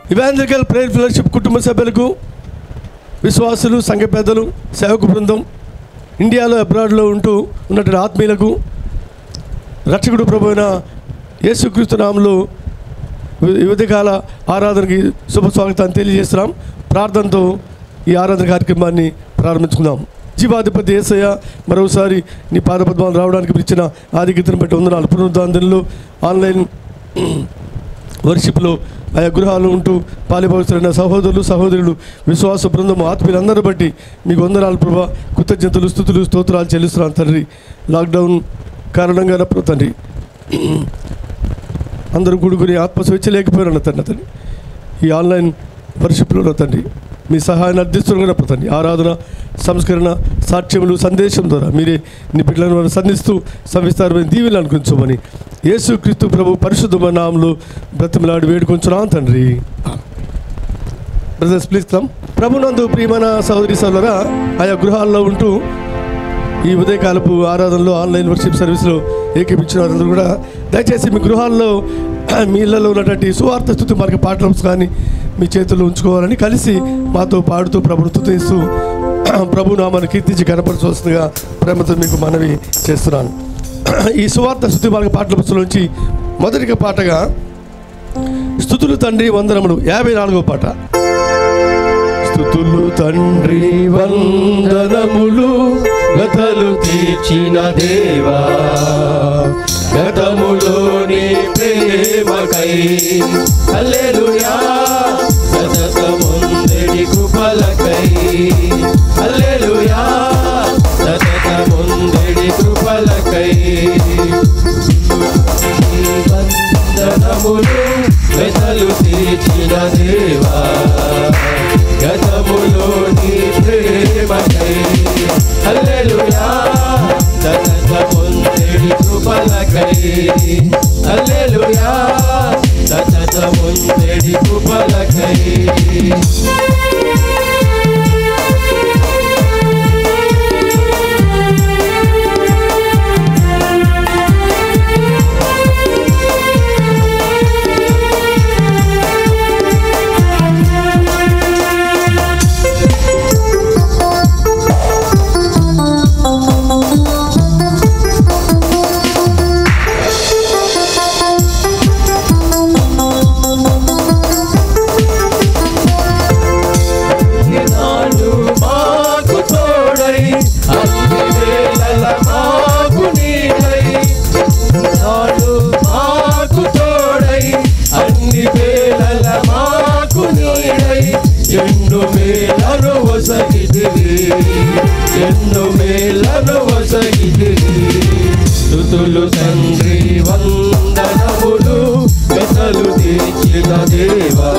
Evangelical prayer fellowship కుటుంబ సభ్యులకు విశ్వాసులు సంఘ పెద్దలు సేవకు బృందం ఇండియాలో అబ్రాడ్లో ఉంటూ ఉన్నటువంటి ఆత్మీయులకు రక్షకుడు ప్రభు అయిన యేసుక్రీస్తు నామంలో ఈ ఉదయకాల ఆరాధనకి శుభ స్వాగతాన్ని తెలియజేస్తున్నాం ప్రార్థనతో ఈ ఆరాధన కార్యక్రమాన్ని ప్రారంభించుకుందాం జీవాధిపతి ఏసయ్య మరోసారి నీ పాదపద్మాలు రావడానికి ఇచ్చిన ఆధిక్యతను బట్టి వందనాలు పునరుద్ధాంధనలు ఆన్లైన్ వర్షిప్లో ఆయా గృహాలు ఉంటూ పాలిభవిస్తున్న సహోదరులు సహోదరులు విశ్వాస బృందము ఆత్మీయులందరూ బట్టి మీకు వందనాలు ప్రభా కృతజ్ఞతలు స్థుతులు స్తోత్రాలు చెల్లిస్తున్నాను తండ్రి లాక్డౌన్ కారణంగా నా ప్రభు తండ్రి అందరూ కూడుకుని ఆత్మ స్వేచ్ఛ లేకపోయినా తండ్రి తండ్రి ఈ ఆన్లైన్ వర్షిప్లో తండ్రి మీ సహాయాన్ని అర్థిస్తున్న తండ్రి ఆరాధన సంస్కరణ సాక్ష్యములు సందేశం ద్వారా మీరే నీ బిడ్డలను వారు సంధిస్తూ సవిస్తారమైన దీవెలు అనుకుంచమని యేసుక్రీస్తు ప్రభు పరిశుద్ధమ నామంలో బ్రతిమలాడి వేడుకొంచున్నాం తండ్రి బ్రదర్స్ ప్లీజ్ కమ్ ప్రభునందు ప్రియమైన సహోదరి సోదరా ఆయా గృహాల్లో ఉంటూ ఈ ఉదయకాలపు ఆరాధనలో ఆన్లైన్ వర్షిప్ సర్వీస్లో ఏకీపించిన వారందరూ కూడా దయచేసి మీ గృహాల్లో మీ ఇళ్లలో ఉన్నటువంటి సువార్త స్థుతి మార్గ పాటలు కానీ మీ చేతుల్లో ఉంచుకోవాలని కలిసి మాతో పాడుతూ ప్రభును స్థుతిస్తూ ప్రభు నామాన్ని కీర్తించి కనపరచవలసిందిగా ప్రేమతో మీకు మనవి చేస్తున్నాను ఈ సువార్త స్థుతి మార్గ పాటల పుస్తకంలోంచి మొదటిగా పాటగా స్థుతులు తండ్రి వందనములు యాభై నాలుగో పాట స్థుతులు తండ్రి వందనములు గతలు తీర్చిన దేవా గతములోని ప్రేమకై హల్లెలూయా సతతముందడి కృపలకై హల్లెలూయా సతతముందడి కృపలకై వందనములు గతలు తీర్చిన దేవా గతములోని ప్రేమకై హల్లెలూయా సతత పొందేడి కృపలకై హల్లెలూయా సతత పొందేడి కృపలకై నాడు మాకు తోడై అన్ని వేళల మాకు నీడై నాడు మాకు తోడై అన్ని వేళల మాకు నీడై ఎన్ను మేలను వసగిదివి ఎన్ను మేలను వసగిదివి స్థుతులు తండ్రి వందనములు గతలు తీర్చిన దేవా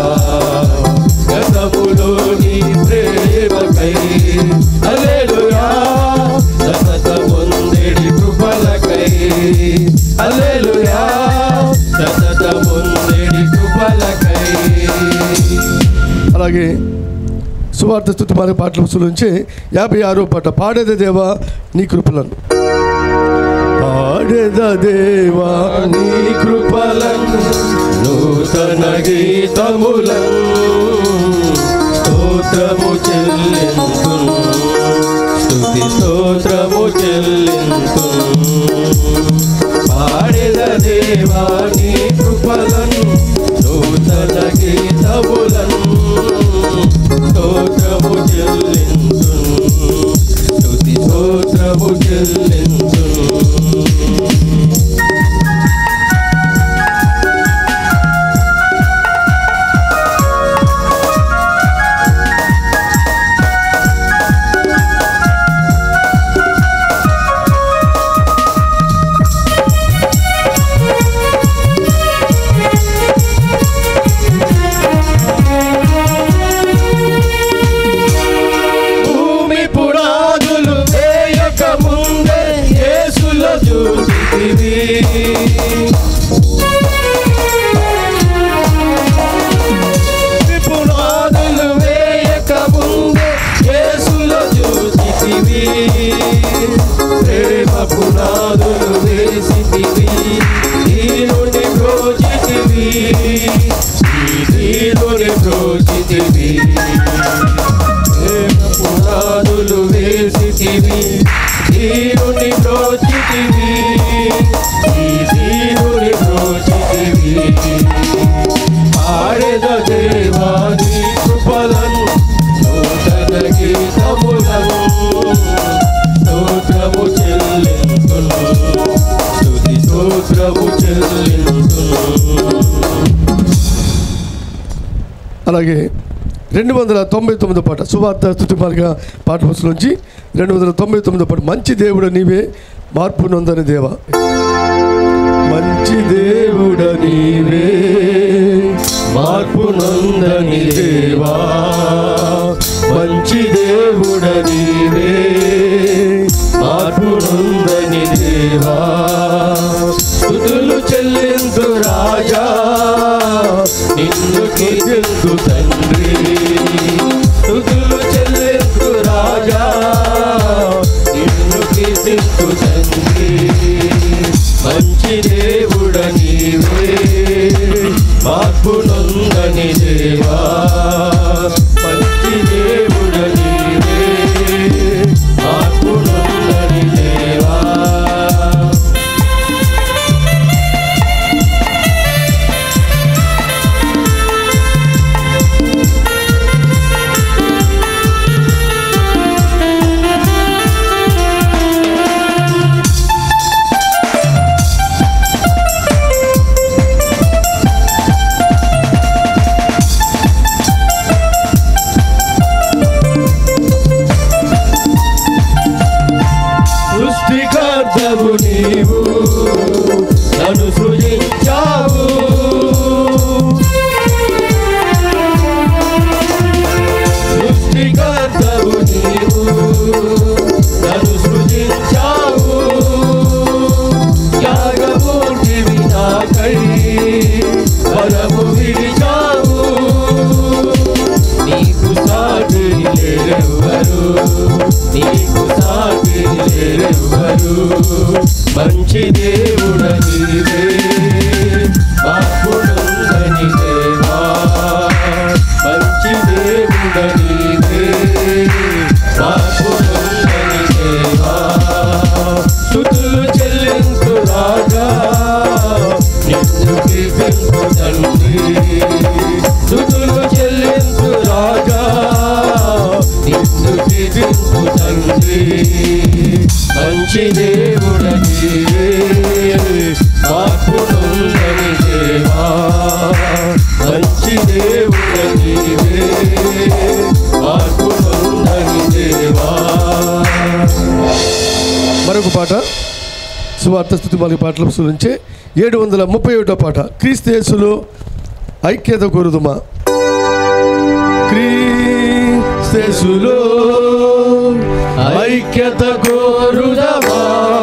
గతములోని ప్రేమకై హల్లెలూయా సతత పొందేడి కృపలకై హల్లెలూయా సతత పొందేడి కృపలకై అలాగే సువార్త స్థుతి మార్గ పాటల పుస్తకం నుంచి యాభై ఆరో పాట పాడేద దేవా నీ కృపలను పాడేద దేవా నీ కృపలను నూతన గీతములను స్తోత్రము చెల్లింతు స్తుతి స్తోత్రము చెల్లింతు పాడిన దేవా నీ కృపలను నూతన గీతములను స్తోత్రము చెల్లింతు స్తుతి స్తోత్రము చెల్లింతు భూమి పునాదులు వేయక ముందే యేసులో చూచితివి భూమి పునాదులు వేయక ముందే యేసులో చూచితివి ప్రేమ పునాదులు వేసితివి ఈ నుండి బ్రోచితివి ఈ నీరుని ప్రోచితివి ప్రేమ పునాదులు వేసితివి నీరుని ప్రోచితివి ఈ నీరుని ప్రోచితివి పాడెద దేవాది కృపలను నూతన గీతములను స్తోత్రము చెల్లింతును స్తుతి స్తోత్రము చెల్లింతును అలాగే రెండు వందల తొంభై తొమ్మిదో పాట సువార్త స్థుతిమాలిగా పాట పుస్తకం నుంచి రెండు వందల తొంభై తొమ్మిదో పాట మంచి దేవుడు నీవే మార్పు నొందని దేవా మంచి దేవుడ నీవే మార్పు నందని దేవా మంచి దేవుడ నీవే మార్పు నందని దేవా స్థుతులు చెల్లిందు రాజా నిన్ను కీర్తిందు తండ్రి స్థుతులు చెల్లిందు రాజా నిన్ను కీర్తిందు తండ్రి మంచి దేవుడ నీవే మార్పు నొందని దేవా మంచి దేవుడ నీవే మార్పు నొందని దేవా సృష్టికర్తవు నీవు నన్ను సృజించావు సృష్టికర్తవు నీవు నన్ను సృజించావు యాగమూర్తివి నాకై వరము విడిచావు నీకు సాటి లేరెవ్వరు నీకు సాటి లేరెవ్వరు మంచి దేవుడ నీవే బాపుడుందని దేవా మంచి దేవుడ నీవే బాపుడుందని దేవా స్థుతులు చెల్లించు రాజా నిన్ను కీర్తించు తండ్రి స్థుతులు చెల్లించు రాజా నిన్ను కీర్తించు తండ్రి మంచి దేవుడ నీవే మార్పునుందని దేవా మంచి దేవుడ నీవే మార్పునుందని దేవా మరొక పాట సువార్త స్థుతిమాలిక పాటల పుస్తకం నుంచి ఏడు వందల ముప్పై ఒకటో పాట క్రీస్తు యేసులో ఐక్యత కోరుదుమా క్రీస్తులో ఐక్యత కోరుదమా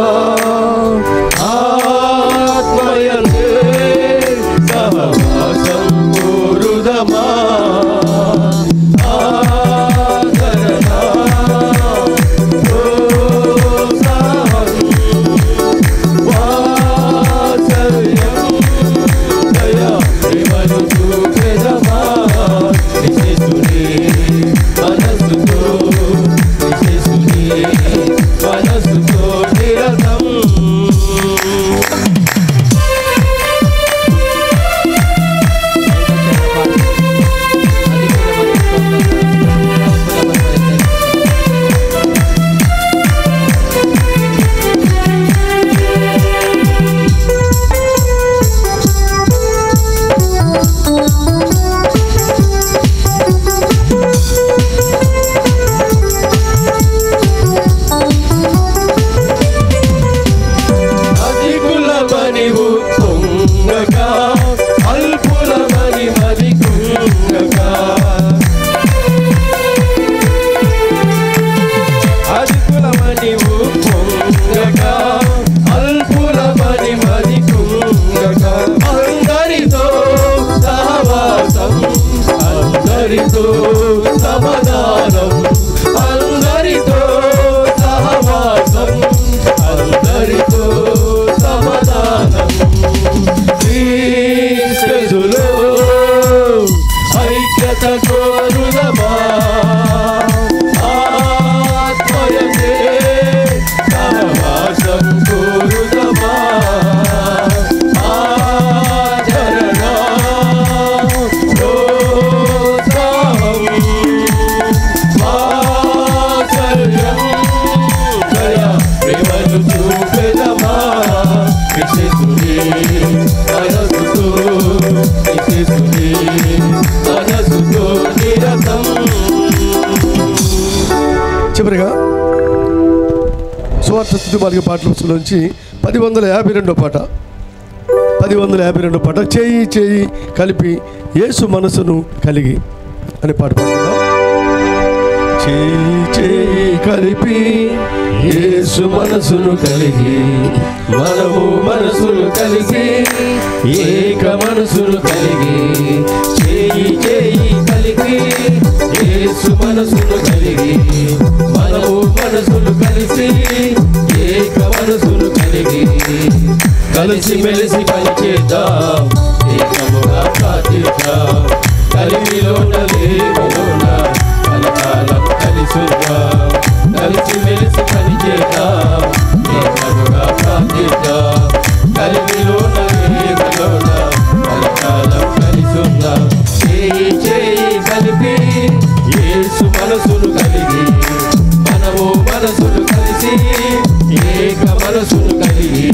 ఆత్మయందే సహవాసం కోరుదమా ఆదరణ ప్రోత్సాహం వాత్సల్యం దయా ప్రేమను చూపెదమా విశేషుని మనసుతో విశేషుని మనసుతో నిరతం యేసుని మనసుతో నిరతం చివరిగా సువార్త స్థుతి మార్గ పాటల నుంచి పది వందల యాభై రెండో పాట పది వందల యాభై రెండో పాట చేయి చేయి కలిపి యేసు మనసును కలిగి అనే పాట పాడుకుందాం చేయి చేయి కలిపి యేసు మనసును కలిగి మనము మనసులు కలిగి ఏక మనసులు కలిగి చేయి చేయి కలిగి యేసు మనసులు కలిగి మనము మనసులు కలిసి ఏక మనసులు కలిగి కలిసి మెలిసి పనిచేద్దాం ఏకముగా ప్రార్థిద్దాం కలిమిలోన లేమిలోన కలకాలం కలిసుద్దాం కలిసి మెలిసి పనిచేద్దాం ఏకముగా ప్రార్థిద్దాం కలిమిలోన లేమిలోన కలకాలం కలిసుద్దాం చేయి చేయి కలిపి యేసు మనసులు కలిగి మనము మనసులు కలిసి ఏక మనసులు కలిగి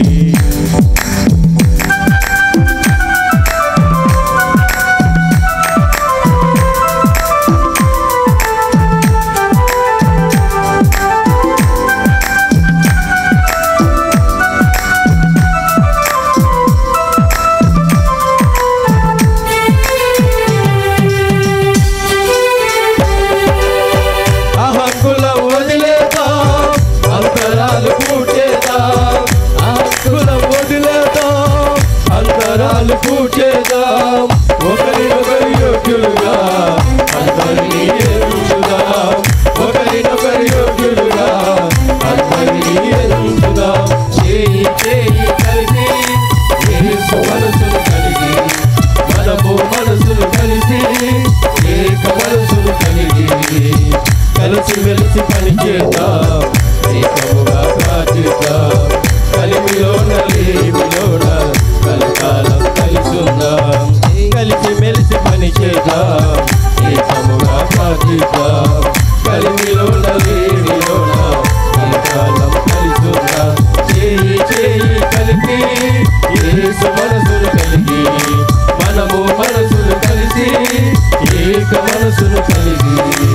అహంకులం వదిలేద్దాం అంతరాలు పూడ్చేద్దాం అహంకులం వదిలేద్దాం అంతరాలు పూడ్చేద్దాం ఒకరినొకరి యోగ్యులుగా అందరినీ ఎదుగుదాం ఒకరినొకరి యోగ్యులుగా అందరినీ ఎదుగుదాం చేయి చేయి కలిసి యేసు మనసులు కలిగి మనము మనసులు కలిసి ఏక మనసులు కలిగి కలిసి మెలిసి పని చేద్దాం ఏకముగా ప్రార్థిద్దాం కలిమిలోన లేమిలోన కలకాలం కలిసుందాం కలిసి మెలిసి పని చేద్దాం ఏకముగా ప్రార్థిద్దాం కలిమిలోన లేమిలోన కలకాలం కలిసుందాం చేయి చేయి కలిపి యేసు మనసులు కలిగి మనము మనసులు కలిసి ఏక మనసులు కలిగి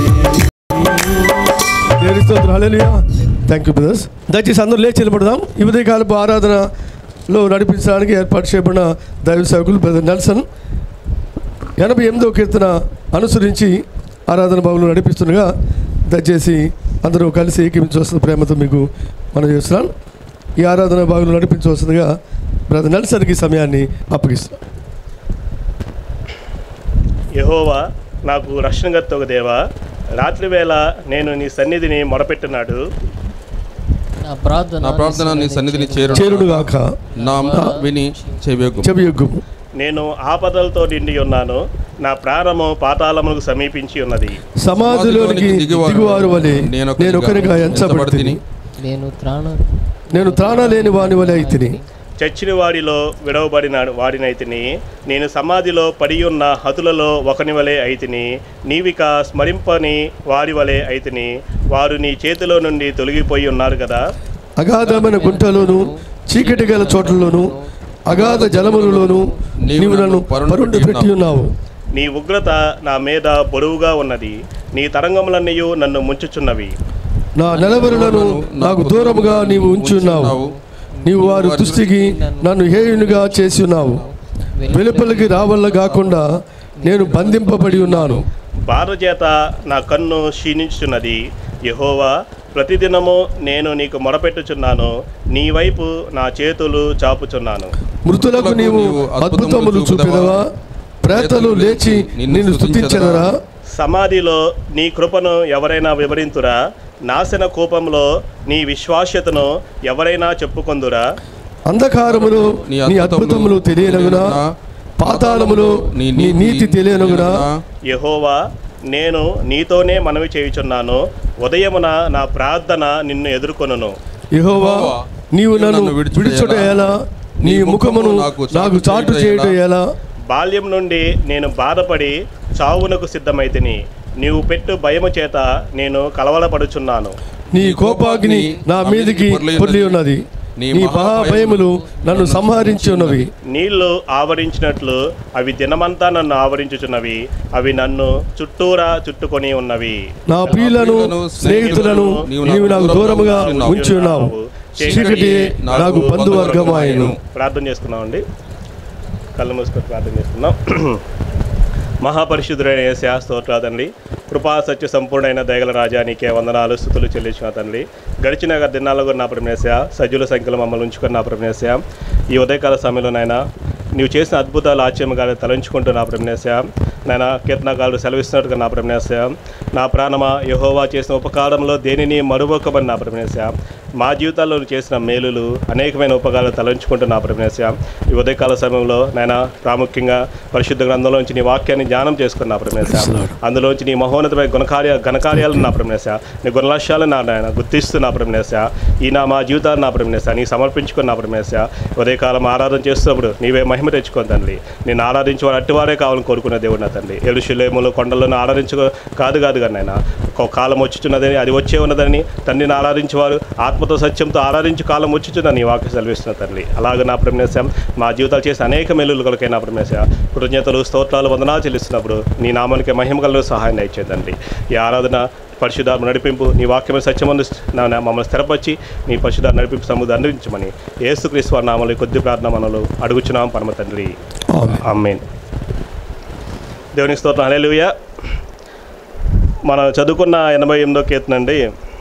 థ్యాంక్ యూ బ్రదర్స్ దయచేసి అందరూ లేచి నిలబడదాం ఈ ఉదయకాలపు ఆరాధనలో నడిపించడానికి ఏర్పాటు చేయబడిన దైవ సేవకులు బ్రదర్ నెల్సన్ ఎనభై ఎనిమిదో కీర్తన అనుసరించి ఆరాధన భాగంలో నడిపిస్తుండగా దయచేసి అందరూ కలిసి ఏకీపించవలసిన ప్రేమతో మీకు మనం చేస్తున్నాను ఈ ఆరాధన భాగంలో నడిపించవలసిందిగా బ్రదర్ నెల్సన్కి ఈ సమయాన్ని అప్పగిస్తున్నాం యహోవా నాకు రక్షణగత్తొక దేవా రాత్రి వేళ నేను నీ సన్నిధిని మొరపెట్టినాడు నా ప్రార్థన నా ప్రార్థన నీ సన్నిధిని చేరు చేరుడుగాక నా మాట విని చెవియొగ్గు చెవి యొగ్గుము నేను ఆపదలతో నిండి ఉన్నాను నా ప్రాణము పాతాళములకు సమీపించి ఉన్నది సమాధిలోనికి దిగువారు వలె నేను ఒకరిగా ఎంచబడితిని నేను త్రాణ నేను త్రాణ లేని వాని వలె అయితిని చచ్చిన వాడిలో విడవబడిన వాడినైతిని నేను సమాధిలో పడి ఉన్న హతులలో ఒకని వలె అయితిని నీవిక స్మరింపని వారి వలె అయితిని వారు నీ చేతిలో నుండి తొలగిపోయి ఉన్నారు కదా అగాధమైన గుంటలోను చీకటి గల చోట్లలోను అగాధ జలములలోను నీవు నన్ను పరుండు పెట్టి ఉన్నావు నీ ఉగ్రత నా మీద పొడవుగా ఉన్నది నీ తరంగములన్నీ నన్ను ముంచుచున్నవి నా నిలవరులను నాకు దూరముగా నీవు ఉంచి ఉన్నావు నీవు వారి దృష్టికి నన్ను హేయునిగా చేసి ఉన్నావు వెలుపలికి రావల్ల కాకుండా నేను బంధింపబడి ఉన్నాను బాధ చేత నా కన్ను క్షీణించుచున్నది యహోవా ప్రతిదినము నేను నీకు మొరపెట్టుచున్నాను నీ వైపు నా చేతులు చాపుచున్నాను మృతులకు నీవు అద్భుతములు చూపెదవా ప్రేతలు లేచి నిన్ను స్తుతించదరా సమాధిలో నీ కృపను ఎవరైనా వివరింతురా నాశన కూపంలో నీ విశ్వాస్యతను ఎవరైనా చెప్పుకొందురా అంధకారములో నీ అద్భుతములు తెలియనగునా పాతాళములో నీ నీతి తెలియనగునా యహోవా నేను నీతోనే మనవి చేయుచున్నాను ఉదయమున నా ప్రార్థన నిన్ను ఎదుర్కొనును యెహోవా నీవు నన్ను విడిచుట ఎలా నీ ముఖమును నాకు చాటు చేయుట ఎలా బాల్యం నుండి నేను బాధపడి చావునకు సిద్ధమైతిని నీవు పెట్టు భయము చేత నేను కలవలపడుచున్నాను నీ కోపాగ్ని నా మీదికి పొర్లి ఉన్నది నీ మహాభయములు నన్ను సంహరించి ఉన్నవి నీళ్లు ఆవరించినట్లు అవి దినమంతా నన్ను ఆవరించుచున్నవి అవి నన్ను చుట్టూరా చుట్టుకొని ఉన్నవి నా ప్రియులను స్నేహితులను నీవు నాకు దూరముగా ఉంచి ఉన్నావు చీకటి నాకు బంధువర్గమాయను ప్రార్థన చేసుకున్నామండి కళ్ళు మూసుకొని ప్రార్థన చేసుకున్నాం మహాపరిశుద్ధుడైన ఏసయా స్తోత్రాదండి కృపా సత్య సంపూర్ణమైన దయగల రాజా నీకే వందనాలు స్థుతులు చెల్లించిన తండ్రి గడిచిన దినాల్లో కూడా నా ప్రమేశ సజ్జుల సంఖ్యలో మమ్మల్ని ఉంచుకున్న నా ప్రమేశ ఈ ఉదయకాల సమయంలో నాయన నీవు చేసిన అద్భుతాలు ఆశ్చర్యంగా తలంచుకుంటూ నా ప్రమేశ నాయన కీర్తనకాలు సెలవిస్తున్నట్టుగా నా ప్రమేశ నా ప్రాణమా యహోవా చేసిన ఉపకారంలో దేనిని మరువకమని నా ప్రమేశ మా జీవితాల్లో నువ్వు చేసిన మేలులు అనేకమైన ఉపకారాలు తలంచుకుంటూ నా ప్రమేశ ఈ ఉదయకాల సమయంలో నాయన ప్రాముఖ్యంగా పరిశుద్ధ గ్రంథంలోంచి నీ వాక్యాన్ని ధ్యానం చేసుకున్న నా ప్రమేశ అందులోంచి నీ మహోన్నతమైన గుణకార్య ఘనకార్యాలను నా ప్రమేశ నీ గుణలక్ష్యాలను నా నాయన గుర్తిస్తూ నా ప్రమేశ ఈ నా మా జీవితాన్ని నా ప్రమేశ నీ సమర్పించుకున్న నా ప్రమేశ ఉదయకాలం ఆరాధన చేస్తున్నప్పుడు నీవే మహిమ తెచ్చుకోని తండ్రి నేను ఆరాధించేవాడు అట్టివారే కావాలని కోరుకునే దేవుడు నా తండ్రి ఎలుషులేములు కొండలను ఆరాధించుకో కాదు కాదు కానీ నాయన ఒక కాలం వచ్చుచున్నదని అది వచ్చే ఉన్నదని తండ్రిని ఆరాధించేవారు ఆత్మతో సత్యంతో ఆరాధించు కాలం వచ్చుచున్నని నీ వాక్య సెలవిస్తున్న తండ్రి అలాగే నా ప్రమేశం మా జీవితాలు చేసిన అనేక మెల్లులు కొలకే నా ప్రమేశ కృతజ్ఞతలు స్తోత్రాలు వందనాలు చెల్లిస్తున్నప్పుడు నీ నామానికి మహిమ కలను సహాయం దయచేది తండ్రి ఈ ఆరాధన పరిశుధాత్మ నడిపింపు నీ వాక్యమైన సత్యమందు నా నా మమ్మల్ని స్థిరపరిచి నీ పరిశుధాత్మ నడిపింపు సముద్రం అందించమని ఏసుక్రీస్తు వారి నామలు ఈ కొద్ది ప్రార్థన మనలో అడుగుచున్నాం పరమ తండ్రి ఆమెన్ దేవునికి స్తోత్రం హల్లెలూయా మనం చదువుకున్న ఎనభై ఎనిమిదో కీర్తన అండి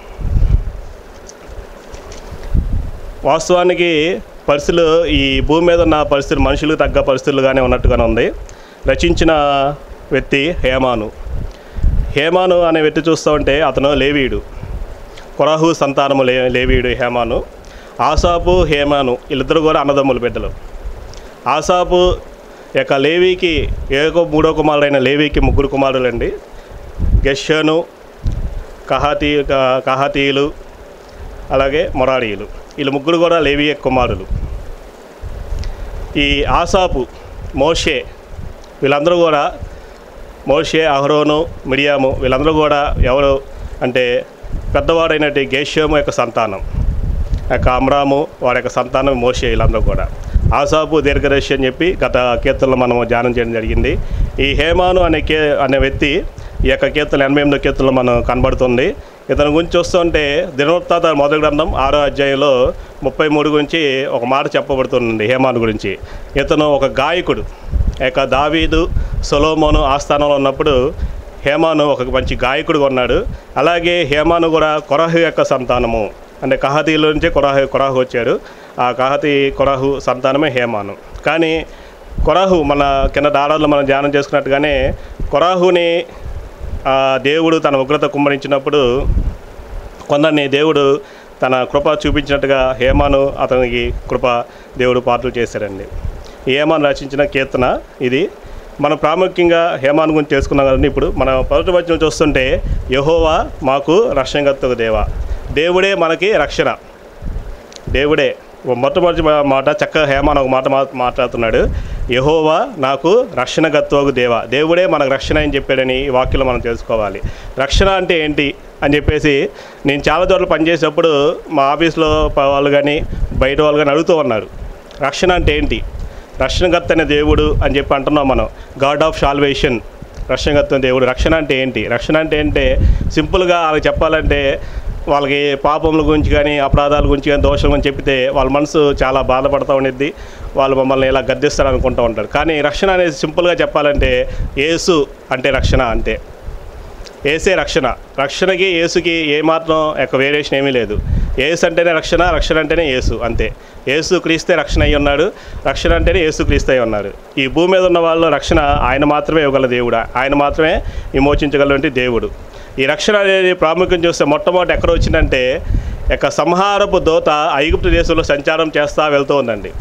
వాస్తవానికి పరిస్థితులు ఈ భూమి మీద ఉన్న పరిస్థితులు మనుషులకు తగ్గ పరిస్థితులుగానే ఉన్నట్టుగానే ఉంది రచించిన వ్యక్తి హేమాను హేమాను అనే వ్యక్తి చూస్తూ ఉంటే అతను లేవీయుడు కొరాహు సంతానము లే లేవీయుడు హేమాను ఆసాపు హేమాను వీళ్ళిద్దరు కూడా అన్నదమ్ముల బిడ్డలు ఆసాపు యొక్క లేవీకి ఏకో మూడో కుమారుడైన లేవీకి ముగ్గురు కుమారులండి గెషను కహాతీ క- కహాతీయులు అలాగే మొరాడీయులు వీళ్ళు ముగ్గురు కూడా లేవీ కుమారులు ఈ ఆసాపు మోషే వీళ్ళందరూ కూడా మోషే అహరోను మిడియాము వీళ్ళందరూ కూడా ఎవరు అంటే పెద్దవాడైనటువంటి గేష్యము యొక్క సంతానం యొక్క అమ్రాము వారి యొక్క సంతానం మోషే వీళ్ళందరూ కూడా ఆసాపు దీర్ఘదర్శి అని చెప్పి గత కీర్తనలో మనం ధ్యానం చేయడం జరిగింది ఈ హేమాను అనే కే అనే వ్యక్తి ఈ యొక్క కీర్తన ఎనభై ఎనిమిదో కీర్తనలో మనం కనబడుతుంది ఇతని గురించి చూస్తుంటే దినవృత్తాంత మొదటి గ్రంథం ఆరో అధ్యాయంలో ముప్పై మూడు గురించి ఒక మాట చెప్పబడుతుంది హేమాను గురించి ఇతను ఒక గాయకుడు ఇక దావీదు సొలోమోను ఆస్థానంలో ఉన్నప్పుడు హేమాను ఒక మంచి గాయకుడుగా ఉన్నాడు అలాగే హేమాను కూడా కొరహు యొక్క సంతానము అంటే కహాతీలో నుంచే కొరాహు కొరాహు వచ్చాడు ఆ కహాతి కొరాహు సంతానమే హేమాను కానీ కొరాహు మన కింద దారాల్లో మనం ధ్యానం చేసుకున్నట్టుగానే కొరాహుని ఆ దేవుడు తన ఉగ్రత కుమ్మరించినప్పుడు కొందరిని దేవుడు తన కృప చూపించినట్టుగా హేమాను అతనికి కృప దేవుడు పాటలు చేశారండి ఈ హేమాను రచించిన కీర్తన ఇది మనం ప్రాముఖ్యంగా హేమాను గురించి తెలుసుకున్నాం కదండి ఇప్పుడు మన పదటి వచనం చూస్తుంటే యహోవా మాకు రక్షణగత్తుకు దేవా దేవుడే మనకి రక్షణ దేవుడే ఓ మొట్టమొదటి మా- మాట చక్కగా హేమాన్ ఒక మాట మా- మాట్లాడుతున్నాడు యహోవా నాకు రక్షణ గత్వకు దేవ దేవుడే మనకు రక్షణ అని చెప్పాడని ఈ వాక్యంలో మనం తెలుసుకోవాలి రక్షణ అంటే ఏంటి అని చెప్పేసి నేను చాలా చోట్ల పనిచేసేటప్పుడు మా ఆఫీస్లో ప- వాళ్ళు కానీ బయట వాళ్ళు కానీ అడుగుతూ ఉన్నారు రక్షణ అంటే ఏంటి రక్షణగత్ అనే దేవుడు అని చెప్పి అంటున్నాం మనం గాడ్ ఆఫ్ సాల్వేషన్ రక్షణగత్వ దేవుడు రక్షణ అంటే ఏంటి రక్షణ అంటే ఏంటంటే సింపుల్గా వాళ్ళకి చెప్పాలంటే వాళ్ళకి పాపముల గురించి కానీ అపరాధాల గురించి కానీ దోషం గురించి చెప్పితే వాళ్ళ మనసు చాలా బాధపడుతూ ఉండిద్ది వాళ్ళు మమ్మల్ని ఇలా గద్దిస్తారు అనుకుంటూ ఉంటారు కానీ రక్షణ అనేది సింపుల్గా చెప్పాలంటే యేసు అంటే రక్షణ అంతే ఏసే రక్షణ రక్షణకి యేసుకి ఏమాత్రం యొక్క వేరియేషన్ ఏమీ లేదు ఏసు అంటేనే రక్షణ రక్షణ అంటేనే యేసు అంతే యేసు క్రీస్తే రక్షణ అయి ఉన్నాడు రక్షణ అంటేనే యేసు క్రీస్తు అయి ఉన్నారు ఈ భూమి మీద ఉన్న వాళ్ళు రక్షణ ఆయన మాత్రమే ఇవ్వగల దేవుడు ఆయన మాత్రమే విమోచించగలటువంటి దేవుడు ఈ రక్షణ అనేది ప్రాముఖ్యం చూస్తే మొట్టమొదటి ఎక్కడ వచ్చిందంటే యొక్క సంహారపు దోత ఐగుప్తు దేశంలో సంచారం చేస్తూ వెళ్తూ ఉందండి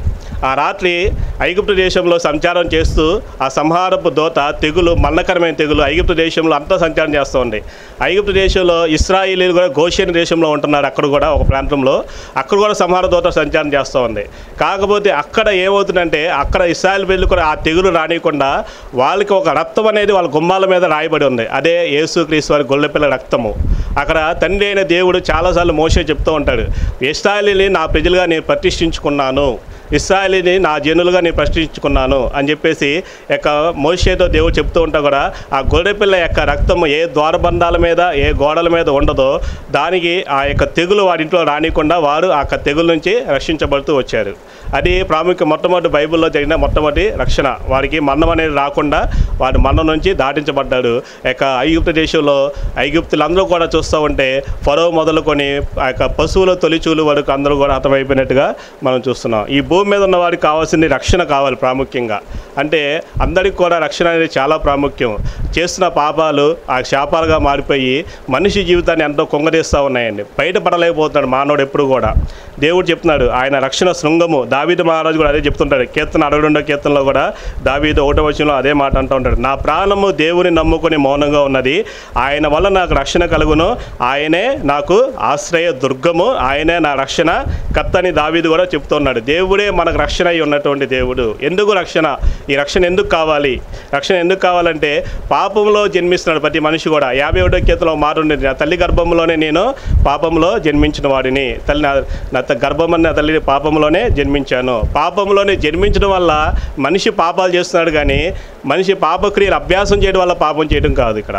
ఆ రాత్రి ఐగుప్తు దేశంలో సంచారం చేస్తూ ఆ సంహారపు దోత తెగులు మన్నకరమైన తెగులు ఐగుప్తు దేశంలో అంతా సంచారం చేస్తూ ఉంది ఐగుప్తు దేశంలో ఇస్రాయిలీలు కూడా గోషేన్ దేశంలో ఉంటున్నారు అక్కడ కూడా ఒక ప్రాంతంలో అక్కడ కూడా సంహార దోత సంచారం చేస్తూ ఉంది కాకపోతే అక్కడ ఏమవుతుందంటే అక్కడ ఇస్రాయల్ వీళ్ళు కూడా ఆ తెగులు రానియకుండా వాళ్ళకి ఒక రక్తం అనేది వాళ్ళ గుమ్మాల మీద రాయబడి ఉంది అదే యేసుక్రీస్తు వారి గొల్లెపిల్ల రక్తము అక్కడ తండ్రి అయిన దేవుడు చాలాసార్లు మోసే చెప్తూ ఉంటాడు ఇస్రాయలీని నా ప్రజలుగా నేను ప్రతిష్ఠించుకున్నాను ఇస్రాయలీని నా జనులుగా నేను ప్రశ్నించుకున్నాను అని చెప్పేసి యొక్క మోషేతో దేవుడు చెప్తూ ఉంటా కూడా ఆ గొర్రెపిల్ల యొక్క రక్తము ఏ ద్వారబంధాల మీద ఏ గోడల మీద ఉండదో దానికి ఆ యొక్క తెగులు వారి ఇంట్లో రానికుండా వారు ఆ యొక్క తెగుల నుంచి రక్షించబడుతూ వచ్చారు అది ప్రాముఖ్య మొట్టమొదటి బైబిల్లో జరిగిన మొట్టమొదటి రక్షణ వారికి మరణం అనేది రాకుండా వారి మరణం నుంచి దాటించబడ్డాడు యొక్క ఐగుప్తు దేశంలో ఐగుప్తులందరూ కూడా చూస్తూ ఉంటే ఫరో మొదలుకొని ఆ యొక్క పశువుల తొలిచూలు వరకు అందరూ కూడా హతమైపోయినట్టుగా మనం చూస్తున్నాం ఈ భూమి మీద ఉన్న వారికి కావాల్సింది రక్షణ కావాలి ప్రాముఖ్యంగా అంటే అందరికి కూడా రక్షణ అనేది చాలా ప్రాముఖ్యం చేస్తున్న పాపాలు ఆ శాపాలుగా మారిపోయి మనిషి జీవితాన్ని ఎంతో కొంగదీస్తూ ఉన్నాయండి బయటపడలేకపోతున్నాడు మానవుడు ఎప్పుడు కూడా దేవుడు చెప్తున్నాడు ఆయన రక్షణ శృంగము దావీదు మహారాజు కూడా అదే చెప్తుంటాడు కీర్తన అరవై రెండో కీర్తనలో కూడా దావీదు ఒకటో వచనంలో అదే మాట అంటూ ఉంటాడు నా ప్రాణము దేవుని నమ్ముకొని మౌనంగా ఉన్నది ఆయన వల్ల నాకు రక్షణ కలుగును ఆయనే నాకు ఆశ్రయ దుర్గము ఆయనే నా రక్షణ కర్తని దావీదు కూడా చెప్తున్నాడు దేవుడే మనకు రక్షణ అయి ఉన్నటువంటి దేవుడు ఎందుకు రక్షణ ఈ రక్షణ ఎందుకు కావాలి రక్షణ ఎందుకు కావాలంటే పాపంలో జన్మిస్తున్నాడు ప్రతి మనిషి కూడా యాభై ఒకటో కీర్తనలో మాట ఉండేది నా తల్లి గర్భంలోనే నేను పాపంలో జన్మించిన వాడిని తల్లి నా- నా త- గర్భం అన్న తల్లి పాపంలోనే జన్మించాను పాపంలోనే జన్మించడం వల్ల మనిషి పాపాలు చేస్తున్నాడు కానీ మనిషి పాపక్రియలు అభ్యాసం చేయడం వల్ల పాపం చేయడం కాదు ఇక్కడ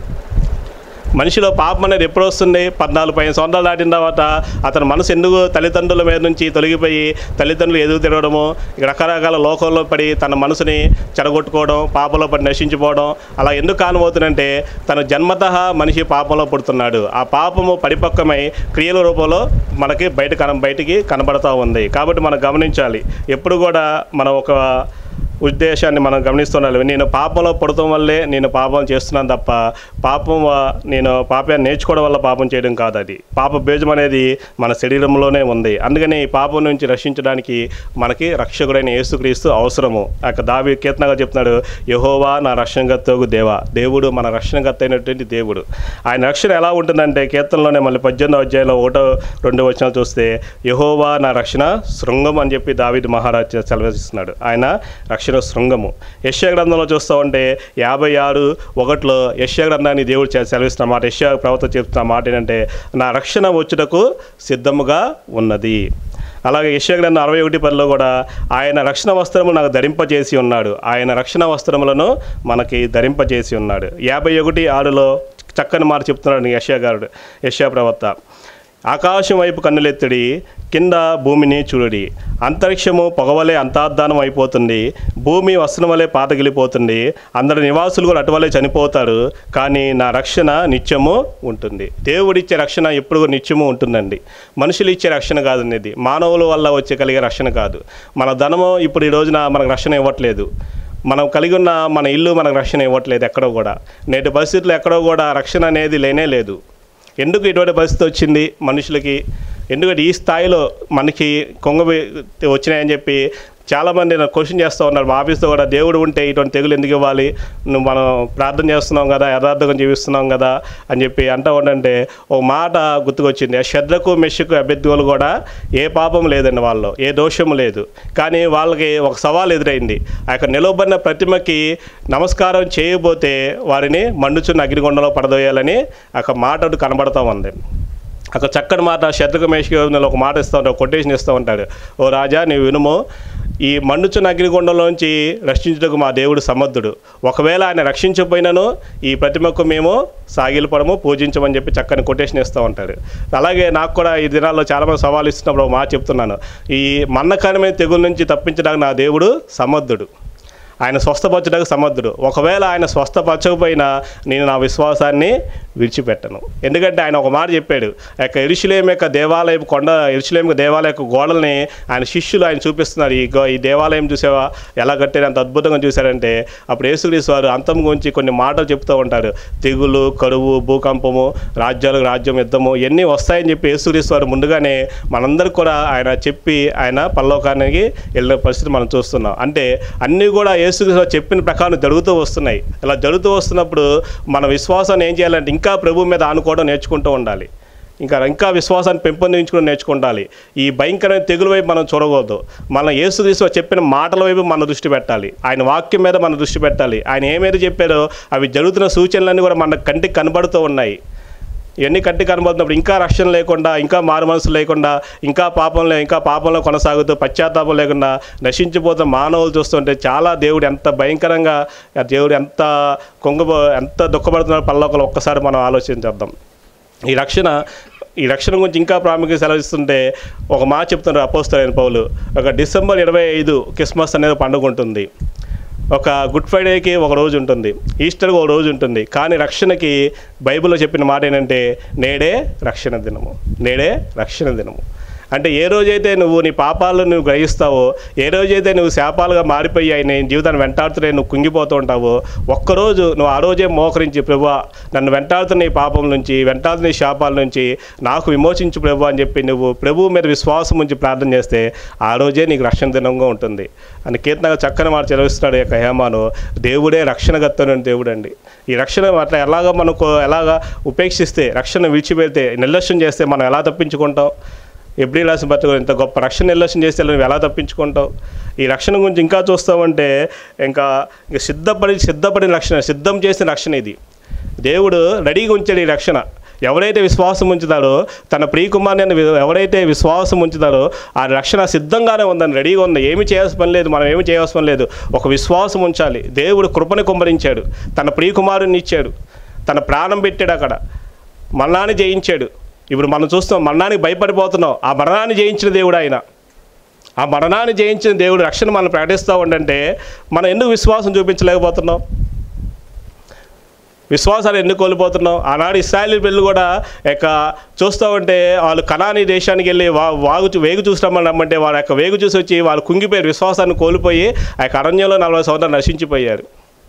మనిషిలో పాపం అనేది ఎప్పుడు వస్తుంది పద్నాలుగు పదిహేను సంవత్సరాలు దాటిన తర్వాత అతని మనసు ఎందుకు తల్లిదండ్రుల మీద నుంచి తొలగిపోయి తల్లిదండ్రులు ఎదుగు తిరగడము ఇక రకరకాల లోకంలో పడి తన మనసుని చెడగొట్టుకోవడం పాపంలో పడి నశించిపోవడం అలా ఎందుకు కానబోతుందంటే తన జన్మత మనిషి పాపంలో పుడుతున్నాడు ఆ పాపము పరిపక్వమై క్రియల రూపంలో మనకి బయట కన బయటికి కనబడతా ఉంది కాబట్టి మనం గమనించాలి ఎప్పుడు కూడా మనం ఒక ఉద్దేశాన్ని మనం గమనిస్తుండాలి నేను పాపంలో పడటం వల్లే నేను పాపం చేస్తున్నాను తప్ప పాపం వ- నేను పాపాన్ని నేర్చుకోవడం వల్ల పాపం చేయడం కాదు అది పాప బీజం అనేది మన శరీరంలోనే ఉంది అందుకని ఈ పాపం నుంచి రక్షించడానికి మనకి రక్షకుడైన యేసుక్రీస్తు అవసరము అక్కడ దావి కీర్తనగా చెప్తున్నాడు యహోవా నా రక్షణగత్తకు దేవా దేవుడు మన రక్షణగత్త అయినటువంటి దేవుడు ఆయన రక్షణ ఎలా ఉంటుందంటే కీర్తనలోనే మళ్ళీ పద్దెనిమిదో అధ్యాయంలో ఒకటో రెండో వచనాలు చూస్తే యహోవా నా రక్షణ శృంగం అని చెప్పి దావిద్ మహారాజ్ సెలవిస్తున్నాడు ఆయన రక్షణ శృంగము యశ్యా గ్రంథంలో చూస్తూ ఉంటే యాభై ఆరు ఒకటిలో యశ్యా గ్రంథాన్ని దేవుడు చే- సెలవిస్తున్న మాట యశ్యా ప్రవక్త చెప్తున్న మాట ఏంటంటే నా రక్షణ వచ్చుటకు సిద్ధముగా ఉన్నది అలాగే యశ్యా గ్రంథం అరవై ఒకటి పదిలో కూడా ఆయన రక్షణ వస్త్రము నాకు ధరింపజేసి ఉన్నాడు ఆయన రక్షణ వస్త్రములను మనకి ధరింపజేసి ఉన్నాడు యాభై ఒకటి ఆరులో చక్కని మాట చెప్తున్నాడు యశ్యా గారుడు యశ్యా ప్రవక్త ఆకాశం వైపు కన్నులెత్తుడి కింద భూమిని చూడుడి అంతరిక్షము పొగవలే అంతార్థానం అయిపోతుంది భూమి వస్త్రం వలె పాతగిలిపోతుంది అందరి నివాసులు కూడా అటువలే చనిపోతారు కానీ నా రక్షణ నిత్యము ఉంటుంది దేవుడిచ్చే రక్షణ ఎప్పుడు కూడా నిత్యము ఉంటుందండి మనుషులు ఇచ్చే రక్షణ కాదండి ఇది మానవుల వల్ల వచ్చే కలిగే రక్షణ కాదు మన ధనము ఇప్పుడు ఈ రోజున మనకు రక్షణ ఇవ్వట్లేదు మనం కలిగి ఉన్న మన ఇల్లు మనకు రక్షణ ఇవ్వట్లేదు ఎక్కడో కూడా నేటి పరిస్థితుల్లో ఎక్కడో కూడా రక్షణ అనేది లేనే లేదు ఎందుకు ఇటువంటి పరిస్థితి వచ్చింది మనుషులకి ఎందుకంటే ఈ స్థాయిలో మనకి కొంగ వచ్చినాయని చెప్పి చాలామంది నాకు క్వశ్చన్ చేస్తూ ఉన్నారు మా ఆఫీస్లో కూడా దేవుడు ఉంటే ఇటువంటి తెగులు ఎందుకు ఇవ్వాలి నువ్వు మనం ప్రార్థన చేస్తున్నాం కదా యథార్థంగా జీవిస్తున్నాం కదా అని చెప్పి అంటూ ఉండంటే ఒక మాట గుర్తుకొచ్చింది ఆ శ్రద్ధకు మెషకు అభ్యర్థులు కూడా ఏ పాపం లేదండి వాళ్ళు ఏ దోషం లేదు కానీ వాళ్ళకి ఒక సవాల్ ఎదురైంది ఆ యొక్క నిలవబడిన ప్రతిమకి నమస్కారం చేయబోతే వారిని మండుచున్న అగ్నిగుండంలో పడదోయాలని ఆ యొక్క మాట ఒకటి కనబడతా ఉంది ఒక చక్కని మాట శత్రుఘ మేషకి ఒక మాట ఇస్తూ ఉంటాడు కొటేషన్ ఇస్తూ ఉంటాడు ఓ రాజా నీవు వినుము ఈ మండుచున్న అగ్నిగుండంలోంచి రక్షించుటకు మా దేవుడు సమర్థుడు ఒకవేళ ఆయన రక్షించకపోయినను ఈ ప్రతిమకు మేము సాగిలపడము పూజించమని చెప్పి చక్కని కొటేషన్ ఇస్తూ ఉంటాడు అలాగే నాకు కూడా ఈ దినాల్లో చాలామంది సవాలు ఇస్తున్నప్పుడు ఒక మాట చెప్తున్నాను ఈ మన్నకరమైన తెగుల నుంచి తప్పించడానికి నా దేవుడు సమర్థుడు ఆయన స్వస్థపరచడానికి సమర్థుడు ఒకవేళ ఆయన స్వస్థపరచకపోయినా నేను నా విశ్వాసాన్ని విడిచిపెట్టను ఎందుకంటే ఆయన ఒక మాట చెప్పాడు ఆ యొక్క ఎరుషులేం యొక్క దేవాలయం కొండ ఎరుషులేం యొక్క దేవాలయ యొక్క గోడల్ని ఆయన శిష్యులు ఆయన చూపిస్తున్నారు ఈ గో- ఈ దేవాలయం చూసావా ఎలా కట్టారు అంత అద్భుతంగా చూశారంటే అప్పుడు యేసుక్రీస్తు వారు అంతం గురించి కొన్ని మాటలు చెప్తూ ఉంటారు తెగులు కరువు భూకంపము రాజ్యాలకు రాజ్యం యుద్ధము ఇవన్నీ వస్తాయని చెప్పి యేసుక్రీస్తు వారు ముందుగానే మనందరికి కూడా ఆయన చెప్పి ఆయన పరలోకానికి వెళ్ళిన పరిస్థితి మనం చూస్తున్నాం అంటే అన్నీ కూడా యేసుక్రీస్తు వారు చెప్పిన ప్రకారం జరుగుతూ వస్తున్నాయి ఇలా జరుగుతూ వస్తున్నప్పుడు మన విశ్వాసాన్ని ఏం చేయాలంటే ఇంకా ప్రభు మీద ఆనుకోవడం నేర్చుకుంటూ ఉండాలి ఇంకా ఇంకా విశ్వాసాన్ని పెంపొందించుకుని నేర్చుకుంటాలి ఈ భయంకరమైన తెగులు వైపు మనం చూడకూడదు మన యేసుక్రీస్తు చెప్పిన మాటల వైపు మన దృష్టి పెట్టాలి ఆయన వాక్యం మీద మన దృష్టి పెట్టాలి ఆయన ఏమైతే చెప్పారో అవి జరుగుతున్న సూచనలన్నీ కూడా మన కంటికి కనబడుతూ ఉన్నాయి ఇవన్నీ కంటి కనబడుతున్నప్పుడు ఇంకా రక్షణ లేకుండా ఇంకా మారు మనసు లేకుండా ఇంకా పాపంలో ఇంకా పాపంలో కొనసాగుతూ పశ్చాత్తాపం లేకుండా నశించిపోతున్న మానవులు చూస్తుంటే చాలా దేవుడు ఎంత భయంకరంగా ఆ దేవుడు ఎంత కొంగ ఎంత దుఃఖపడుతున్నారో పల్లొకలు ఒక్కసారి మనం ఆలోచించేద్దాం ఈ రక్షణ ఈ రక్షణ గురించి ఇంకా ప్రాముఖ్యత సెలవిస్తుంటే ఒక మాట చెప్తున్నారు అపోస్తలైన పౌలు ఒక డిసెంబర్ ఇరవై ఐదు క్రిస్మస్ అనేది పండుగ ఉంటుంది ఒక గుడ్ ఫ్రైడేకి ఒక రోజు ఉంటుంది ఈస్టర్కి ఒక రోజు ఉంటుంది కానీ రక్షణకి బైబిల్లో చెప్పిన మాట ఏంటంటే నేడే రక్షణ దినము నేడే రక్షణ దినము అంటే ఏ రోజైతే నువ్వు నీ పాపాలను నువ్వు గ్రహిస్తావో ఏ రోజైతే నువ్వు శాపాలుగా మారిపోయి నీ జీవితాన్ని వెంటాడుతూనే నువ్వు కుంగిపోతూ ఉంటావో ఒక్కరోజు నువ్వు ఆ రోజే మోకరించి ప్రభా నన్ను వెంటాడుతున్న ఈ పాపం నుంచి వెంటాడుతున్న ఈ శాపాల నుంచి నాకు విమోచించు ప్రభు అని చెప్పి నువ్వు ప్రభువు మీద విశ్వాసం ఉంచి ప్రార్థన చేస్తే ఆ రోజే నీకు రక్షణ దినంగా ఉంటుంది అని కీర్తనగా చక్కని మాట చెలవిస్తున్నాడు ఈ యొక్క హేమాను దేవుడే రక్షణ గత్తనని దేవుడు అండి ఈ రక్షణ అట్లా ఎలాగ మనకు ఎలాగ ఉపేక్షిస్తే రక్షణ విడిచిపెడితే నిర్లక్ష్యం చేస్తే మనం ఎలా తప్పించుకుంటాం ఎబ్రి రాసిన పత్రిక ఇంత గొప్ప రక్షణ నిర్లక్ష్యం చేస్తే నువ్వు ఎలా తప్పించుకుంటావు ఈ రక్షణ గురించి ఇంకా చూస్తామంటే ఇంకా ఇంకా సిద్ధపడి సిద్ధపడిన రక్షణ సిద్ధం చేసిన రక్షణ ఇది దేవుడు రెడీగా ఉంచాడు ఈ రక్షణ ఎవరైతే విశ్వాసం ఉంచుతారో తన ప్రియకుమార్ని అని వి- ఎవరైతే విశ్వాసం ఉంచుతారో ఆ రక్షణ సిద్ధంగానే ఉందని రెడీగా ఉంది ఏమి చేయాల్సిన పని లేదు మనం ఏమి చేయాల్సిన పని లేదు ఒక విశ్వాసం ఉంచాలి దేవుడు కృపని కుమ్మరించాడు తన ప్రియకుమారుని ఇచ్చాడు తన ప్రాణం పెట్టాడు అక్కడ మరణాన్ని జయించాడు ఇప్పుడు మనం చూస్తాం మరణానికి భయపడిపోతున్నాం ఆ మరణాన్ని జయించిన దేవుడు ఆయన ఆ మరణాన్ని జయించిన దేవుడు రక్షణ మనం ప్రకటిస్తూ ఉండంటే మనం ఎందుకు విశ్వాసం చూపించలేకపోతున్నాం విశ్వాసాలు ఎందుకు కోల్పోతున్నాం ఆనాడు ఇస్రాయల్ పిల్లలు కూడా ఇక చూస్తూ ఉంటే వాళ్ళు కణాని దేశానికి వెళ్ళి వా వాగు చూ- వేగు చూసినామని రమ్మంటే వాళ్ళ యొక్క వేగు చూసి వచ్చి వాళ్ళు కుంగిపోయారు విశ్వాసాన్ని కోల్పోయి ఆ యొక్క అరణ్యంలో నలభై సంవత్సరాలు నశించిపోయారు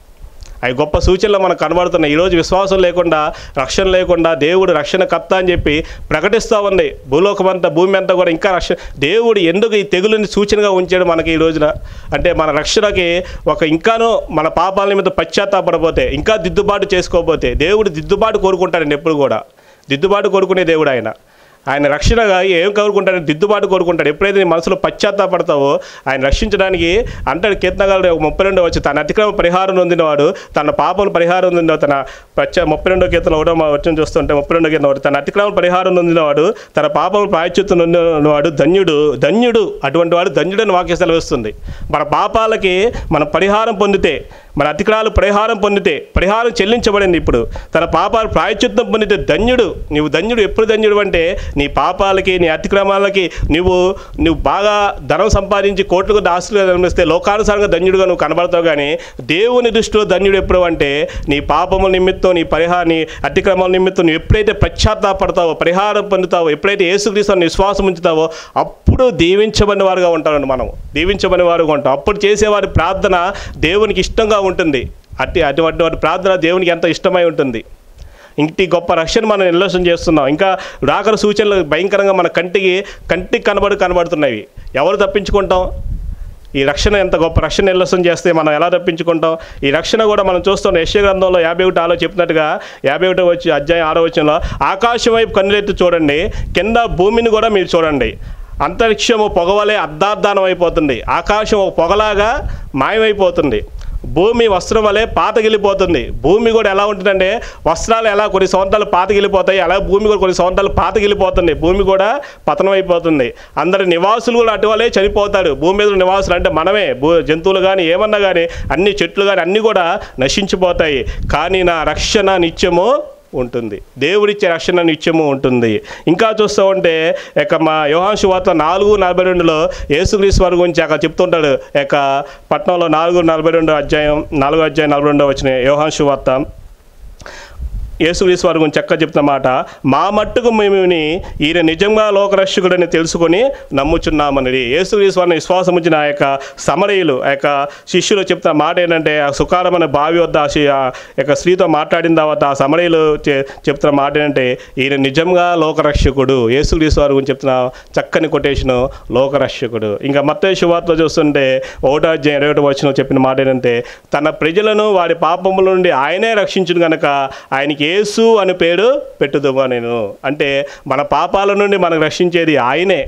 అవి గొప్ప సూచనలు మనకు కనబడుతున్నాయి ఈరోజు విశ్వాసం లేకుండా రక్షణ లేకుండా దేవుడు రక్షణ కర్త అని చెప్పి ప్రకటిస్తూ ఉంది భూలోకమంతా భూమి అంతా కూడా ఇంకా రక్షణ దేవుడు ఎందుకు ఈ తెగులుని సూచనగా ఉంచాడు మనకి ఈ రోజున అంటే మన రక్షణకి ఒక ఇంకానూ మన పాపాల నిమిత్తం పశ్చాత్తాపడపోతే ఇంకా దిద్దుబాటు చేసుకోకపోతే దేవుడు దిద్దుబాటు కోరుకుంటాడండి ఎప్పుడు కూడా దిద్దుబాటు కోరుకునే దేవుడు ఆయన ఆయన రక్షణగా ఏం కోరుకుంటాడు దిద్దుబాటు కోరుకుంటాడు ఎప్పుడైతే నీ మనసులో పశ్చాత్తాపడతావో ఆయన రక్షించడానికి అంటాడు కీర్తనగారు ముప్పై రెండో వచ్చి తన అతిక్రమ పరిహారం నొందినవాడు తన పాపలు పరిహారం నొందిన తన పచ్చ ముప్పై రెండో కీర్తన ఒకటో మా వచ్చిన చూస్తుంటే ముప్పై రెండో కీర్తన ఒకటి తన అతిక్రమ పరిహారం నొందినవాడు తన పాపలు ప్రాయశ్చిత్తం నొందినవాడు ధన్యుడు ధన్యుడు అటువంటి వాడు ధన్యుడని వాక్య సెలవిస్తుంది మన పాపాలకి మన పరిహారం పొందితే మన అతిక్రమాలు పరిహారం పొందితే పరిహారం చెల్లించబడింది ఇప్పుడు తన పాపాలు ప్రాయశ్చిత్తం పొందితే ధన్యుడు నీవు ధన్యుడు ఎప్పుడు ధన్యుడు అంటే నీ పాపాలకి నీ అతిక్రమాలకి నువ్వు నువ్వు బాగా ధనం సంపాదించి కోట్లకు ఆస్తులుగా జన్మిస్తే లోకానుసారంగా ధన్యుడుగా నువ్వు కనబడతావు కానీ దేవుని దృష్టిలో ధన్యుడు ఎప్పుడు అంటే నీ పాపముల నిమిత్తం నీ పరిహార నీ అతిక్రమాల నిమిత్తం నువ్వు ఎప్పుడైతే పశ్చాత్తాపడతావో పరిహారం పొందుతావో ఎప్పుడైతే యేసుక్రీస్తు విశ్వాసం ఉంచుతావో అప్పుడు దీవించబడిన వారుగా ఉంటామండి మనం దీవించబడిన వారుగా ఉంటాం అప్పుడు చేసేవారి ప్రార్థన దేవునికి ఇష్టంగా ఉంటుంది అట్టి అటువంటి వారి ప్రార్థన దేవునికి ఎంత ఇష్టమై ఉంటుంది ఇంటి గొప్ప రక్షణ మనం నిర్లక్ష్యం చేస్తున్నాం ఇంకా రాకర సూచనలు భయంకరంగా మన కంటికి కంటికి కనబడి కనబడుతున్నాయి ఎవరు తప్పించుకుంటాం ఈ రక్షణ ఎంత గొప్ప రక్షణ నిర్లక్ష్యం చేస్తే మనం ఎలా తప్పించుకుంటాం ఈ రక్షణ కూడా మనం చూస్తున్న యశ్య గ్రంథంలో యాభై ఒకటి ఆలో చెప్పినట్టుగా యాభై ఒకటి వచ్చి అధ్యాయం ఆరో వచ్చంలో ఆకాశం వైపు కన్నులెత్తి చూడండి కింద భూమిని కూడా మీరు చూడండి అంతరిక్షము పొగవలే అర్ధార్థానం అయిపోతుంది ఆకాశం ఒక పొగలాగా మాయమైపోతుంది భూమి వస్త్రం వలె పాతగిలిపోతుంది భూమి కూడా ఎలా ఉంటుందంటే వస్త్రాలు ఎలా కొన్ని సంవత్సరాలు పాతగిలిపోతాయి అలా భూమి కూడా కొన్ని సంవత్సరాలు పాతగిలిపోతుంది భూమి కూడా పతనం అయిపోతుంది అందరి నివాసులు కూడా అటువలే చనిపోతారు భూమి మీద ఉన్న నివాసులు అంటే మనమే భూ జంతువులు కానీ ఏమన్నా కానీ అన్ని చెట్లు కానీ అన్నీ కూడా నశించిపోతాయి కానీ నా రక్షణ నిత్యము ఉంటుంది దేవుడిచ్చే రక్షణ నిత్యము ఉంటుంది ఇంకా చూస్తూ ఉంటే ఇక మా యోహాన్ వార్త నాలుగు నలభై రెండులో యేసుక్రీస్తు వారి గురించి అక్కడ చెప్తుంటాడు ఇక పట్నంలో నాలుగు నలభై రెండు అధ్యాయం నాలుగో అధ్యాయం నలభై రెండో వచ్చిన యోహాన్ వార్త యేసుక్రీస్తు వారి గురించి చక్కగా చెప్తున్న మాట మా మట్టుకు మేముని ఈయన నిజంగా లోకరక్షకుడని తెలుసుకొని నమ్ముచున్నామని యేసుక్రీస్తు వారిని విశ్వాసం ఉంచిన ఆ యొక్క సమరయులు ఆ యొక్క శిష్యులు చెప్తున్న మాట ఏంటంటే ఆ సుకారమైన బావి వద్ద ఆ శి- ఆ యొక్క స్త్రీతో మాట్లాడిన తర్వాత ఆ సమరయులు చె- చెప్తున్న మాట ఏంటంటే ఈయన నిజంగా లోకరక్షకుడు యేసుక్రీస్తు వారి గురించి చెప్తున్న చక్కని కొటేషను లోకరక్షకుడు ఇంకా మత్తే శువార్తలో చూస్తుంటే ఒకటో అధ్యాయం ఇరవై ఒకటి వచ్చిన చెప్పిన మాట ఏంటంటే తన ప్రజలను వారి పాపముల నుండి ఆయనే రక్షించును గనక ఆయనకి యేసు అని పేరు పెట్టుదుమా నేను అంటే మన పాపాల నుండి మనకు రక్షించేది ఆయనే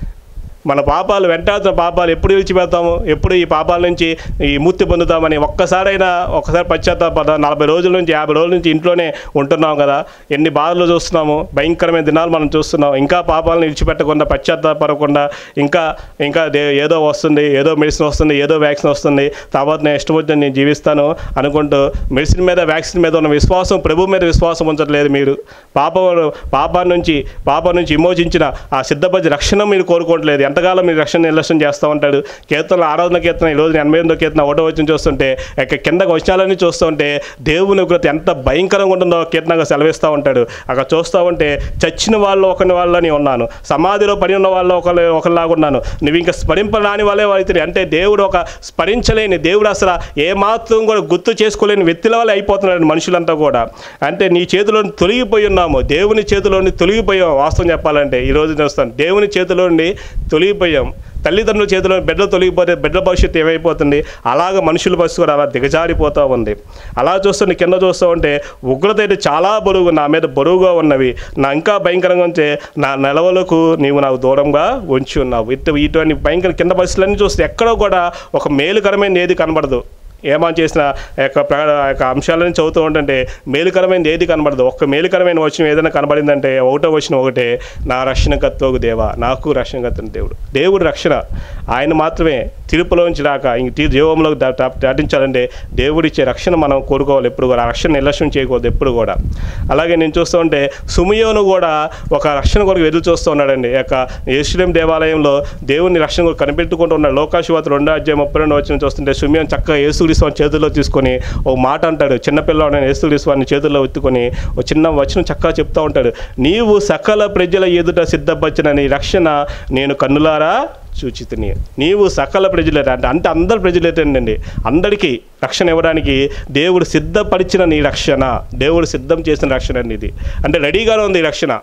మన పాపాలు వెంటాడుతున్న పాపాలు ఎప్పుడు విడిచిపెడతాము ఎప్పుడు ఈ పాపాల నుంచి ఈ ముక్తి పొందుతామని ఒక్కసారైనా ఒక్కసారి పశ్చాత్తాపడ నలభై రోజుల నుంచి యాభై రోజుల నుంచి ఇంట్లోనే ఉంటున్నాం కదా ఎన్ని బాధలు చూస్తున్నాము భయంకరమైన దినాలు మనం చూస్తున్నాం ఇంకా పాపాలను విడిచిపెట్టకుండా పశ్చాత్తాపడకుండా ఇంకా ఇంకా దే ఏదో వస్తుంది ఏదో మెడిసిన్ వస్తుంది ఏదో వ్యాక్సిన్ వస్తుంది తర్వాత నేను ఇష్టం వచ్చిన నేను జీవిస్తాను అనుకుంటూ మెడిసిన్ మీద వ్యాక్సిన్ మీద ఉన్న విశ్వాసం ప్రభు మీద విశ్వాసం ఉంచట్లేదు మీరు పాప పాపం నుంచి పాపం నుంచి విమోచించిన ఆ సిద్ధపరిచి రక్షణ మీరు కోరుకోవట్లేదు ఎంతకాలం మీరు రక్షణ నిర్లక్ష్యం చేస్తూ ఉంటాడు కీర్తనలు ఆరాధన కీర్తన ఈ రోజు ఎనభై ఎనిమిదో కీర్తన ఒకటో వచ్చిన చూస్తుంటే ఇక కింద వచనాలన్నీ చూస్తూ ఉంటే దేవుని ఉగ్రత ఎంత భయంకరంగా ఉంటుందో కీర్తనగా సెలవిస్తూ ఉంటాడు అక్కడ చూస్తూ ఉంటే చచ్చిన వాళ్ళు ఒకరి వాళ్ళని ఉన్నాను సమాధిలో పడి ఉన్న వాళ్ళు ఒకరు ఒకరిలాగా ఉన్నాను నువ్వు ఇంకా స్మరింపరాని వాళ్ళే అయితే అంటే దేవుడు ఒక స్మరించలేని దేవుడు అసలు ఏమాత్రం కూడా గుర్తు చేసుకోలేని వ్యక్తుల వల్ల అయిపోతున్నాడు మనుషులంతా కూడా అంటే నీ చేతిలో నుండి తొలగిపోయి ఉన్నాము దేవుని చేతిలో నుండి తొలగిపోయాం వాస్తవం చెప్పాలంటే ఈ రోజు చూస్తాను దేవుని చేతిలో నుండి తొలగిపోయాం తల్లిదండ్రుల చేతిలో బిడ్డలు తొలగిపోతే బిడ్డల భవిష్యత్తు ఏమైపోతుంది అలాగ మనుషుల పరిస్థితి కూడా అలా దిగజారిపోతూ ఉంది అలా చూస్తుంటే కింద చూస్తూ ఉంటే ఉగ్రత అయితే చాలా బరువు నా మీద బరువుగా ఉన్నవి నా ఇంకా భయంకరంగా ఉంటే నా నెలవలకు నీవు నాకు దూరంగా ఉంచి ఉన్నావు ఇటు ఇటువంటి భయంకర కింద పరిస్థితులన్నీ చూస్తే ఎక్కడో కూడా ఒక మేలుకరమైన ఏది కనబడదు ఏమని చేసిన ఆ యొక్క ప్ర- ఆ యొక్క అంశాలను చదువుతూ ఉంటుంటే మేలుకరమైనది ఏది కనబడదు ఒక్క మేలుకరమైన వచనం ఏదైనా కనబడిందంటే ఒకటో వచ్చిన ఒకటే నా రక్షణకత్వకు దేవా నాకు రక్షణకత్వం దేవుడు దేవుడు రక్షణ ఆయన మాత్రమే తిరుపులోంచి రాక ఇంక తీ జీవంలోకి దా- దా- దాటించాలంటే దేవుడిచ్చే రక్షణ మనం కోరుకోవాలి ఎప్పుడు కూడా ఆ రక్షణ నిర్లక్ష్యం చేయకూడదు ఎప్పుడు కూడా అలాగే నేను చూస్తూ ఉంటే సుమియోను కూడా ఒక రక్షణ కొరకు ఎదురు చూస్తూ ఉన్నాడండి ఈ యొక్క యేసులేం దేవాలయంలో దేవుని రక్షణ కొరకు కనిపెట్టుకుంటూ ఉన్నాడు లోకాశువాత రెండో అధ్యాయం ముప్పై రెండు వచ్చిన చూస్తుంటే సుమియోన్ చక్కగా యేసుక్రీస్తుని చేతుల్లో తీసుకొని ఒక మాట అంటాడు చిన్నపిల్లవాడు యేసుక్రీస్తుని చేతుల్లో ఎత్తుకొని ఒక చిన్న వచనం చక్కగా చెప్తా ఉంటాడు నీవు సకల ప్రజల ఎదుట సిద్ధపరిచిన నీ రక్షణ నేను కన్నులారా చూచితిని నీవు సకల ప్రజలు అంటే అంటే అందరు ప్రజలు ఏంటండి అందరికీ రక్షణ ఇవ్వడానికి దేవుడు సిద్ధపరిచిన నీ రక్షణ దేవుడు సిద్ధం చేసిన రక్షణ అండి ఇది అంటే రెడీగానే ఉంది ఈ రక్షణ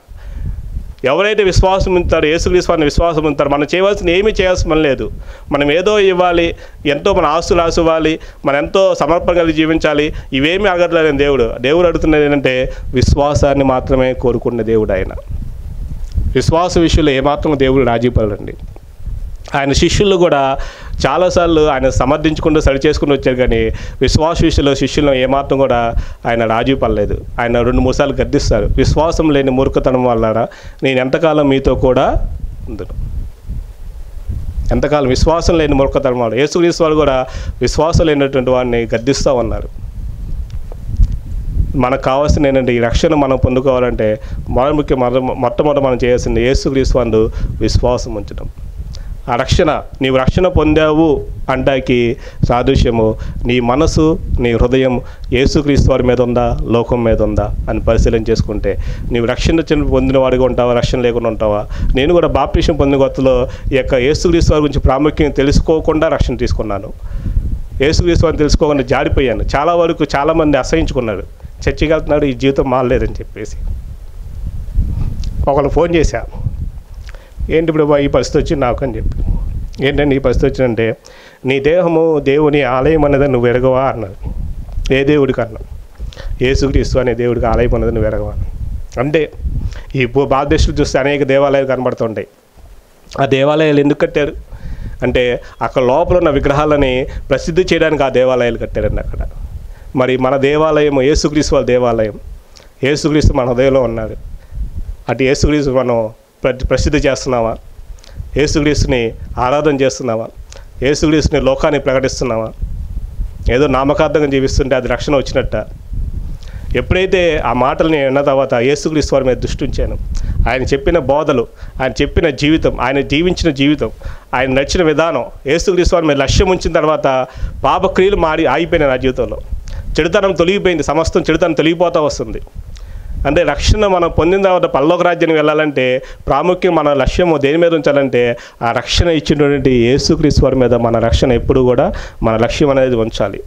ఎవరైతే విశ్వాసం ఉంటారో యేసుక్రీస్తుని విశ్వాసం ఉంటారో మనం చేయవలసిన ఏమీ చేయాల్సిన పని లేదు మనం ఏదో ఇవ్వాలి ఎంతో మన ఆస్తులు ఆశ ఇవ్వాలి మనం ఎంతో సమర్పణ కలిగి జీవించాలి ఇవేమీ అడగట్లేదు దేవుడు దేవుడు అడుగుతున్నది ఏంటంటే విశ్వాసాన్ని మాత్రమే కోరుకున్న దేవుడు ఆయన విశ్వాస విషయంలో ఏమాత్రం దేవుడు రాజీ పడరండి ఆయన శిష్యులు కూడా చాలాసార్లు ఆయన సమర్థించుకుంటూ సరి చేసుకుంటూ వచ్చారు కానీ విశ్వాస విషయంలో శిష్యులను ఏమాత్రం కూడా ఆయన రాజీ పడలేదు ఆయన రెండు మూడు సార్లు గద్దిస్తారు విశ్వాసం లేని మూర్ఖతనం వల్ల నేను ఎంతకాలం మీతో కూడా ఉందును ఎంతకాలం విశ్వాసం లేని మూర్ఖతనం వాళ్ళు యేసుక్రీస్తు వాళ్ళు కూడా విశ్వాసం లేనటువంటి వాడిని గద్దిస్తూ ఉన్నారు మనకు కావాల్సిన ఏంటంటే ఈ రక్షణ మనం పొందుకోవాలంటే మొదటి ముఖ్య మొద- మొట్టమొదట మనం చేయాల్సింది యేసుక్రీస్తు వాళ్ళు విశ్వాసం ఉంచడం ఆ రక్షణ నీవు రక్షణ పొందావు అంటాకి సాదృశ్యము నీ మనసు నీ హృదయం యేసుక్రీస్తు వారి మీద ఉందా లోకం మీద ఉందా అని పరిశీలన చేసుకుంటే నీవు రక్షణ చెంది పొందిన వాడిగా ఉంటావా రక్షణ లేకుండా ఉంటావా నేను కూడా బాప్టిషన్ పొందిన కొత్తలో ఈ యొక్క యేసుక్రీస్తు వారి గురించి ప్రాముఖ్యం తెలుసుకోకుండా రక్షణ తీసుకున్నాను యేసుక్రీస్తు వారిని తెలుసుకోకుండా జారిపోయాను చాలా వరకు చాలామంది అసహించుకున్నారు చర్చికి వెళ్తున్నాడు ఈ జీవితం మారలేదని చెప్పేసి ఒకళ్ళు ఫోన్ చేశా ఏంటి ఇప్పుడు ఈ పరిస్థితి వచ్చింది నాకు అని చెప్పి ఏంటంటే ఈ పరిస్థితి వచ్చిందంటే నీ దేహము దేవుని ఆలయం అన్నది నువ్వు ఎరగవా అన్నారు ఏ దేవుడికి అన్నా యేసుక్రీస్తు అనే దేవుడికి ఆలయం అన్నది నువ్వు ఎరగవా అంటే ఈ భూ- భారతదేశంలో చూస్తే అనేక దేవాలయాలు కనబడుతుంటాయి ఆ దేవాలయాలు ఎందుకు కట్టారు అంటే అక్కడ లోపల ఉన్న విగ్రహాలని ప్రసిద్ధి చేయడానికి ఆ దేవాలయాలు కట్టారండి అక్కడ మరి మన దేవాలయం యేసుక్రీస్తు వాళ్ళ దేవాలయం యేసుక్రీస్తు మన హృదయంలో ఉన్నాడు అటు యేసుక్రీస్తు మనం ప్ర- ప్రసిద్ధి చేస్తున్నావా యేసుక్రీస్తుని ఆరాధన చేస్తున్నావా యేసుక్రీస్తుని లోకానికి ప్రకటిస్తున్నావా ఏదో నామకార్థంగా జీవిస్తుంటే అది రక్షణ వచ్చినట్ట ఎప్పుడైతే ఆ మాటల్ని విన్న తర్వాత యేసుక్రీస్తు వారి మీద దృష్టి ఉంచాను ఆయన చెప్పిన బోధలు ఆయన చెప్పిన జీవితం ఆయన జీవించిన జీవితం ఆయన నడిచిన విధానం యేసుక్రీస్తు వారి మీద లక్ష్యం ఉంచిన తర్వాత పాపక్రియలు మారి ఆగిపోయినాయి నా జీవితంలో చెడుతనం తొలగిపోయింది సమస్తం చెడుతనం తొలగిపోతూ వస్తుంది అంటే రక్షణ మనం పొందిన తర్వాత పరలోక రాజ్యానికి వెళ్ళాలంటే ప్రాముఖ్యం మన లక్ష్యము దేని మీద ఉంచాలంటే ఆ రక్షణ ఇచ్చినటువంటి యేసుక్రీస్తు వారి మీద మన రక్షణ ఎప్పుడు కూడా మన లక్ష్యం అనేది ఉంచాలి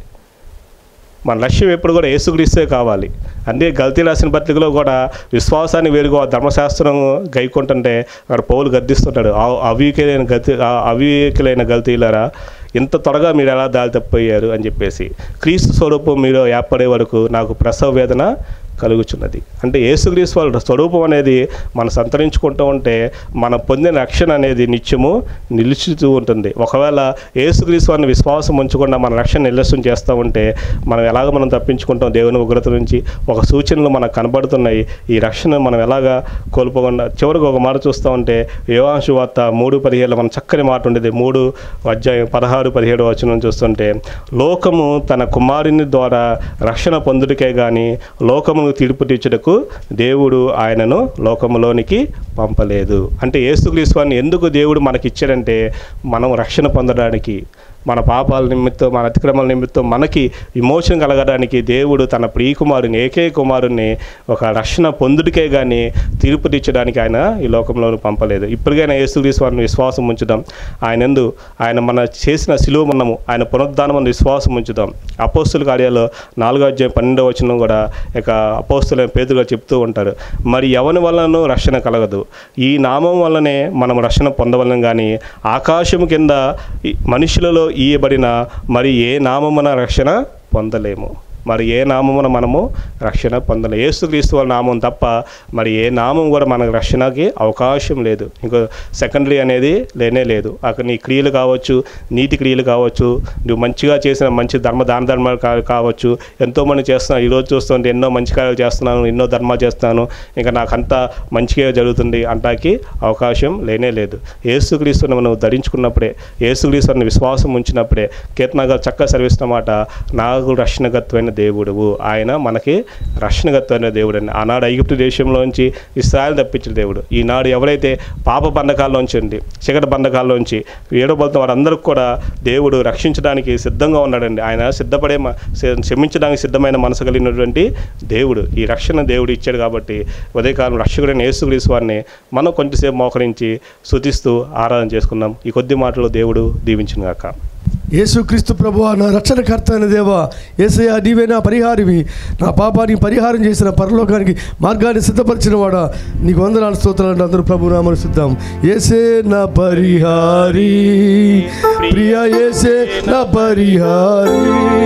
మన లక్ష్యం ఎప్పుడు కూడా యేసుక్రీస్తే కావాలి అంటే గల్తీ రాసిన పత్రికలో కూడా విశ్వాసాన్ని వేరుగా ధర్మశాస్త్రం గైకుంటుంటే అక్కడ పౌలు గద్దిస్తుంటాడు "ఆ- అవివేకులైన గతి ఆ అవివేకులైన గల్తీలరా ఇంత త్వరగా మీరు ఎలా దారి తప్పిపోయారు అని చెప్పేసి క్రీస్తు స్వరూపం మీరు ఏర్పడే వరకు నాకు ప్రసవ వేదన కలుగుచున్నది అంటే యేసుక్రీస్తు వాళ్ళ స్వరూపం అనేది మనం సంతరించుకుంటూ ఉంటే మనం పొందిన రక్షణ అనేది నిత్యము నిలుచుతూ ఉంటుంది ఒకవేళ యేసుక్రీస్తు వారిని విశ్వాసం ఉంచకుండా మన రక్షణ నిర్లక్ష్యం చేస్తూ ఉంటే మనం ఎలాగ మనం తప్పించుకుంటాం దేవుని ఉగ్రత నుంచి ఒక సూచనలు మనకు కనబడుతున్నాయి ఈ రక్షణ మనం ఎలాగా కోల్పోకుండా చివరికి ఒక మాట చూస్తూ ఉంటే యోగాంశు వార్త మూడు పదిహేడులో మన చక్కని మాట ఉండేది మూడు అధ్యాయం పదహారు పదిహేడు వచనం చూస్తుంటే లోకము తన కుమారుని ద్వారా రక్షణ పొందుడికే కానీ లోకమును తీర్పు తీర్చుటకు దేవుడు ఆయనను లోకములోనికి పంపలేదు అంటే యేసుక్రీస్తు వారిని ఎందుకు దేవుడు మనకి ఇచ్చాడంటే మనం రక్షణ పొందడానికి మన పాపాల నిమిత్తం మన అతిక్రమాల నిమిత్తం మనకి విమోచన కలగడానికి దేవుడు తన ప్రియకుమారుని ఏకే కుమారుని ఒక రక్షణ పొందుడికే కానీ తీర్పు తీర్చడానికి ఆయన ఈ లోకంలో పంపలేదు ఇప్పటికైనా యేసుక్రీస్తు వారిని విశ్వాసం ఉంచుదాం ఆయన ఎందు ఆయన మన చేసిన సిలువ మన్నము ఆయన పునరుద్ధానం అందు విశ్వాసం ఉంచుదాం అపోస్తుల కార్యాలు నాలుగో అధ్యాయం పన్నెండవ వచనం కూడా ఇక అపోస్తుల పేదలుగా చెప్తూ ఉంటారు మరి ఎవని వలనను రక్షణ కలగదు ఈ నామం వల్లనే మనం రక్షణ పొందవలను కానీ ఆకాశం కింద ఈ మనుషులలో ఇయ్యబడిన మరి ఏ నామమున రక్షణ పొందలేము మరి ఏ నామమున మనము రక్షణ పొందలేము యేసుక్రీస్తు వాళ్ళ నామం తప్ప మరి ఏ నామం కూడా మనకు రక్షణకి అవకాశం లేదు ఇంకో సెకండరీ అనేది లేనే లేదు అక్కడ నీ క్రియలు కావచ్చు నీతి క్రియలు కావచ్చు నువ్వు మంచిగా చేసిన మంచి ధర్మ దాన ధర్మాలు కా- కావచ్చు ఎంతోమంది చేస్తున్నాను ఈరోజు చూస్తుంటే ఎన్నో మంచి కార్యాలు చేస్తున్నాను ఎన్నో ధర్మాలు చేస్తున్నాను ఇంకా నాకంతా మంచిగా జరుగుతుంది అంటాకి అవకాశం లేనే లేదు యేసుక్రీస్తుని మనం ధరించుకున్నప్పుడే యేసుక్రీస్తుని విశ్వాసం ఉంచినప్పుడే కీర్తనగా చక్కగా సర్విస్తున్న మాట నాకు రక్షణగత్వమైన దేవుడువు ఆయన మనకి రక్షణగత్వమైన దేవుడు అని ఆనాడు ఐగుప్తు దేశంలోంచి ఇస్రాయల్ తప్పించిన దేవుడు ఈనాడు ఎవరైతే పాప బంధకాల్లోంచి అండి చీకటి బంధకాల్లోంచి ఏడబోతున్న వారందరికీ కూడా దేవుడు రక్షించడానికి సిద్ధంగా ఉన్నాడండి ఆయన సిద్ధపడే మ- సి- క్షమించడానికి సిద్ధమైన మనసు కలిగినటువంటి దేవుడు ఈ రక్షణ దేవుడు ఇచ్చాడు కాబట్టి ఉదయకాలం రక్షకుడైన యేసుక్రీస్తు వారిని మనం కొంచెంసేపు మోకరించి స్తుతిస్తూ ఆరాధన చేసుకుందాం ఈ కొద్ది మాటలు దేవుడు దీవించిన గాక యేసుక్రీస్తు ప్రభువా నా రక్షణకర్త అయిన దేవా ఏసయ్యా నీవే నా పరిహారివి నా పాపానికి పరిహారం చేసిన పరలోకానికి మార్గాన్ని సిద్ధపరిచిన వాడా నీకు వందనాలు స్తోత్రాలు అందరూ ప్రభు నామని సిద్ధం ఏసే నా పరిహారి ప్రియ ఏసే నా పరిహారి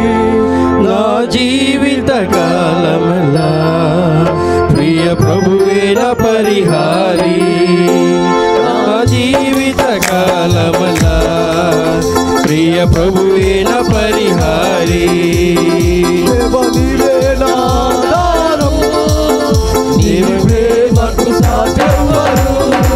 నా జీవిత కాలమలా ప్రియ ప్రభువేన పరిహారి నా జీవిత కాలమలా ప్రియ ప్రభువేన పరిహారి దేవా నీవే నా ఆధారం. నీ ప్రేమకు సాటెవ్వరు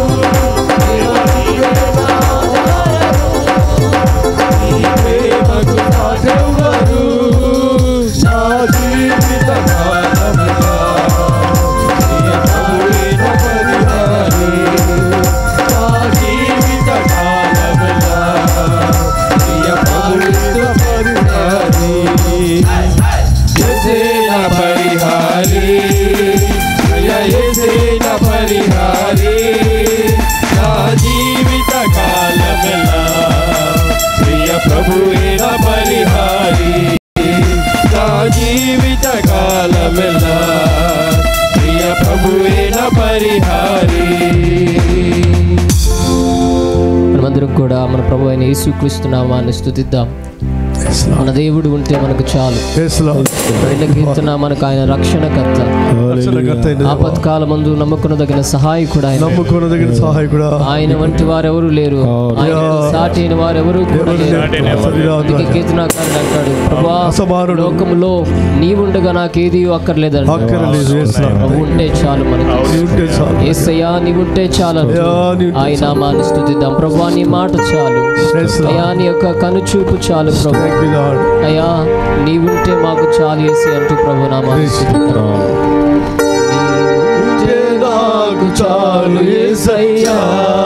నీ ప్రేమకు సాటెవ్వరు నా జీవిత కాలమలా ప్రియ ప్రభువేన పరిహారి నా జీవిత కాలమలా ప్రియ ప్రభువేన పరిహారి ఎసేన పరిహారి ప్రియ ఎసేన పరిహారి నా జీవిత కాలమెల్లా ప్రియ ప్రభువేన పరిహారి నా జీవిత కాలమెల్లా ప్రియ ప్రభువేన పరిహారి మనమందరం కూడా మన ప్రభు అయిన యేసుక్రీస్తు నామాన్ని స్తుతిద్దాం మన దేవుడు ఉంటే మనకు చాలు Yes, Lord. రెండో కీర్తన మనకు ఆయన రక్షణకర్త రక్షణకర్త అయిన దేవా. ఆపత్కాలమందు నమ్మకునదగిన సహాయకుడు ఆయన నమ్ముకోనదగిన సహాయకుడా ఆయన వంటి వారెవరు లేరు ఆయన సాటి అయిన వారెవరు కూడా లేరు అందుకే కీర్తనాకారుడు అంటాడు ప్రభా అసమానుడు. లోకములో నీవుండగా నాకేది అక్కర్లేదండి అక్కర్లేదు, yes, Lord. ప్రభు ఉంటే చాలు మనకి నీ ఉంటే చాలు. ఏసయ్యా నీవుంటే చాలు అంటూ అయ్యా, నీ ఉంటే ఆయన నామాన్ని స్తుతిద్దాం ప్రభా నీ మాట చాలు Yes, Lord. అయ్యా నీ యొక్క కనుచూపు చాలు ప్రభు Thank you, Lord. అయ్యా నీవుంటే మాకు చాలు ఏసి అంటూ ప్రభు నామాన్ని Yes. స్తుతిద్దాం నీవుంటే నాకు చాలు యేసయ్యా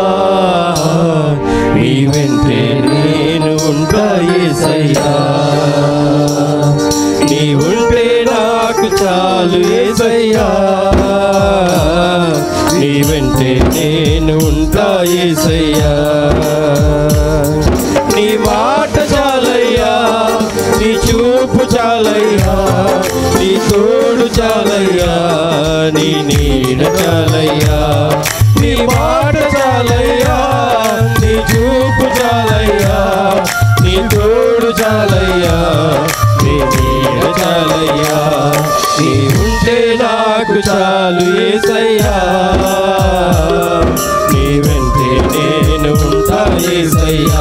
నీ వెంటే నేను ఉంటా యేసయ్యా నీ ఉంటే నాకు చాలు యేసయ్యా వెంటే నేను ఉంటా ఏసయ్యా నీ మాట చాలయ్యా నీ చూపు చాలయ్యా నీ తోడు చాలయ్యా నీ నీడ చాలయ్యా నీ మాట చాలయ్యా నీ చూపు చాలయ్యా నీ తోడు చాలయ్యా నీ నీడ చాలయ్యా నీ ఉంటే నాకు చాలు ఏసయ్యా నీ వెంటే నేను ఉంటా ఏసయ్యా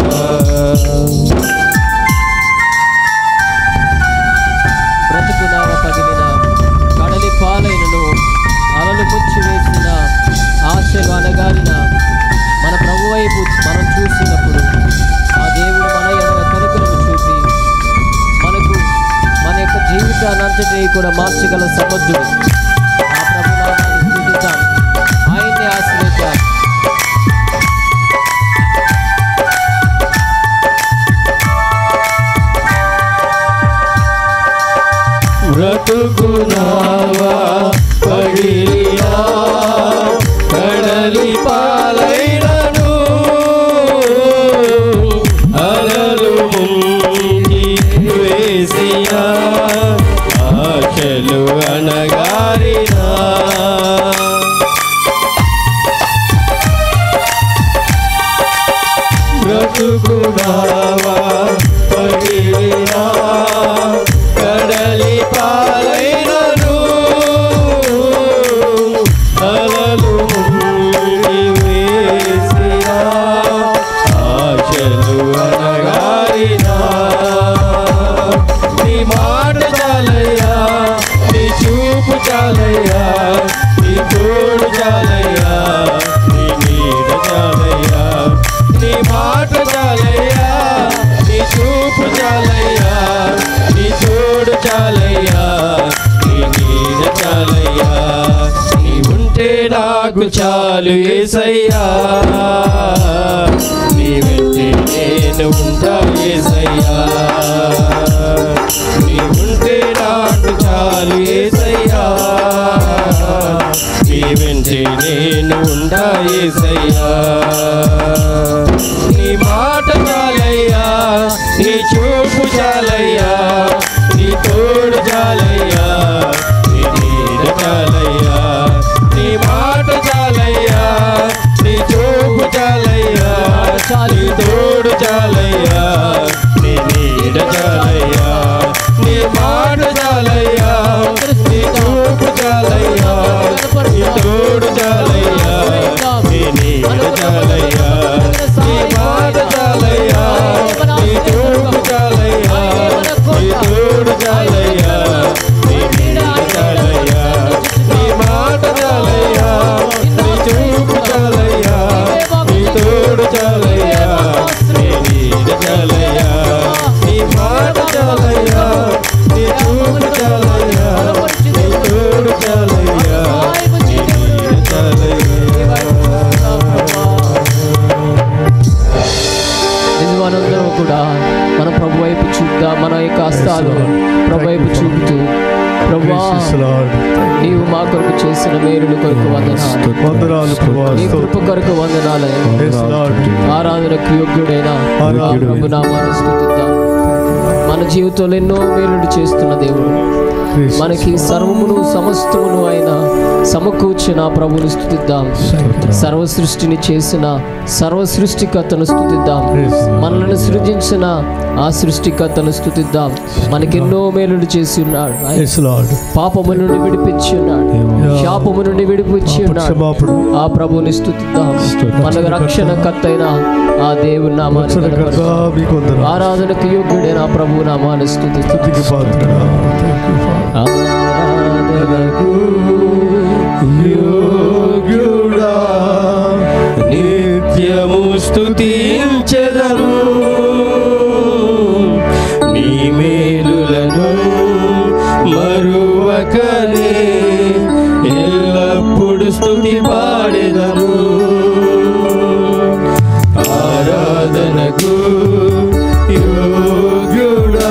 బ్రతుకునావ పగిలిన కడలి పాలైనను అలలు ముచ్చి వేసిన ఆశలు అనగాలిన మన ప్రభు వైపు మనం చూసినప్పుడు ఆ దేవుడు మన ఎడల కనుకలను చూపి మనకు మన యొక్క జీవితాన్ని అంతటినీ కూడా మార్చగల సమర్థుడు ఆ ప్రభు నామాన్ని స్తుతిద్దాం ఆయన్ని ఆశ్రయించాలి బ్రతుకునావా పగిలినా కడలి పాలైనను అలలు ముంగి వేసిన ఆశలు అనగారినా బ్రతుకునావా పగిలినా కడలి పాలైనను అలలు ముంగి వేసిన ఆశలు అనగారినా నీ మాట చాలయ్యా నీ చూపు చాలయ్యా నీ తోడు చాలయ్యా నీ నీడ చాలయ్యా నీ మాట చాలయ్యా నీ చూపు చాలయ్యా నీ తోడు చాలయ్యా నీ నీడ చాలయ్యా నీ ఉంటే నాకు చాలు ఏసయ్యా నీ వెంటే నేను ఉంటా ఏసయ్యా నీ ఉంటే నాకు చాలు ఏసయ్యా నీ వెంటే నేను ఉంటా ఏసయ్యా నీ మాట చాలయ్యా నీ చూపు చాలయ్యా నీ తోడు చాలయ్యా నీ నీడ చాలయ్యా నీ మాట చాలయ్యా నీ చూపు చాలయ్యా నీ తోడు చాలయ్యా నీ నీడ చాలయ్యా నీ మాట చాలయ్యా నీ చూపు చాలయ్యా నీ తోడు చాలయ్యా నీ నీడ చాలయ్యా నీ మాట చాలయ్యా నీ చూపు చాలయ్యా నీ తోడు చాలయ్యా నీ నీడ చాలయ్యా నీ మాట చాలయ్యా నీ చూపు చాలయ్యా నీ తోడు చాలయ్యా నీ నీడ చాలయ్యా నీ మాట చాలయ్యా నీ చూపు చాలయ్యా నీ తోడు చాలయ్యా నీ నీడ నిజమానందరం కూడా మన ప్రభు వైపు చూద్దాం మన యొక్క హస్తాలు ప్రభు వైపు చూపుతూ ప్రభా Precious Lord. నీవు మా కొరకు చేసిన మేలుల కొరకు వందనాలు వందనాలు ప్రభా నీ కృప కొరకు వందనాలు Yes, Lord. ఆరాధనకు యోగ్యుడైన ఆ ప్రభు నామాన్ని స్తుతిద్దాం మన జీవితంలో ఎన్నో మేలుడు చేస్తున్న దేవుడు Yes. మనకి సర్వమును సమస్తమును ఆయన సమకూర్చిన ప్రభుని స్థుతిద్దాం సర్వ సృష్టిని చేసిన సర్వ సృష్టికర్తను స్థుతిద్దాం Yes. మనల్ని సృజించిన ఆ సృష్టికర్తను స్థుతిద్దాం మనకెన్నో మేలుడు చేసి ఉన్నాడు ఆయన Yes, Lord. పాపము నుండి విడిపించి ఉన్నాడు Yeah. శాపము నుండి విడిపించి పాప ఉన్నాడు క్షమాపణ. ఆ ప్రభుని స్థుతిద్దాం స్తుతిద్దాం. మన రక్షణ కర్తైన ఆ దేవుని నామాన్ని రక్షణకర్త కనపరుస్తాం. మీకు వందనాలు. ఆరాధనకు యోగ్యుడైన ఆ ప్రభు నామాన్ని స్థుతిస్తాం స్తుతికి పాత్రుడా. Thank you, Father. ఆరాధనకు యోగ్యుడా నిత్యము స్తుతించెదను నీ మేలులను మరువకనే ఎల్లప్పుడు స్తుతి పాడెదను ఆరాధనకు యోగ్యుడా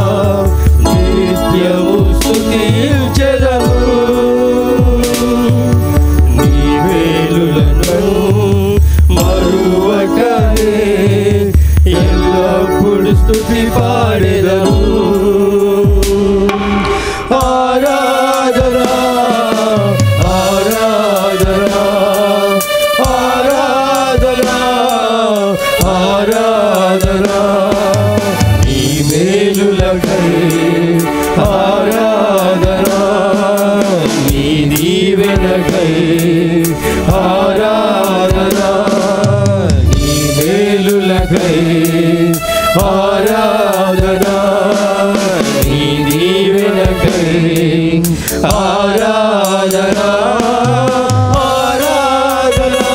నిత్యము స్తుతించెదను నీ వేలు ఆరాధనా ఆరాధనా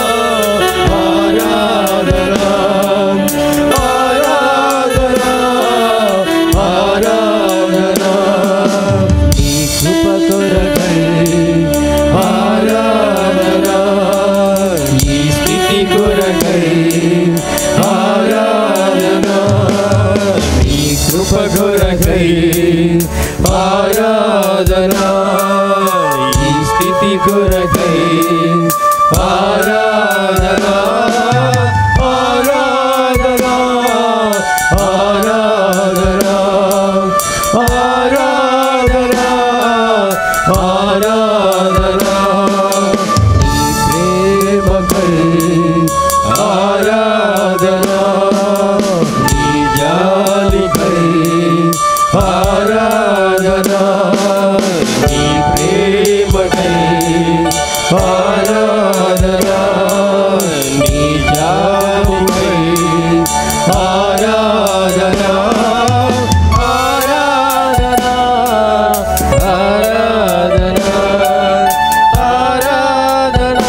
ఆరాధనా ఆరాధనా ఆరాధనా నీ కృప కొరకై ఆరాధనా ఈ స్థితి కొరకై ఆరాధనా నీ కృప కొరకై ఆరాధనా ఈ స్థితి కొరకై ఆరాధనా ఆరాధనా ఆరాధనా ఆరాధనా ఆరాధనా నీ ప్రేమకై ఆరాధనా నీ జాలికై ఆరాధనా నీ ప్రేమకై ఆరాధనా నీ జాలికై ఆరాధనా ఆరాధనా ఆరాధనా ఆరాధనా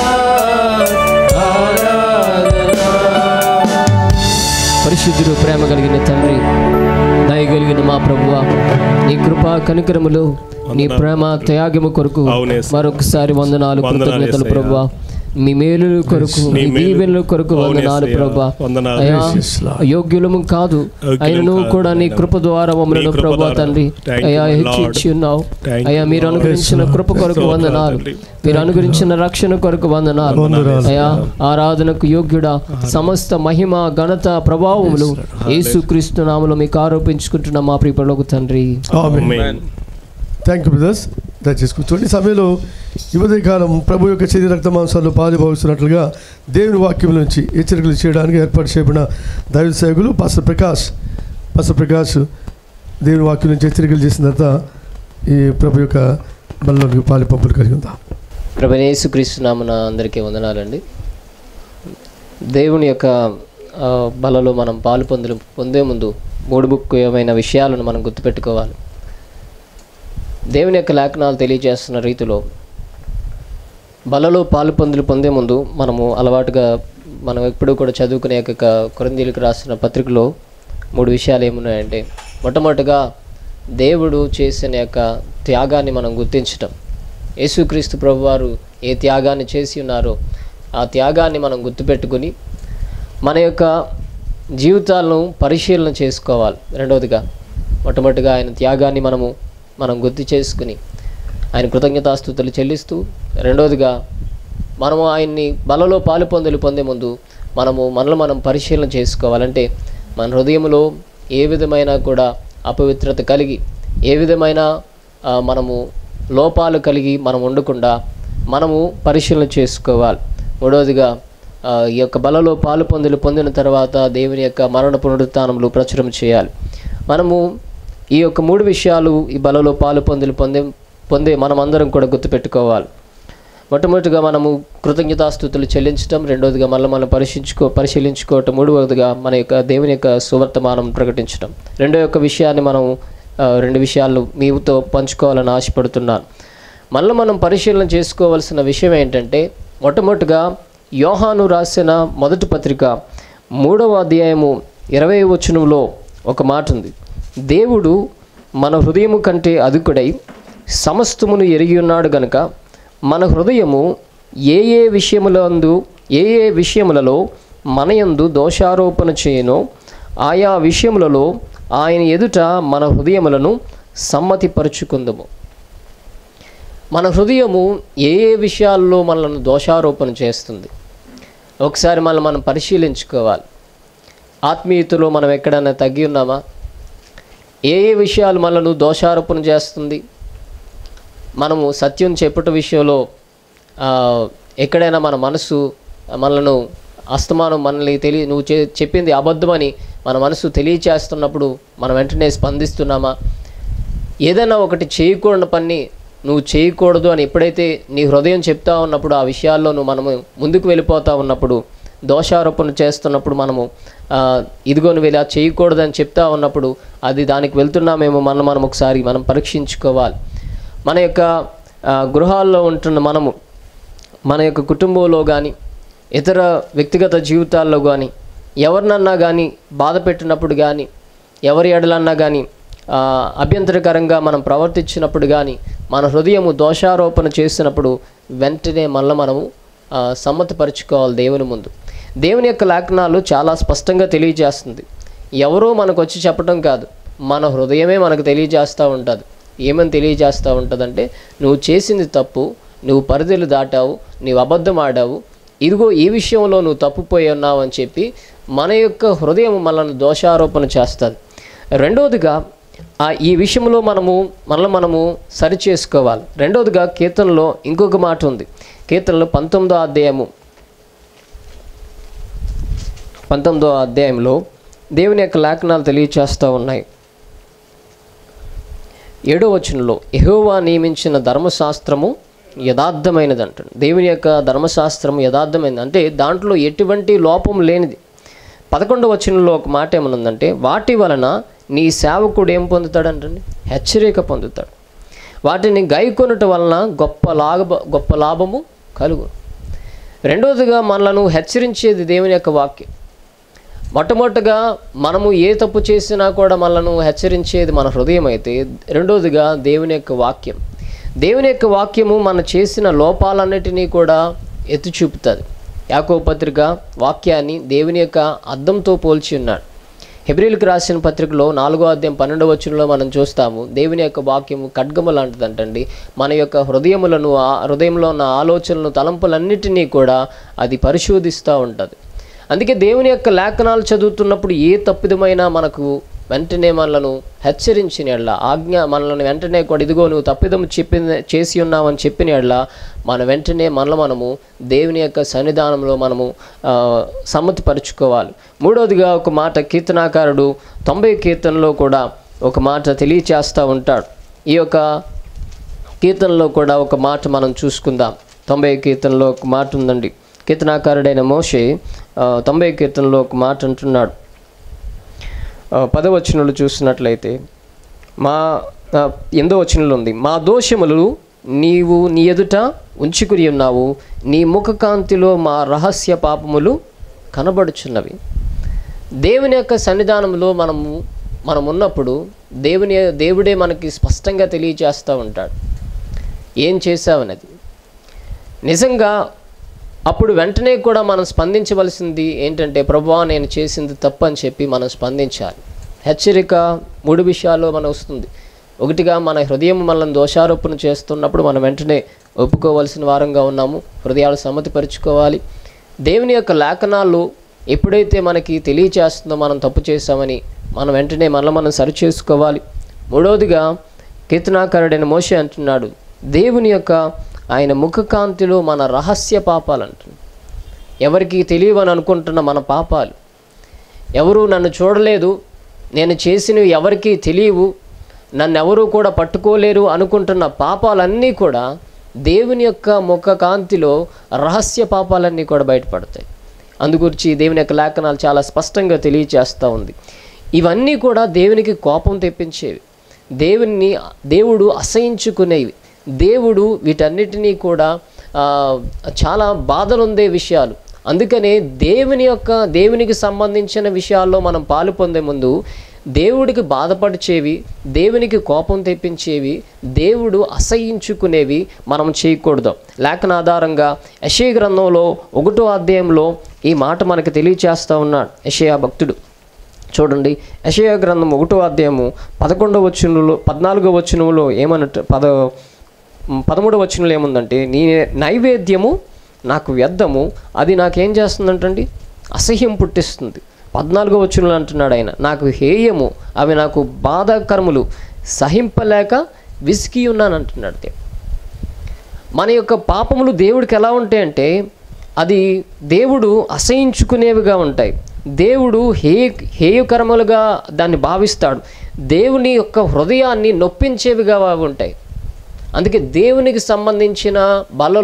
ఆరాధనా పరిశుద్ధుడు ప్రేమ కలిగిన తండ్రి దయగలిగిన మా ప్రభువ నీ కృపా కనికరములు నీ ప్రేమ త్యాగము కొరకు అవునే సార్. మరొకసారి వందనాలు వందనాలు కృతజ్ఞతలు యేసయ్యా. ప్రభా మీ మేలు కొరకు నీ మీ మేలు. దీవెనల కొరకు అవునే వందనాలు యేసయ్యా. ప్రభా వందనాలు. అయ్యా Yes, Lord. యోగ్యులము కాదు యోగ్యులం అయినను కాదు, కూడా నీ నాయనా. కృప ద్వారా మమ్మల్ని నీ కృప ప్రభా ద్వారా. తండ్రి Thank you, అయ్యా Lord. హెచ్చించి ఉన్నావు Thank అయ్యా you, మీరు Lord. అనుగ్రహించిన Yes, కృప కొరకు స్తోత్రాలు వందనాలు తండ్రి. మీరు అనుగ్రహించిన రక్షణ కొరకు వందనాలు వందనాలు. అయ్యా ఆరాధనకు యోగ్యుడా సమస్త మహిమ ఘనత ప్రభావములు యేసుక్రీస్తు నామములో మీకు ఆరోపించుకుంటున్న మా ప్రియపడలకు తండ్రి Amen. థ్యాంక్ యూ బ్రదర్స్ దయచేసి కూర్చోండి ఈ సమయంలో ఈ ఉదయ కాలం ప్రభు యొక్క శరీర రక్త మాంసాలు పాలుభావిస్తున్నట్లుగా దేవుని వాక్యం నుంచి హెచ్చరికలు చేయడానికి ఏర్పాటు చేయబడిన దైవ సేవకులు పాస్టర్ ప్రకాష్ పాస్టర్ ప్రకాష్ దేవుని వాక్యం నుంచి హెచ్చరికలు చేసిన తర్వాత ఈ ప్రభు యొక్క బలంలోనికి పాలు పంపులు కలిగి ఉందా ప్రభు యేసుక్రీస్తు నామన అందరికీ వందనాలండి దేవుని యొక్క ఆ, బలలో మనం పాలు పొందు పొందే ముందు మూడు ముఖ్యమైన విషయాలను మనం గుర్తుపెట్టుకోవాలి దేవుని యొక్క లేఖనాలు తెలియజేస్తున్న రీతిలో బలలో పాలు పొందులు పొందే ముందు మనము అలవాటుగా మనం ఎప్పుడూ కూడా చదువుకునే యొక్క కొరందీలకు రాసిన పత్రికలో మూడు విషయాలు ఏమున్నాయంటే మొట్టమొదటిగా దేవుడు చేసిన యొక్క త్యాగాన్ని మనం గుర్తించటం యేసుక్రీస్తు ప్రభువారు ఏ త్యాగాన్ని చేసి ఉన్నారో ఆ త్యాగాన్ని మనం గుర్తుపెట్టుకుని మన యొక్క జీవితాలను పరిశీలన చేసుకోవాలి రెండవదిగా మొట్టమొదటిగా ఆయన త్యాగాన్ని మనము మనం గుర్తు చేసుకుని ఆయన కృతజ్ఞతాస్థుతులు చెల్లిస్తూ రెండవదిగా మనము ఆయన్ని బలలో పాలు పొందులు పొందే ముందు మనము మనలో మనం పరిశీలన చేసుకోవాలంటే మన హృదయంలో ఏ విధమైన కూడా అపవిత్రత కలిగి ఏ విధమైన ఆ, మనము లోపాలు కలిగి మనం ఉండకుండా మనము పరిశీలన చేసుకోవాలి మూడవదిగా ఆ, ఈ యొక్క బలలో పాలు పొందులు పొందిన తర్వాత దేవుని యొక్క మరణ పునరుత్థానములు ప్రచురం చేయాలి మనము ఈ యొక్క మూడు విషయాలు ఈ బలలో పాలు పొందులు పొందే పొందే మనం అందరం కూడా గుర్తుపెట్టుకోవాలి మొట్టమొదటిగా మనము కృతజ్ఞతాస్థుతులు చెల్లించడం రెండవదిగా మళ్ళీ మనం పరిశీలించుకో పరిశీలించుకోవటం మూడవదిగా మన యొక్క దేవుని యొక్క సువర్తమానం ప్రకటించడం రెండో యొక్క విషయాన్ని మనం ఆ, రెండు విషయాలు మీతో పంచుకోవాలని ఆశపడుతున్నాను మళ్ళీ మనం పరిశీలన చేసుకోవాల్సిన విషయం ఏంటంటే మొట్టమొదటిగా యోహాను రాసిన మొదటి పత్రిక మూడవ అధ్యాయము ఇరవై వచనంలో ఒక మాట ఉంది దేవుడు మన హృదయము కంటే అధికుడై సమస్తమును ఎరిగి ఉన్నాడు గనుక మన హృదయము ఏ ఏ విషయములందు ఏ ఏ విషయములలో మనయందు దోషారోపణ చేయనో ఆయా విషయములలో ఆయన ఎదుట మన హృదయములను సమ్మతిపరుచుకుందము మన హృదయము ఏ ఏ విషయాల్లో మనల్ని దోషారోపణ చేస్తుంది ఒకసారి మనం మనం పరిశీలించుకోవాలి ఆత్మీయతలో మనం ఎక్కడైనా తగ్గి ఉన్నామా ఏ ఏ విషయాలు మనల్ని దోషారోపణ చేస్తుంది మనము సత్యం చెప్పట విషయంలో ఆ, ఎక్కడైనా మన మనసు మనలను అస్తమానం మనల్ని తెలియ నువ్వు చే చెప్పింది అబద్ధమని మన మనసు తెలియచేస్తున్నప్పుడు మనం వెంటనే స్పందిస్తున్నామా ఏదైనా ఒకటి చేయకూడని పని నువ్వు చేయకూడదు అని ఎప్పుడైతే నీ హృదయం చెప్తా ఉన్నప్పుడు ఆ విషయాల్లో నువ్వు మనము ముందుకు వెళ్ళిపోతా ఉన్నప్పుడు దోషారోపణ చేస్తున్నప్పుడు మనము ఆ, ఇదిగో నువ్వు ఇలా చేయకూడదని చెప్తా ఉన్నప్పుడు అది దానికి వెళ్తున్నామేమో మనం మనం ఒకసారి మనం పరీక్షించుకోవాలి మన యొక్క ఆ, గృహాల్లో ఉంటున్న మనము మన యొక్క కుటుంబంలో కానీ ఇతర వ్యక్తిగత జీవితాల్లో కానీ ఎవరినన్నా కానీ బాధ పెట్టినప్పుడు కానీ ఎవరి ఎడలన్నా కానీ ఆ, అభ్యంతరకరంగా మనం ప్రవర్తించినప్పుడు కానీ మన హృదయము దోషారోపణ చేసినప్పుడు వెంటనే మళ్ళీ మనము ఆ, సమ్మతిపరుచుకోవాలి దేవుని ముందు దేవుని యొక్క లేఖనాలు చాలా స్పష్టంగా తెలియజేస్తుంది ఎవరో మనకు వచ్చి చెప్పడం కాదు మన హృదయమే మనకు తెలియజేస్తూ ఉంటుంది ఏమని తెలియజేస్తూ ఉంటుందంటే నువ్వు చేసింది తప్పు నువ్వు పరిధులు దాటావు నువ్వు అబద్ధం ఆడావు ఇదిగో ఈ విషయంలో నువ్వు తప్పుపోయి ఉన్నావు అని చెప్పి మన యొక్క హృదయం మనల్ని దోషారోపణ చేస్తుంది రెండవదిగా ఆ ఈ విషయంలో మనము మనల్ని మనము సరి చేసుకోవాలి రెండవదిగా కీర్తనలో ఇంకొక మాట ఉంది కీర్తనలో పంతొమ్మిదో అధ్యాయము పంతొమ్మిదో అధ్యాయంలో దేవుని యొక్క లేఖనాలు తెలియచేస్తూ ఉన్నాయి ఏడో వచనంలో యెహోవా నియమించిన ధర్మశాస్త్రము యథార్థమైనది అంటాడు దేవుని యొక్క ధర్మశాస్త్రం యథార్థమైనది అంటే దాంట్లో ఎటువంటి లోపం లేనిది పదకొండవ వచనంలో ఒక మాట ఏమనుందంటే వాటి వలన నీ సేవకుడు ఏం పొందుతాడంటండి హెచ్చరిక పొందుతాడు వాటిని గైకొనుట వలన గొప్ప లాభ గొప్ప లాభము కలుగు రెండవదిగా మనలను హెచ్చరించేది దేవుని యొక్క వాక్యం మొట్టమొదటిగా మనము ఏ తప్పు చేసినా కూడా మనలను హెచ్చరించేది మన హృదయం అయితే రెండవదిగా దేవుని యొక్క వాక్యం దేవుని యొక్క వాక్యము మన చేసిన లోపాలన్నిటినీ కూడా ఎత్తి చూపుతుంది యాకో పత్రిక వాక్యాన్ని దేవుని యొక్క అద్దంతో పోల్చి ఉన్నాడు హెబ్రిల్కి రాసిన పత్రికలో నాలుగో అధ్యాయం పన్నెండవ వచనంలో మనం చూస్తాము దేవుని యొక్క వాక్యము ఖడ్గము లాంటిదంటండి మన యొక్క హృదయములను ఆ హృదయంలో ఉన్న ఆలోచనలను తలంపులన్నిటినీ కూడా అది పరిశోధిస్తూ ఉంటుంది అందుకే దేవుని యొక్క లేఖనాలు చదువుతున్నప్పుడు ఏ తప్పిదమైనా మనకు వెంటనే మనలను హెచ్చరించిన ఎడ్ల ఆజ్ఞ మనల్ని వెంటనే కూడా ఇదిగో నువ్వు తప్పిదం చెప్పిన చేసి ఉన్నావని చెప్పిన ఎడ్ల మన వెంటనే మనలో మనము దేవుని యొక్క సన్నిధానంలో మనము ఆ, సమ్మతిపరుచుకోవాలి మూడవదిగా ఒక మాట కీర్తనాకారుడు తొంభై కీర్తనలో కూడా ఒక మాట తెలియచేస్తూ ఉంటాడు ఈ యొక్క కీర్తనలో కూడా ఒక మాట మనం చూసుకుందాం తొంభై కీర్తనలో ఒక మాట ఉందండి కీర్తనాకారుడైన మోషే ఆ, తొంభై కీర్తనలో ఒక మాట అంటున్నాడు ఆ, పదవచనంలో చూసినట్లయితే మా ఆ, ఎందో వచనంలో ఉంది మా దోషములు నీవు నీ ఎదుట ఉంచుకుని ఉన్నావు నీ ముఖ కాంతిలో మా రహస్య పాపములు కనబడుచున్నవి దేవుని యొక్క సన్నిధానంలో మనము మనం ఉన్నప్పుడు దేవుని దేవుడే మనకి స్పష్టంగా తెలియజేస్తూ ఉంటాడు ఏం చేశావన్నది నిజంగా అప్పుడు వెంటనే కూడా మనం స్పందించవలసింది ఏంటంటే ప్రభువా నేను చేసింది తప్పు అని చెప్పి మనం స్పందించాలి హెచ్చరిక మూడు విషయాల్లో మనం వస్తుంది ఒకటిగా మన హృదయం మనల్ని దోషారోపణ చేస్తున్నప్పుడు మనం వెంటనే ఒప్పుకోవలసిన వారంగా ఉన్నాము హృదయాలు సమ్మతిపరుచుకోవాలి దేవుని యొక్క లేఖనాలు ఎప్పుడైతే మనకి తెలియచేస్తుందో మనం తప్పు చేశామని మనం వెంటనే మనల్ని మనం సరిచేసుకోవాలి మూడవదిగా కీర్తనాకారుడైన మోషే అంటున్నాడు దేవుని యొక్క ఆయన ముఖకాంతిలో మన రహస్య పాపాలు అంటున్నాడు ఎవరికి తెలియవని అనుకుంటున్న మన పాపాలు ఎవరు నన్ను చూడలేదు నేను చేసినవి ఎవరికీ తెలియవు నన్ను ఎవరూ కూడా పట్టుకోలేరు అనుకుంటున్న పాపాలన్నీ కూడా దేవుని యొక్క ముఖ కాంతిలో రహస్య పాపాలన్నీ కూడా బయటపడతాయి అందుగురించి దేవుని యొక్క లేఖనాలు చాలా స్పష్టంగా తెలియచేస్తూ ఉంది ఇవన్నీ కూడా దేవునికి కోపం తెప్పించేవి దేవుని దేవుడు అసహించుకునేవి దేవుడు వీటన్నిటినీ కూడా ఆ, చాలా బాధలుందే విషయాలు అందుకనే దేవుని యొక్క దేవునికి సంబంధించిన విషయాల్లో మనం పాలు పొందే ముందు దేవుడికి బాధపడిచేవి దేవునికి కోపం తెప్పించేవి దేవుడు అసహించుకునేవి మనం చేయకూడదు లేఖన ఆధారంగా యశయ గ్రంథంలో ఒకటో అధ్యాయంలో ఈ మాట మనకు తెలియచేస్తూ ఉన్నాడు యశయ భక్తుడు చూడండి యశయ గ్రంథం ఒకటో అధ్యాయము పదకొండవ వచనంలో పద్నాలుగో వచనంలో ఏమన్నట్టు పద పదమూడవ వచనంలో ఏముందంటే నీ నైవేద్యము నాకు వ్యర్థము అది నాకేం చేస్తుందంటండి అసహ్యం పుట్టిస్తుంది పద్నాలుగో వచనంలో అంటున్నాడు ఆయన నాకు హేయము అవి నాకు బాధాకరములు సహింపలేక విసిగి ఉన్నాను అంటున్నాడు దేవుడు మన యొక్క పాపములు దేవుడికి ఎలా ఉంటాయంటే అది దేవుడు అసహించుకునేవిగా ఉంటాయి దేవుడు హే హేయకరములుగా దాన్ని భావిస్తాడు దేవుని యొక్క హృదయాన్ని నొప్పించేవిగా అవి ఉంటాయి అందుకే దేవునికి సంబంధించిన బలలో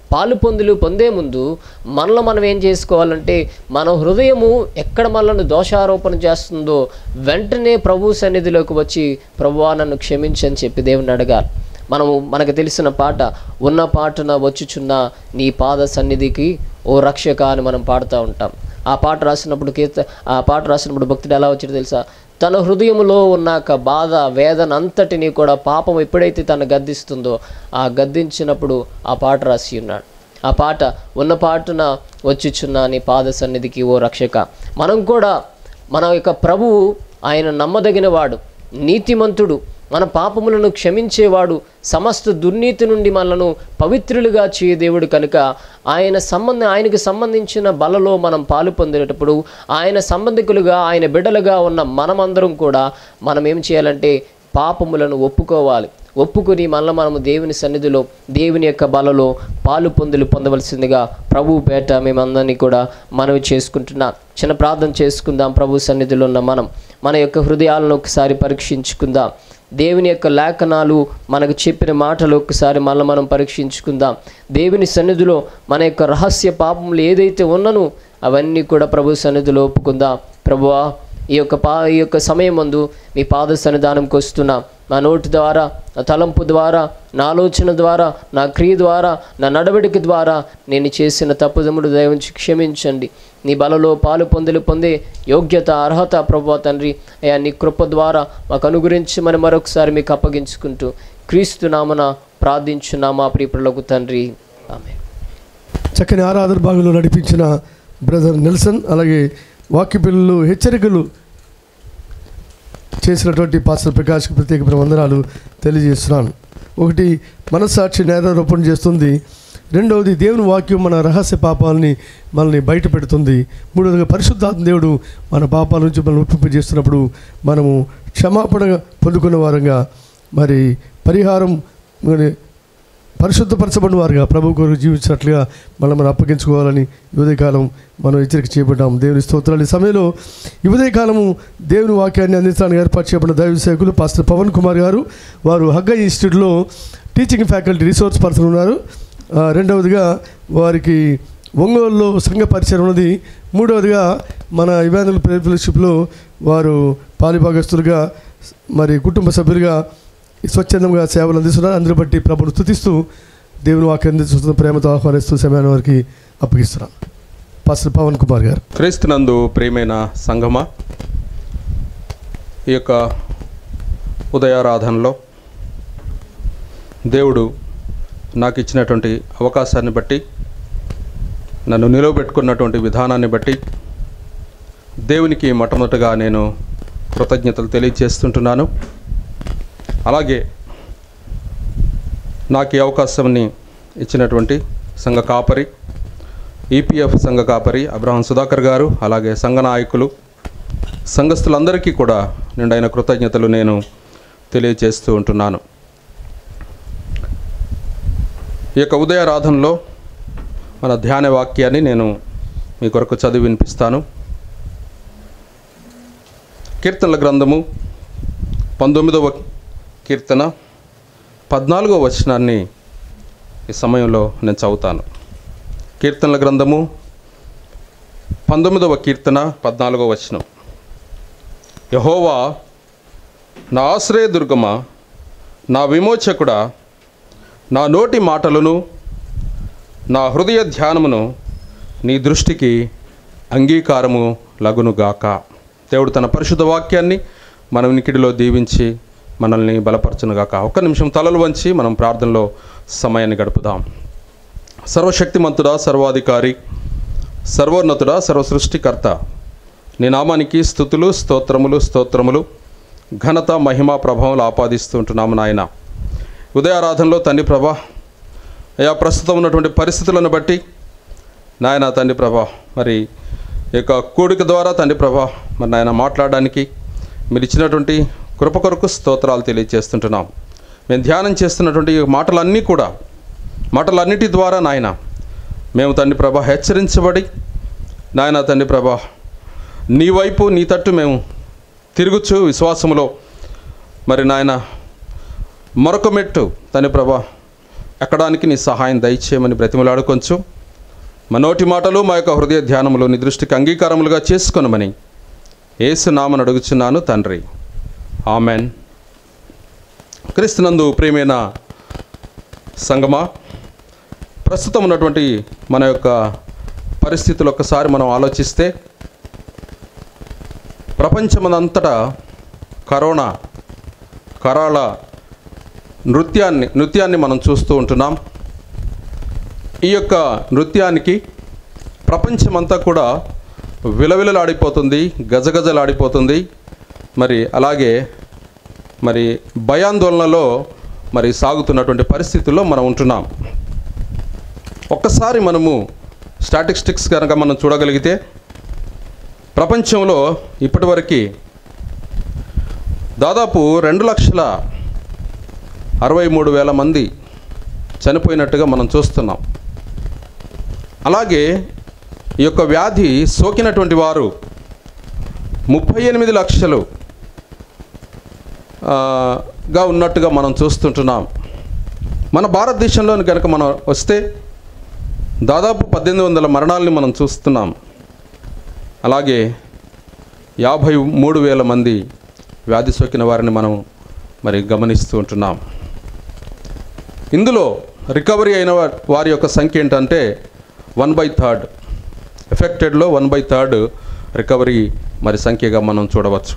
పాలు పొందులు పొందే ముందు మనలో మనం ఏం చేసుకోవాలంటే మన హృదయము ఎక్కడ మనల్ని దోషారోపణ చేస్తుందో వెంటనే ప్రభు సన్నిధిలోకి వచ్చి ప్రభువా నన్ను క్షమించని చెప్పి దేవుని అడగాలి మనము మనకు తెలిసిన పాట ఉన్న పాటన వచ్చుచున్న నీ పాద సన్నిధికి ఓ రక్షక అని మనం పాడుతూ ఉంటాం ఆ పాట రాసినప్పుడు కీర్త ఆ పాట రాసినప్పుడు భక్తుడు ఎలా వచ్చాడో తెలుసా తన హృదయంలో ఉన్నాక బాధ వేదన అంతటినీ కూడా పాపం ఎప్పుడైతే తను గద్దిస్తుందో ఆ గద్దించినప్పుడు ఆ పాట రాసి ఉన్నాడు ఆ పాట ఉన్న పాటున వచ్చుచున్న నీ పాద సన్నిధికి ఓ రక్షక మనం కూడా మన యొక్క ప్రభువు ఆయన నమ్మదగిన వాడు నీతిమంతుడు మన పాపములను క్షమించేవాడు సమస్త దుర్నీతి నుండి మనలను పవిత్రులుగా చేయ దేవుడు కనుక ఆయన సంబంధ ఆయనకు సంబంధించిన బలలో మనం పాలు పొందేటప్పుడు ఆయన సంబంధికులుగా ఆయన బిడ్డలుగా ఉన్న మనమందరం కూడా మనం ఏం చేయాలంటే పాపములను ఒప్పుకోవాలి ఒప్పుకొని మళ్ళీ మనము దేవుని సన్నిధిలో దేవుని యొక్క బలలో పాలు పొందులు పొందవలసిందిగా ప్రభు పేట మేమందరినీ కూడా మనవి చేసుకుంటున్నాం చిన్న ప్రార్థన చేసుకుందాం ప్రభు సన్నిధిలో ఉన్న మనం మన యొక్క హృదయాలను ఒకసారి పరీక్షించుకుందాం దేవుని యొక్క లేఖనాలు మనకు చెప్పిన మాటలు ఒకసారి మళ్ళీ మనం పరీక్షించుకుందాం దేవుని సన్నిధిలో మన యొక్క రహస్య పాపములు ఏదైతే ఉన్ననో అవన్నీ కూడా ప్రభు సన్నిధిలో ఒప్పుకుందాం ప్రభువా ఈ యొక్క పా ఈ యొక్క సమయం ముందు మీ పాద సన్నిధానంకి వస్తున్నా నా నోటి ద్వారా నా తలంపు ద్వారా నా ఆలోచన ద్వారా నా క్రియ ద్వారా నా నడవడిక ద్వారా నేను చేసిన తప్పుదముడు దయవుంచి క్షమించండి నీ బలలో పాలు పొందులు పొందే యోగ్యత అర్హత ప్రభు తండ్రి అయ్యా నీ కృప ద్వారా మాకు అనుగురించి మనం మరొకసారి మీకు అప్పగించుకుంటూ క్రీస్తు నామన ప్రార్థించున్నా మా ప్రియపులకు తండ్రి ఆమె చక్కని ఆరాధన భాగంలో నడిపించిన బ్రదర్ నెల్సన్ అలాగే వాక్య పిల్లలు హెచ్చరికలు చేసినటువంటి పాస్టర్ ప్రకాష్కి ప్రత్యేక వందనాలు తెలియజేస్తున్నాను ఒకటి మనస్సాక్షి నేరారోపణ చేస్తుంది రెండవది దేవుని వాక్యం మన రహస్య పాపాలని మనల్ని బయట పెడుతుంది మూడవదిగా పరిశుద్ధాత్మ దేవుడు మన పాపాల నుంచి మనల్ని ఒప్పింప చేస్తున్నప్పుడు మనము క్షమాపణ పొందుకున్న వారంగా మరి పరిహారం మరి పరిశుద్ధపరచబడిన వారుగా ప్రభు కొరకు జీవించినట్లుగా మనం మనం అప్పగించుకోవాలని ఈ ఉదయకాలం మనం హెచ్చరిక చేయబడ్డాం దేవుని స్తోత్రాలు ఈ సమయంలో ఈ ఉదయకాలము దేవుని వాక్యాన్ని అందించడానికి ఏర్పాటు చేయబడిన దైవ సేవకులు పాస్టర్ పవన్ కుమార్ గారు వారు హగ్గ ఇన్స్టిట్యూట్లో టీచింగ్ ఫ్యాకల్టీ రిసోర్స్ పర్సన్ ఉన్నారు ఆ, రెండవదిగా వారికి ఒంగోలులో సంఘ పరిచయం ఉన్నది మూడవదిగా మన ఇవానుల ఫెలోషిప్లో వారు పాలిభాగస్తులుగా మరి కుటుంబ సభ్యులుగా స్వచ్ఛందంగా సేవలు అందిస్తున్నారు అందరి బట్టి ప్రభును స్థుతిస్తూ దేవుని వాక్యం అందిస్తున్న ప్రేమతో ఆహ్వానిస్తూ సమయాన్ని వారికి అప్పగిస్తున్నాను పాస్టర్ పవన్ కుమార్ గారు క్రీస్తునందు ప్రియమైన సంగమ ఈ యొక్క ఉదయారాధనలో దేవుడు నాకు ఇచ్చినటువంటి అవకాశాన్ని బట్టి నన్ను నిలవబెట్టుకున్నటువంటి విధానాన్ని బట్టి దేవునికి మొట్టమొదటిగా నేను కృతజ్ఞతలు తెలియజేస్తుంటున్నాను అలాగే నాకు ఈ అవకాశాన్ని ఇచ్చినటువంటి సంఘ కాపరి ఈపీఎఫ్ సంఘ కాపరి అబ్రహం సుధాకర్ గారు అలాగే సంఘ నాయకులు సంఘస్థులందరికీ కూడా నిండైన కృతజ్ఞతలు నేను తెలియజేస్తూ ఉంటున్నాను ఈ యొక్క ఉదయారాధనలో మన ధ్యాన వాక్యాన్ని నేను మీ కొరకు చదివి వినిపిస్తాను కీర్తనల గ్రంథము పంతొమ్మిదవ కీర్తన పద్నాలుగో వచనాన్ని ఈ సమయంలో నేను చదువుతాను కీర్తనల గ్రంథము పంతొమ్మిదవ కీర్తన పద్నాలుగో వచనం యహోవా నా ఆశ్రయదుర్గమా నా విమోచకుడా నా నోటి మాటలను నా హృదయ ధ్యానమును నీ దృష్టికి అంగీకారము లగునుగాక దేవుడు తన పరిశుద్ధ వాక్యాన్ని మన వినికిడిలో దీవించి మనల్ని బలపరచునుగాక ఒక్క నిమిషం తలలు వంచి మనం ప్రార్థనలో సమయాన్ని గడుపుదాం సర్వశక్తిమంతుడా సర్వాధికారి సర్వోన్నతుడా సర్వ సృష్టికర్త నీ నామానికి స్థుతులు స్తోత్రములు స్తోత్రములు ఘనత మహిమ ప్రభావాలు ఆపాదిస్తుంటున్నాము నాయన ఉదయారాధనలో తండ్రి ప్రభా అయా ప్రస్తుతం ఉన్నటువంటి పరిస్థితులను బట్టి నాయన తండ్రి ప్రభా మరి ఈ యొక్క కూడిక ద్వారా తండ్రి ప్రభా మరి నాయన మాట్లాడడానికి మీరు ఇచ్చినటువంటి కృప కొరకు స్తోత్రాలు తెలియజేస్తుంటున్నాం మేము ధ్యానం చేస్తున్నటువంటి ఈ మాటలన్నీ కూడా మాటలన్నిటి ద్వారా నాయన మేము తండ్రి ప్రభా హెచ్చరించబడి నాయన తండ్రి ప్రభా నీ వైపు నీ తట్టు మేము తిరుగుచు విశ్వాసములో మరి నాయన మరొక మెట్టు తండ్రి ప్రభా ఎక్కడానికి నీ సహాయం దయచేయమని బ్రతిమలాడుకొంచు మా నోటి మాటలు మా యొక్క హృదయ ధ్యానములు నీ దృష్టికి అంగీకారములుగా చేసుకొనమని ఏసునామని అడుగుచున్నాను తండ్రి ఆమెన్ క్రీస్తునందు ప్రియమైన సంగమా ప్రస్తుతం ఉన్నటువంటి మన యొక్క పరిస్థితులు ఒక్కసారి మనం ఆలోచిస్తే ప్రపంచమంతటా కరోనా కరాళ నృత్యాన్ని నృత్యాన్ని మనం చూస్తూ ఉంటున్నాం ఈ యొక్క నృత్యానికి ప్రపంచమంతా కూడా విలవిలలాడిపోతుంది గజగజలాడిపోతుంది మరి అలాగే మరి భయాందోళనలో మరి సాగుతున్నటువంటి పరిస్థితుల్లో మనం ఉంటున్నాం ఒక్కసారి మనము స్టాటిస్టిక్స్ కనుక మనం చూడగలిగితే ప్రపంచంలో ఇప్పటివరకు దాదాపు రెండు లక్షల అరవై మూడు వేల మంది చనిపోయినట్టుగా మనం చూస్తున్నాం అలాగే ఈ యొక్క వ్యాధి సోకినటువంటి వారు ముప్పై ఎనిమిది లక్షలు ఆ, గా ఉన్నట్టుగా మనం చూస్తుంటున్నాం మన భారతదేశంలో కనుక మనం వస్తే దాదాపు పద్దెనిమిది వందల మరణాలని మనం చూస్తున్నాం అలాగే యాభై మూడు వేల మంది వ్యాధి సోకిన వారిని మనం మరి గమనిస్తూ ఉంటున్నాం ఇందులో రికవరీ అయిన వా- వారి యొక్క సంఖ్య ఏంటంటే వన్ బై థర్డ్ ఎఫెక్టెడ్లో వన్ బై థర్డ్ రికవరీ మరి సంఖ్యగా మనం చూడవచ్చు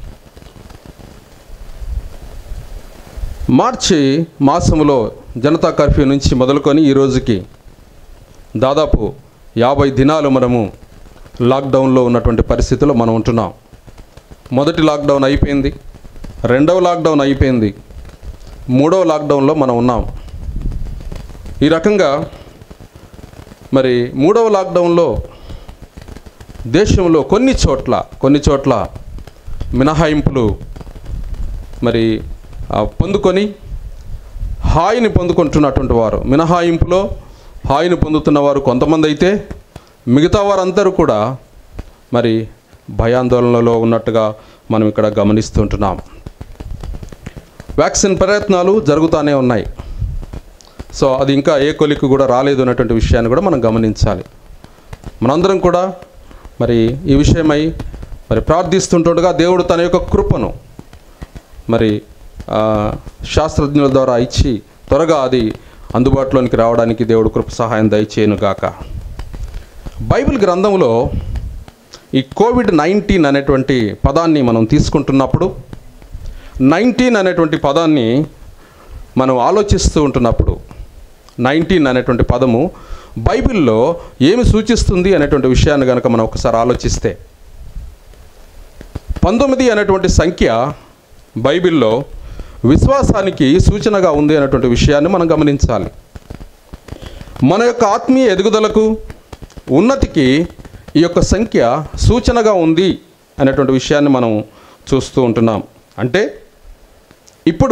మార్చి మాసంలో జనతా కర్ఫ్యూ నుంచి మొదలుకొని ఈ రోజుకి దాదాపు యాభై దినాలు మనము లాక్డౌన్లో ఉన్నటువంటి పరిస్థితిలో మనం ఉంటున్నాం మొదటి లాక్డౌన్ అయిపోయింది రెండవ లాక్డౌన్ అయిపోయింది మూడవ లాక్డౌన్లో మనం ఉన్నాం ఈ రకంగా మరి మూడవ లాక్డౌన్లో దేశంలో కొన్ని చోట్ల కొన్ని చోట్ల మినహాయింపులు మరి ఆ, పొందుకొని హాయిని పొందుకుంటున్నటువంటి వారు మినహాయింపులో హాయిని పొందుతున్న వారు కొంతమంది అయితే మిగతా వారందరూ కూడా మరి భయాందోళనలో ఉన్నట్టుగా మనం ఇక్కడ గమనిస్తుంటున్నాం వ్యాక్సిన్ ప్రయత్నాలు జరుగుతూనే ఉన్నాయి సో అది ఇంకా ఏ కొలికి కూడా రాలేదు అన్నటువంటి విషయాన్ని కూడా మనం గమనించాలి మనందరం కూడా మరి ఈ విషయమై మరి ప్రార్థిస్తుంటుండగా దేవుడు తన యొక్క కృపను మరి ఆ, శాస్త్రజ్ఞుల ద్వారా ఇచ్చి త్వరగా అది అందుబాటులోనికి రావడానికి దేవుడు కృప సహాయం దయచేయను గాక బైబిల్ గ్రంథంలో ఈ కోవిడ్ నైన్టీన్ అనేటువంటి పదాన్ని మనం తీసుకుంటున్నప్పుడు నైన్టీన్ అనేటువంటి పదాన్ని మనం ఆలోచిస్తూ ఉంటున్నప్పుడు నైన్టీన్ అనేటువంటి పదము బైబిల్లో ఏమి సూచిస్తుంది అనేటువంటి విషయాన్ని కనుక మనం ఒకసారి ఆలోచిస్తే పంతొమ్మిది అనేటువంటి సంఖ్య బైబిల్లో విశ్వాసానికి సూచనగా ఉంది అనేటువంటి విషయాన్ని మనం గమనించాలి మన యొక్క ఆత్మీయ ఎదుగుదలకు ఉన్నతికి ఈ యొక్క సంఖ్య సూచనగా ఉంది అనేటువంటి విషయాన్ని మనం చూస్తూ ఉంటున్నాం అంటే ఇప్పుడు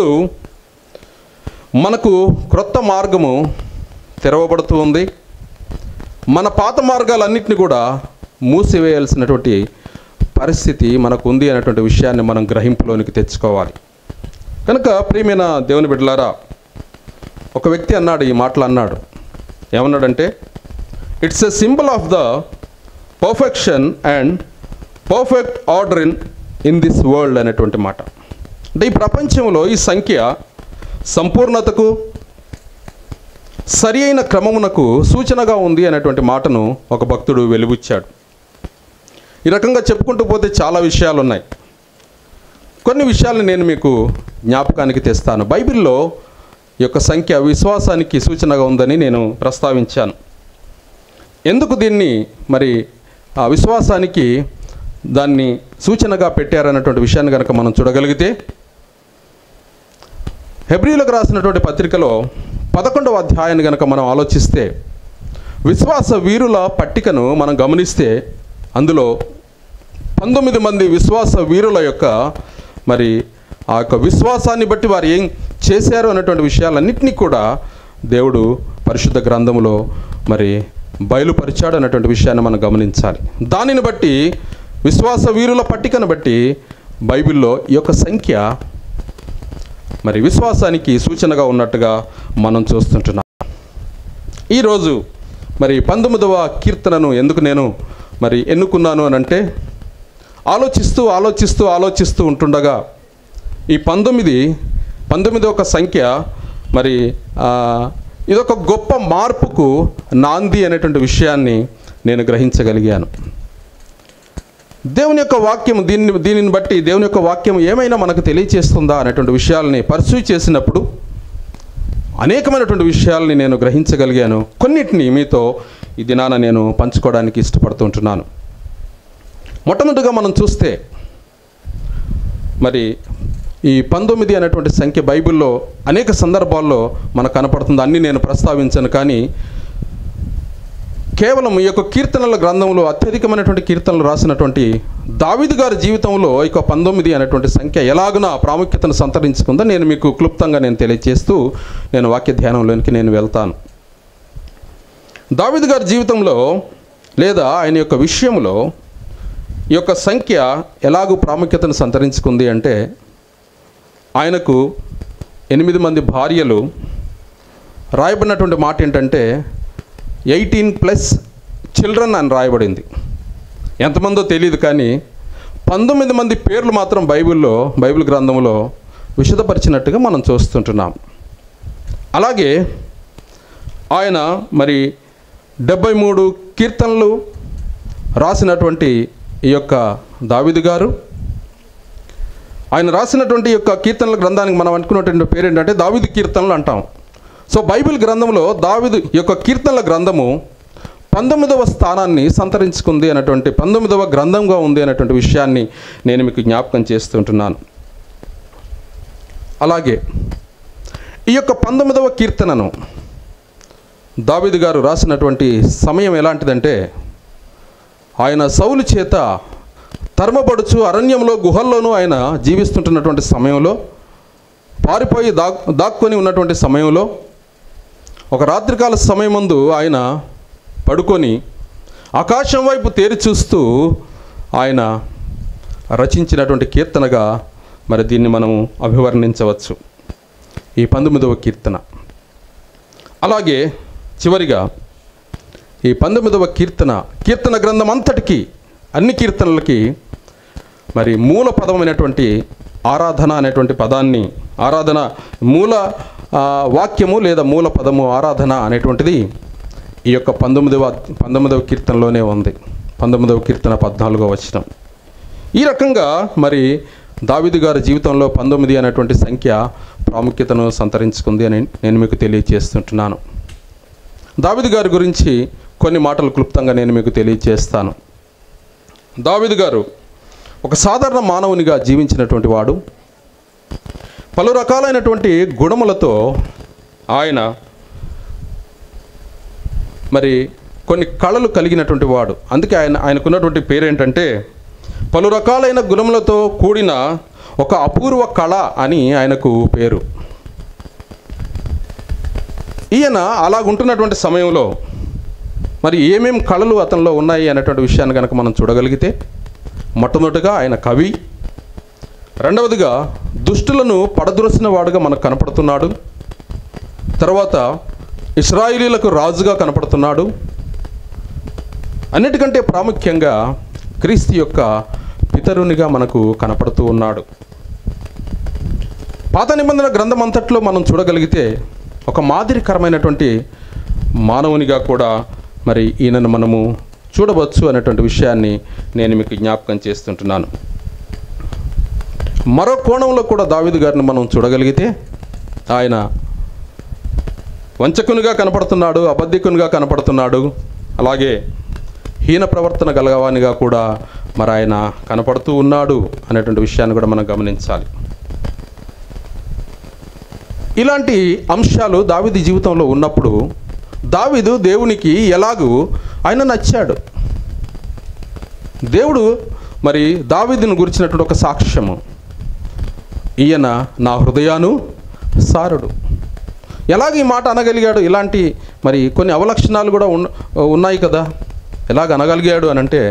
మనకు క్రొత్త మార్గము తెరవబడుతూ ఉంది మన పాత మార్గాలన్నింటినీ కూడా మూసివేయాల్సినటువంటి పరిస్థితి మనకు ఉంది అనేటువంటి విషయాన్ని మనం గ్రహింపులోనికి తెచ్చుకోవాలి కనుక ప్రియమైన దేవుని బిడ్డలారా ఒక వ్యక్తి అన్నాడు ఈ మాటలు అన్నాడు ఏమన్నాడంటే it's a symbol of the perfection and perfect order in in this world అనేటువంటి మాట అంటే ఈ ప్రపంచంలో ఈ సంఖ్య సంపూర్ణతకు సరి అయిన క్రమమునకు సూచనగా ఉంది అనేటువంటి మాటను ఒక భక్తుడు వెలుబుచ్చాడు ఈ రకంగా చెప్పుకుంటూ పోతే చాలా విషయాలు ఉన్నాయి కొన్ని విషయాలను నేను మీకు జ్ఞాపకానికి తెస్తాను బైబిల్లో ఈ యొక్క సంఖ్య విశ్వాసానికి సూచనగా ఉందని నేను ప్రస్తావించాను ఎందుకు దీన్ని మరి ఆ విశ్వాసానికి దాన్ని సూచనగా పెట్టారన్నటువంటి విషయాన్ని కనుక మనం చూడగలిగితే హెబ్రిలకు రాసినటువంటి పత్రికలో పదకొండవ అధ్యాయాన్ని కనుక మనం ఆలోచిస్తే విశ్వాస వీరుల పట్టికను మనం గమనిస్తే అందులో పంతొమ్మిది మంది విశ్వాస వీరుల యొక్క మరి ఆ యొక్క విశ్వాసాన్ని బట్టి వారు ఏం చేశారు అనేటువంటి విషయాలన్నింటినీ కూడా దేవుడు పరిశుద్ధ గ్రంథములో మరి బయలుపరిచాడు అనేటువంటి విషయాన్ని మనం గమనించాలి దానిని బట్టి విశ్వాస వీరుల పట్టికను బట్టి బైబిల్లో ఈ యొక్క సంఖ్య మరి విశ్వాసానికి సూచనగా ఉన్నట్టుగా మనం చూస్తుంటున్నాం ఈరోజు మరి పంతొమ్మిదవ కీర్తనను ఎందుకు నేను మరి ఎన్నుకున్నాను అని అంటే ఆలోచిస్తూ ఆలోచిస్తూ ఆలోచిస్తూ ఉంటుండగా ఈ పంతొమ్మిది పంతొమ్మిది ఒక సంఖ్య మరి ఆ, ఇదొక గొప్ప మార్పుకు నాంది అనేటువంటి విషయాన్ని నేను గ్రహించగలిగాను దేవుని యొక్క వాక్యం దీన్ని దీనిని బట్టి దేవుని యొక్క వాక్యం ఏమైనా మనకు తెలియచేస్తుందా అనేటువంటి విషయాల్ని పర్సూ చేసినప్పుడు అనేకమైనటువంటి విషయాల్ని నేను గ్రహించగలిగాను కొన్నిటిని మీతో ఈ దినాన నేను పంచుకోవడానికి ఇష్టపడుతుంటున్నాను మొట్టమొదటిగా మనం చూస్తే మరి ఈ పంతొమ్మిది అనేటువంటి సంఖ్య బైబిల్లో అనేక సందర్భాల్లో మనకు కనపడుతుంది అన్నీ నేను ప్రస్తావించను కానీ కేవలం ఈ యొక్క కీర్తనల గ్రంథంలో అత్యధికమైనటువంటి కీర్తనలు రాసినటువంటి దావిదు గారి జీవితంలో ఈ యొక్క పంతొమ్మిది అనేటువంటి సంఖ్య ఎలాగున ప్రాముఖ్యతను సంతరించుకుందో నేను మీకు క్లుప్తంగా నేను తెలియజేస్తూ నేను వాక్య ధ్యానంలోనికి నేను వెళ్తాను దావిదు గారి జీవితంలో లేదా ఆయన యొక్క విషయంలో ఈ యొక్క సంఖ్య ఎలాగూ ప్రాముఖ్యతను సంతరించుకుంది అంటే ఆయనకు ఎనిమిది మంది భార్యలు రాయబడినటువంటి మాట ఏంటంటే ఎయిటీన్ ప్లస్ చిల్డ్రన్ అని రాయబడింది ఎంతమందో తెలియదు కానీ పంతొమ్మిది మంది పేర్లు మాత్రం బైబిల్లో బైబిల్ గ్రంథంలో విశదపరిచినట్టుగా మనం చూస్తుంటున్నాం అలాగే ఆయన మరి డెబ్బై మూడు కీర్తనలు రాసినటువంటి ఈ యొక్క దావిదు గారు ఆయన రాసినటువంటి ఈ యొక్క కీర్తనల గ్రంథానికి మనం అనుకున్నటువంటి పేరు ఏంటంటే దావిదు కీర్తనలు అంటాం సో బైబిల్ గ్రంథంలో దావిదు ఈ యొక్క కీర్తనల గ్రంథము పంతొమ్మిదవ స్థానాన్ని సంతరించుకుంది అనేటువంటి పంతొమ్మిదవ గ్రంథంగా ఉంది అనేటువంటి విషయాన్ని నేను మీకు జ్ఞాపకం చేస్తుంటున్నాను అలాగే ఈ యొక్క పంతొమ్మిదవ కీర్తనను దావిదు గారు రాసినటువంటి సమయం ఎలాంటిదంటే ఆయన సౌలు చేత తరమబడుచు అరణ్యంలో గుహల్లోనూ ఆయన జీవిస్తుంటున్నటువంటి సమయంలో పారిపోయి దాక్ దాక్కొని ఉన్నటువంటి సమయంలో ఒక రాత్రికాల సమయమందు ఆయన పడుకొని ఆకాశం వైపు తేరి చూస్తూ ఆయన రచించినటువంటి కీర్తనగా మరి దీన్ని మనం అభివర్ణించవచ్చు ఈ పంతొమ్మిదవ కీర్తన అలాగే చివరిగా ఈ పంతొమ్మిదవ కీర్తన కీర్తన గ్రంథం అంతటికి అన్ని కీర్తనలకి మరి మూల పదమైనటువంటి ఆరాధన అనేటువంటి పదాన్ని ఆరాధన మూల ఆ, వాక్యము లేదా మూల పదము ఆరాధన అనేటువంటిది ఈ యొక్క పంతొమ్మిదవ పంతొమ్మిదవ కీర్తనలోనే ఉంది పంతొమ్మిదవ కీర్తన పద్నాలుగో వచనం ఈ రకంగా మరి దావిదు గారి జీవితంలో పంతొమ్మిది అనేటువంటి సంఖ్య ప్రాముఖ్యతను సంతరించుకుంది అని నేను మీకు తెలియజేస్తుంటున్నాను దావిదు గారి గురించి కొన్ని మాటలు క్లుప్తంగా నేను మీకు తెలియజేస్తాను దావిదు గారు ఒక సాధారణ మానవునిగా జీవించినటువంటి వాడు పలు రకాలైనటువంటి గుణములతో ఆయన మరి కొన్ని కళలు కలిగినటువంటి వాడు అందుకే ఆయన ఆయనకున్నటువంటి పేరేంటంటే పలు రకాలైన గుణములతో కూడిన ఒక అపూర్వ కళ అని ఆయనకు పేరు ఈయన అలాగుంటున్నటువంటి సమయంలో మరి ఏమేం కళలు అతనిలో ఉన్నాయి అనేటువంటి విషయాన్ని కనుక మనం చూడగలిగితే మొట్టమొదటిగా ఆయన కవి రెండవదిగా దుష్టులను పడద్రోసిన వాడుగా మనకు కనపడుతున్నాడు తర్వాత ఇస్రాయిలీలకు రాజుగా కనపడుతున్నాడు అన్నిటికంటే ప్రాముఖ్యంగా క్రీస్తు యొక్క పితరునిగా మనకు కనపడుతూ ఉన్నాడు పాత నిబంధన గ్రంథం అంతట్లో మనం చూడగలిగితే ఒక మాదిరికరమైనటువంటి మానవునిగా కూడా మరి ఈయనను మనము చూడవచ్చు అనేటువంటి విషయాన్ని నేను మీకు జ్ఞాపకం చేస్తుంటున్నాను మరో కోణంలో కూడా దావిదు గారిని మనం చూడగలిగితే ఆయన వంచకునిగా కనపడుతున్నాడు అబద్ధికునిగా కనపడుతున్నాడు అలాగే హీన ప్రవర్తన గలగవానిగా కూడా మరి ఆయన కనపడుతూ ఉన్నాడు అనేటువంటి విషయాన్ని కూడా మనం గమనించాలి ఇలాంటి అంశాలు దావిది జీవితంలో ఉన్నప్పుడు దావిదు దేవునికి ఎలాగూ ఆయన నచ్చాడు దేవుడు మరి దావిదును గురించినటువంటి ఒక సాక్ష్యము ఈయన నా హృదయాను సారుడు ఎలాగ ఈ మాట అనగలిగాడు ఇలాంటి మరి కొన్ని అవలక్షణాలు కూడా ఉన్న ఉన్నాయి కదా ఎలాగ అనగలిగాడు అని అంటే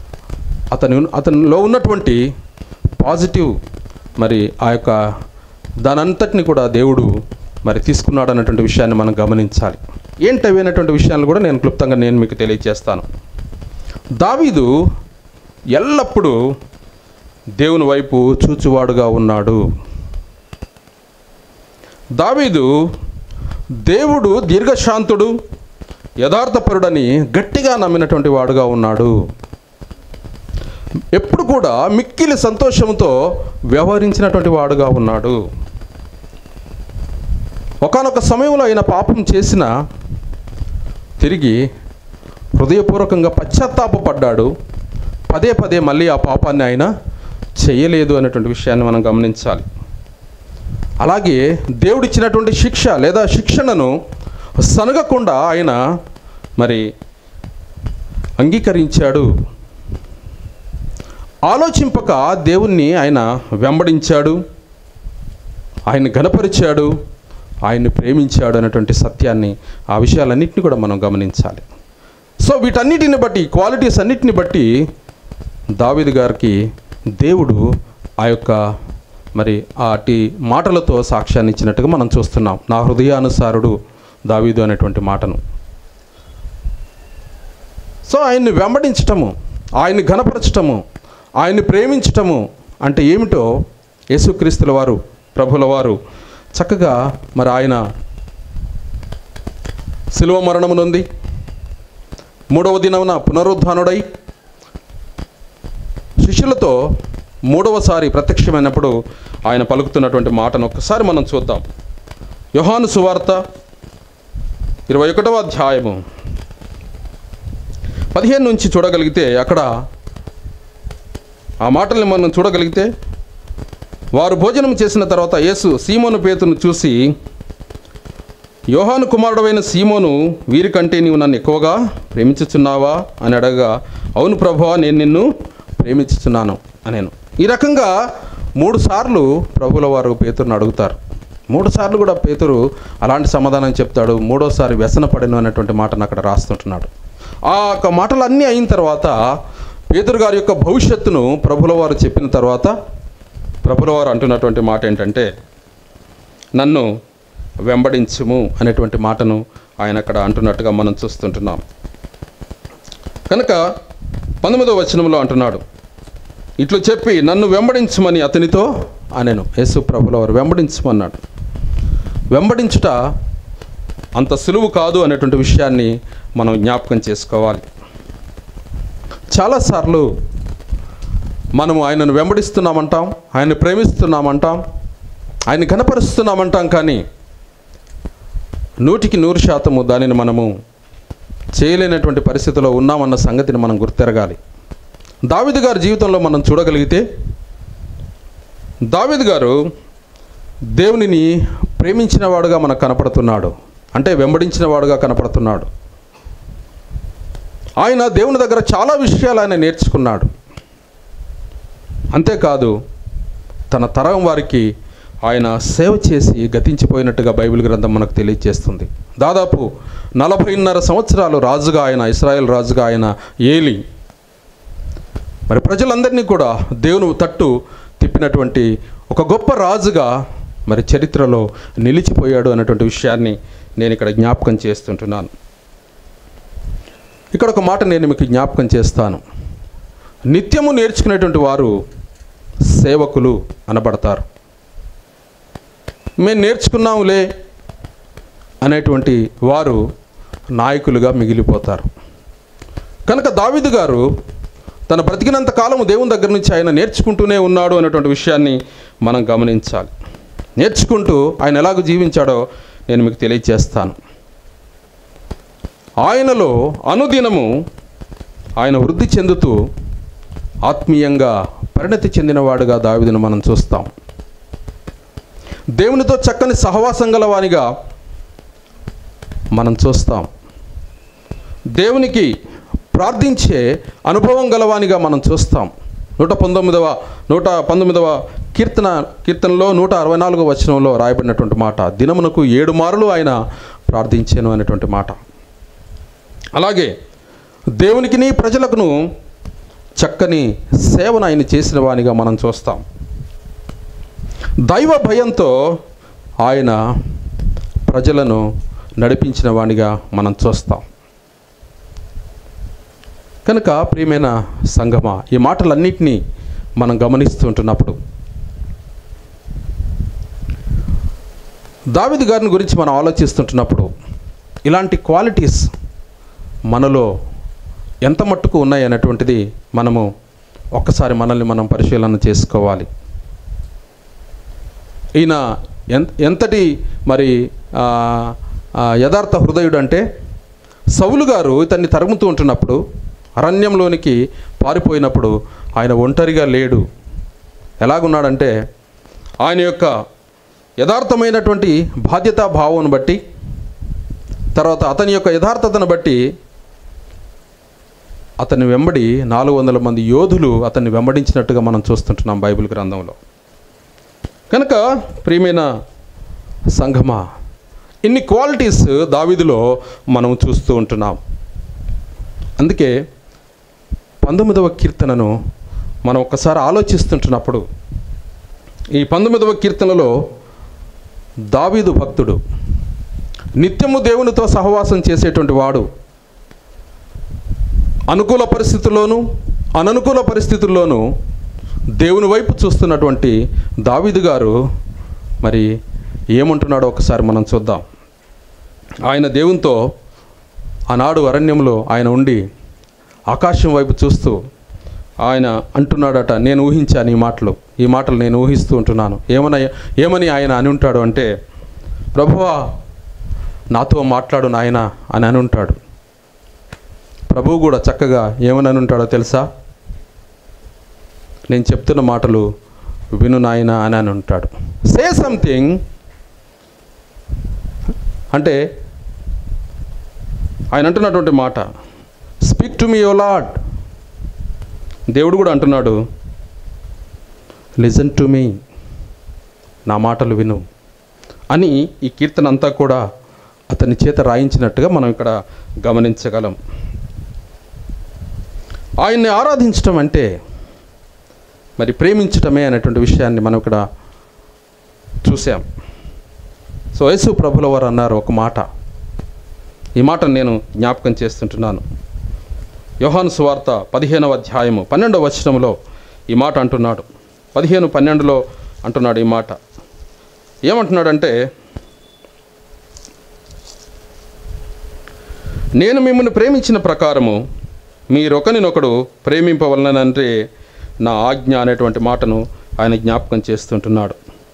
అతని అతనిలో ఉన్నటువంటి పాజిటివ్ మరి ఆ యొక్క దానంతటిని కూడా దేవుడు మరి తీసుకున్నాడు అన్నటువంటి విషయాన్ని మనం గమనించాలి ఏంటవి అనేటువంటి విషయాలు కూడా నేను క్లుప్తంగా నేను మీకు తెలియజేస్తాను దావీదు ఎల్లప్పుడూ దేవుని వైపు చూచువాడుగా ఉన్నాడు దావీదు దేవుడు దీర్ఘశాంతుడు యథార్థపరుడని గట్టిగా నమ్మినటువంటి వాడుగా ఉన్నాడు ఎప్పుడు కూడా మిక్కిలి సంతోషంతో వ్యవహరించినటువంటి వాడుగా ఉన్నాడు ఒకానొక సమయంలో ఆయన పాపం చేసిన తిరిగి హృదయపూర్వకంగా పశ్చాత్తాపపడ్డాడు పదే పదే మళ్ళీ ఆ పాపాన్ని ఆయన చేయలేదు అనేటువంటి విషయాన్ని మనం గమనించాలి అలాగే దేవుడిచ్చినటువంటి శిక్ష లేదా శిక్షణను సనగకుండా ఆయన మరి అంగీకరించాడు ఆలోచింపక దేవుణ్ణి ఆయన వెంబడించాడు ఆయన గనపరిచాడు ఆయన్ని ప్రేమించాడు అనేటువంటి సత్యాన్ని ఆ విషయాలన్నింటినీ కూడా మనం గమనించాలి సో వీటన్నిటిని బట్టి క్వాలిటీస్ అన్నిటిని బట్టి దావీదు గారికి దేవుడు ఆ యొక్క మరి అటి మాటలతో సాక్ష్యాన్ని ఇచ్చినట్టుగా మనం చూస్తున్నాం నా హృదయానుసారుడు దావీదు అనేటువంటి మాటను సో ఆయన్ని వెంబడించటము ఆయన్ని ఘనపరచటము ఆయన్ని ప్రేమించటము అంటే ఏమిటో యేసుక్రీస్తుల వారు ప్రభుల వారు చక్కగా మరి ఆయన శిలువ మరణము నొంది మూడవ దినమున పునరుద్ధానుడై శిష్యులతో మూడవసారి ప్రత్యక్షమైనప్పుడు ఆయన పలుకుతున్నటువంటి మాటను ఒక్కసారి మనం చూద్దాం యోహాను సువార్త ఇరవై ఒకటవ అధ్యాయము పదిహేను నుంచి చూడగలిగితే అక్కడ ఆ మాటల్ని మనం చూడగలిగితే వారు భోజనం చేసిన తర్వాత యేసు సీమోను పేతును చూసి యోహాను కుమారుడైన సీమోను వీరికంటే నీవు నన్ను ఎక్కువగా ప్రేమించుచున్నావా అని అడగగా అవును ప్రభువా నేను నిన్ను ప్రేమించుచున్నాను అనేను ఈ రకంగా మూడు సార్లు ప్రభుల వారు పేతురుని అడుగుతారు మూడు సార్లు కూడా పేతురు అలాంటి సమాధానం చెప్తాడు మూడోసారి వ్యసన పడిను అనేటువంటి మాటను అక్కడ రాస్తుంటున్నాడు ఆ యొక్క మాటలన్నీ అయిన తర్వాత పేతురు గారి యొక్క భవిష్యత్తును ప్రభుల వారు చెప్పిన తర్వాత ప్రభుల వారు అంటున్నటువంటి మాట ఏంటంటే నన్ను వెంబడించుము అనేటువంటి మాటను ఆయన అక్కడ అంటున్నట్టుగా మనం చూస్తుంటున్నాం కనుక పంతొమ్మిదవ వచనంలో అంటున్నాడు ఇట్లు చెప్పి నన్ను వెంబడించమని అతనితో అనెను యేసు ప్రభుల వారు వెంబడించమన్నాడు వెంబడించుట అంత సులువు కాదు అనేటువంటి విషయాన్ని మనం జ్ఞాపకం చేసుకోవాలి చాలాసార్లు మనము ఆయనను వెంబడిస్తున్నామంటాం ఆయన్ని ప్రేమిస్తున్నామంటాం ఆయన్ని కనపరుస్తున్నామంటాం కానీ నూటికి నూరు శాతము దానిని మనము చేయలేనటువంటి పరిస్థితిలో ఉన్నామన్న సంగతిని మనం గుర్తెరగాలి దావిద్ గారి జీవితంలో మనం చూడగలిగితే దావిద్ గారు దేవునిని ప్రేమించిన వాడుగా మనకు కనపడుతున్నాడు అంటే వెంబడించిన వాడుగా కనపడుతున్నాడు ఆయన దేవుని దగ్గర చాలా విషయాలు ఆయన నేర్చుకున్నాడు అంతేకాదు తన తరం వారికి ఆయన సేవ చేసి గతించిపోయినట్టుగా బైబిల్ గ్రంథం మనకు తెలియజేస్తుంది దాదాపు నలభైన్నర సంవత్సరాలు రాజుగా ఆయన ఇస్రాయేల్ రాజుగా ఆయన ఏలి మరి ప్రజలందరినీ కూడా దేవుని తట్టు తిప్పినటువంటి ఒక గొప్ప రాజుగా మరి చరిత్రలో నిలిచిపోయాడు అన్నటువంటి విషయాన్ని నేను ఇక్కడ జ్ఞాపకం చేస్తుంటున్నాను ఇక్కడ ఒక మాట నేను మీకు జ్ఞాపకం చేస్తాను నిత్యము నేర్చుకునేటువంటి వారు సేవకులు అనబడతారు మేము నేర్చుకున్నాములే అనేటువంటి వారు నాయకులుగా మిగిలిపోతారు కనుక దావిదు గారు తన బ్రతికినంత కాలం దేవుని దగ్గర నుంచి ఆయన నేర్చుకుంటూనే ఉన్నాడు అనేటువంటి విషయాన్ని మనం గమనించాలి నేర్చుకుంటూ ఆయన ఎలాగ జీవించాడో నేను మీకు తెలియజేస్తాను ఆయనలో అనుదినము ఆయన వృద్ధి చెందుతూ ఆత్మీయంగా పరిణతి చెందినవాడుగా దావిదును మనం చూస్తాం దేవునితో చక్కని సహవాసం గలవానిగా మనం చూస్తాం దేవునికి ప్రార్థించే అనుభవం గలవానిగా మనం చూస్తాం నూట పంతొమ్మిదవ నూట పంతొమ్మిదవ కీర్తన కీర్తనలో నూట అరవై నాలుగవ వచనంలో రాయబడినటువంటి మాట దినమునకు ఏడు మారులు ఆయన ప్రార్థించాను అనేటువంటి మాట అలాగే దేవునికిని ప్రజలకును చక్కని సేవను ఆయన చేసిన వానిగా మనం చూస్తాం దైవ భయంతో ఆయన ప్రజలను నడిపించిన వానిగా మనం చూస్తాం కనుక ప్రియమైన సంగమ ఈ మాటలన్నింటినీ మనం గమనిస్తూ ఉంటున్నప్పుడు దావిదు గారిని గురించి మనం ఆలోచిస్తుంటున్నప్పుడు ఇలాంటి క్వాలిటీస్ మనలో ఎంత మట్టుకు ఉన్నాయి అనేటువంటిది మనము ఒక్కసారి మనల్ని మనం పరిశీలన చేసుకోవాలి ఈయన ఎంత ఎంతటి మరి ఆ, ఆ, యథార్థ హృదయుడు అంటే సౌలు గారు ఇతన్ని తరుముతూ ఉంటున్నప్పుడు అరణ్యంలోనికి పారిపోయినప్పుడు ఆయన ఒంటరిగా లేడు ఎలాగున్నాడంటే ఆయన యొక్క యథార్థమైనటువంటి బాధ్యతా భావం బట్టి తర్వాత అతని యొక్క యథార్థతను బట్టి అతని వెంబడి నాలుగు వందల మంది యోధులు అతన్ని వెంబడించినట్టుగా మనం చూస్తుంటున్నాం బైబిల్ గ్రంథంలో కనుక ప్రియమైన సంఘమా ఇన్ని క్వాలిటీస్ దావిదిలో మనం చూస్తూ ఉంటున్నాం అందుకే పంతొమ్మిదవ కీర్తనను మనం ఒక్కసారి ఆలోచిస్తుంటున్నప్పుడు ఈ పంతొమ్మిదవ కీర్తనలో దావీదు భక్తుడు నిత్యము దేవునితో సహవాసం చేసేటువంటి వాడు అనుకూల పరిస్థితుల్లోనూ అననుకూల పరిస్థితుల్లోనూ దేవుని వైపు చూస్తున్నటువంటి దావీదు గారు మరి ఏమంటున్నాడో ఒకసారి మనం చూద్దాం ఆయన దేవునితో ఆనాడు అరణ్యంలో ఆయన ఉండి ఆకాశం వైపు చూస్తూ ఆయన అంటున్నాడట నేను ఊహించాను ఈ మాటలు ఈ మాటలు నేను ఊహిస్తూ ఉంటున్నాను ఏమని ఏమని ఆయన అని ఉంటాడు అంటే ప్రభువా నాతో మాట్లాడు నాయన అని అని ఉంటాడు ప్రభువు కూడా చక్కగా ఏమని అని ఉంటాడో తెలుసా నేను చెప్తున్న మాటలు విను నాయన అని అని ఉంటాడు సే సంథింగ్ అంటే ఆయన అంటున్నటువంటి మాట స్పీక్ టు మీ యో లాడ్ దేవుడు కూడా అంటున్నాడు లిజన్ టు మీ నా మాటలు విను అని ఈ కీర్తన అంతా కూడా అతని చేత రాయించినట్టుగా మనం ఇక్కడ గమనించగలం ఆయన్ని ఆరాధించటం అంటే మరి ప్రేమించటమే అనేటువంటి విషయాన్ని మనం ఇక్కడ చూసాం సో యేసు ప్రభుల వారు అన్నారు ఒక మాట ఈ మాట నేను జ్ఞాపకం చేస్తుంటున్నాను యోహాను సువార్త పదిహేనవ అధ్యాయము పన్నెండవ వచనంలో ఈ మాట అంటున్నాడు పదిహేను పన్నెండులో అంటున్నాడు ఈ మాట ఏమంటున్నాడంటే నేను మిమ్మల్ని ప్రేమించిన ప్రకారము మీరొకరినొకడు ప్రేమింపవలనంటే నా ఆజ్ఞ అనేటువంటి మాటను ఆయన జ్ఞాపకం చేస్తుంటున్నాడు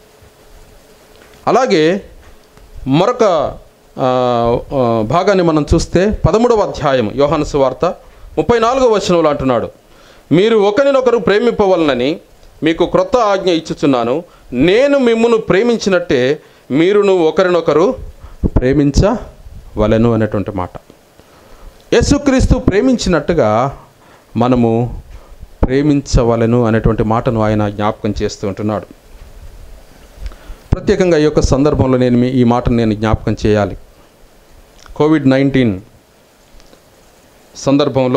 అలాగే మరొక ఆ, ఆ, భాగాన్ని మనం చూస్తే పదమూడవ అధ్యాయం యోహాను సువార్త ముప్పై నాలుగవ వచనంలో అంటున్నాడు మీరు ఒకరినొకరు ప్రేమింపవలనని మీకు క్రొత్త ఆజ్ఞ ఇచ్చుచున్నాను నేను మిమ్మును ప్రేమించినట్టే మీరును ఒకరినొకరు ప్రేమించవలెను అనేటువంటి మాట యేసుక్రీస్తు ప్రేమించినట్టుగా మనము ప్రేమించవలెను అనేటువంటి మాటను ఆయన జ్ఞాపకం చేస్తూ ఉంటున్నాడు ప్రత్యేకంగా ఈ యొక్క సందర్భంలో నేను మీ ఈ మాటను నేను జ్ఞాపకం చేయాలి కోవిడ్ నైన్టీన్ సందర్భంలో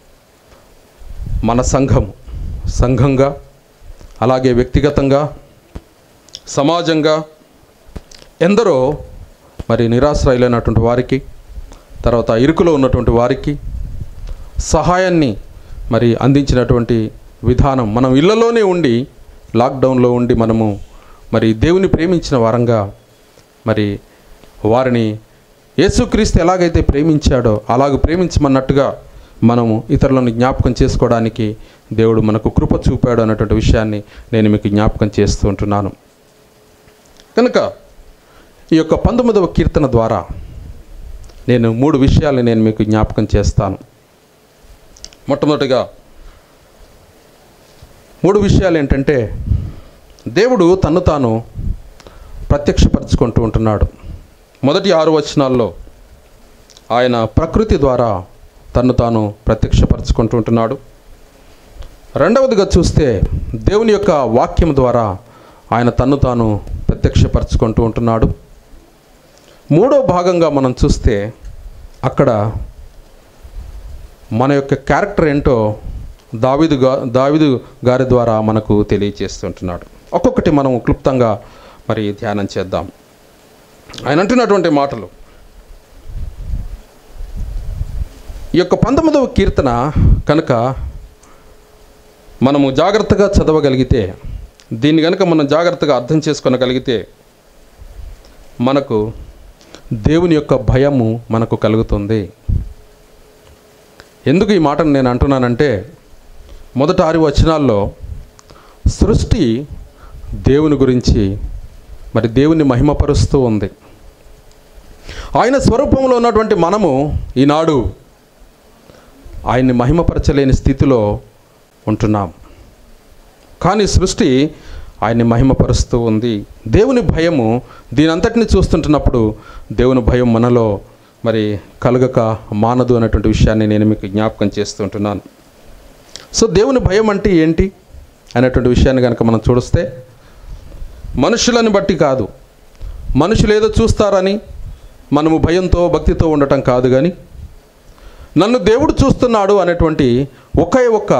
మన సంఘం సంఘంగా అలాగే వ్యక్తిగతంగా సమాజంగా ఎందరో మరి నిరాశ్రయులైనటువంటి వారికి తర్వాత ఇరుకులో ఉన్నటువంటి వారికి సహాయాన్ని మరి అందించినటువంటి విధానం మనం ఇళ్లలోనే ఉండి లాక్డౌన్లో ఉండి మనము మరి దేవుని ప్రేమించిన వారంగా మరి వారిని యేసుక్రీస్తు ఎలాగైతే ప్రేమించాడో అలాగ ప్రేమించమన్నట్టుగా మనము ఇతరులను జ్ఞాపకం చేసుకోవడానికి దేవుడు మనకు కృప చూపాడు అన్నటువంటి విషయాన్ని నేను మీకు జ్ఞాపకం చేస్తూ ఉంటున్నాను కనుక ఈ యొక్క పంతొమ్మిదవ కీర్తన ద్వారా నేను మూడు విషయాలు నేను మీకు జ్ఞాపకం చేస్తాను మొట్టమొదటిగా మూడు విషయాలు ఏంటంటే దేవుడు తన్ను తాను ప్రత్యక్షపరచుకుంటూ ఉంటున్నాడు మొదటి ఆరు వచనాల్లో ఆయన ప్రకృతి ద్వారా తన్ను తాను ప్రత్యక్షపరచుకుంటూ ఉంటున్నాడు రెండవదిగా చూస్తే దేవుని యొక్క వాక్యం ద్వారా ఆయన తన్ను తాను ప్రత్యక్షపరచుకుంటూ ఉంటున్నాడు మూడో భాగంగా మనం చూస్తే అక్కడ మన యొక్క క్యారెక్టర్ ఏంటో దావిదు గా దావిదు గారి ద్వారా మనకు తెలియచేస్తుంటున్నాడు ఒక్కొక్కటి మనం క్లుప్తంగా మరి ధ్యానం చేద్దాం ఆయన అంటున్నటువంటి మాటలు ఈ యొక్క పంతొమ్మిదవ కీర్తన కనుక మనము జాగ్రత్తగా చదవగలిగితే దీన్ని కనుక మనం జాగ్రత్తగా అర్థం చేసుకోగలిగితే మనకు దేవుని యొక్క భయము మనకు కలుగుతుంది ఎందుకు ఈ మాటను నేను అంటున్నానంటే మొదట ఆరు వచనాల్లో సృష్టి దేవుని గురించి మరి దేవుని మహిమపరుస్తూ ఉంది ఆయన స్వరూపంలో ఉన్నటువంటి మనము ఈనాడు ఆయన్ని మహిమపరచలేని స్థితిలో ఉంటున్నాం కానీ సృష్టి ఆయన్ని మహిమపరుస్తూ ఉంది దేవుని భయము దీనంతటిని చూస్తుంటున్నప్పుడు దేవుని భయం మనలో మరి కలగక మానదు అనేటువంటి విషయాన్ని నేను మీకు జ్ఞాపకం చేస్తుంటున్నాను సో దేవుని భయం అంటే ఏంటి అనేటువంటి విషయాన్ని కనుక మనం చూస్తే మనుషులను బట్టి కాదు మనుషులు ఏదో చూస్తారని మనము భయంతో భక్తితో ఉండటం కాదు కానీ నన్ను దేవుడు చూస్తున్నాడు అనేటువంటి ఒకే ఒక్క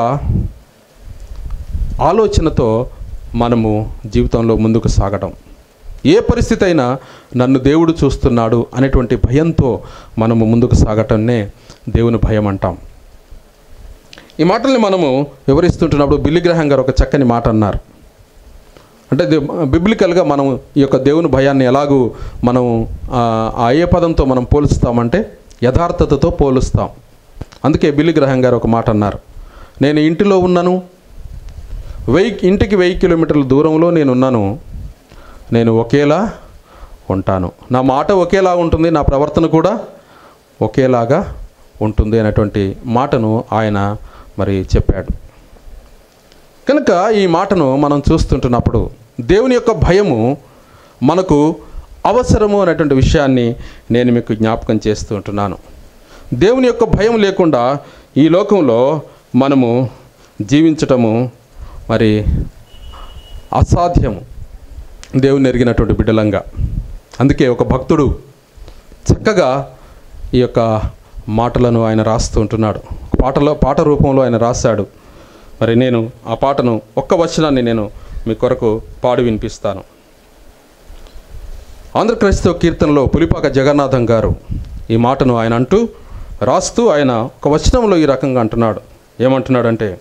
ఆలోచనతో మనము జీవితంలో ముందుకు సాగడం ఏ పరిస్థితి అయినా నన్ను దేవుడు చూస్తున్నాడు అనేటువంటి భయంతో మనము ముందుకు సాగటంనే దేవుని భయం అంటాం ఈ మాటల్ని మనము వివరిస్తుంటున్నప్పుడు బిల్లి గ్రహం గారు ఒక చక్కని మాట అన్నారు అంటే ది- బిబ్లికల్గా మనం ఈ యొక్క దేవుని భయాన్ని ఎలాగూ మనం ఆ ఆ ఏ పదంతో మనం పోలుస్తామంటే యథార్థతతో పోలుస్తాం అందుకే బిల్లి గ్రహం గారు ఒక మాట అన్నారు నేను ఇంటిలో ఉన్నాను వెయ్యి ఇంటికి వెయ్యి కిలోమీటర్ల దూరంలో నేను ఉన్నాను నేను ఒకేలా ఉంటాను నా మాట ఒకేలా ఉంటుంది నా ప్రవర్తన కూడా ఒకేలాగా ఉంటుంది అనేటువంటి మాటను ఆయన మరి చెప్పాడు కనుక ఈ మాటను మనం చూస్తుంటున్నప్పుడు దేవుని యొక్క భయము మనకు అవసరము అనేటువంటి విషయాన్ని నేను మీకు జ్ఞాపకం చేస్తూ ఉంటున్నాను దేవుని యొక్క భయం లేకుండా ఈ లోకంలో మనము జీవించటము మరి అసాధ్యము దేవుని ఎరిగినటువంటి బిడ్డలంగా అందుకే ఒక భక్తుడు చక్కగా ఈ యొక్క మాటలను ఆయన రాస్తూ ఉంటున్నాడు పాటలో పాట రూపంలో ఆయన రాశాడు మరి నేను ఆ పాటను ఒక్క వచనాన్ని నేను మీ కొరకు పాడి వినిపిస్తాను ఆంధ్రక్రైస్తవ కీర్తనలో పులిపాక జగన్నాథం గారు ఈ మాటను ఆయన అంటూ రాస్తూ ఆయన ఒక వచనంలో ఈ రకంగా అంటున్నాడు ఏమంటున్నాడంటే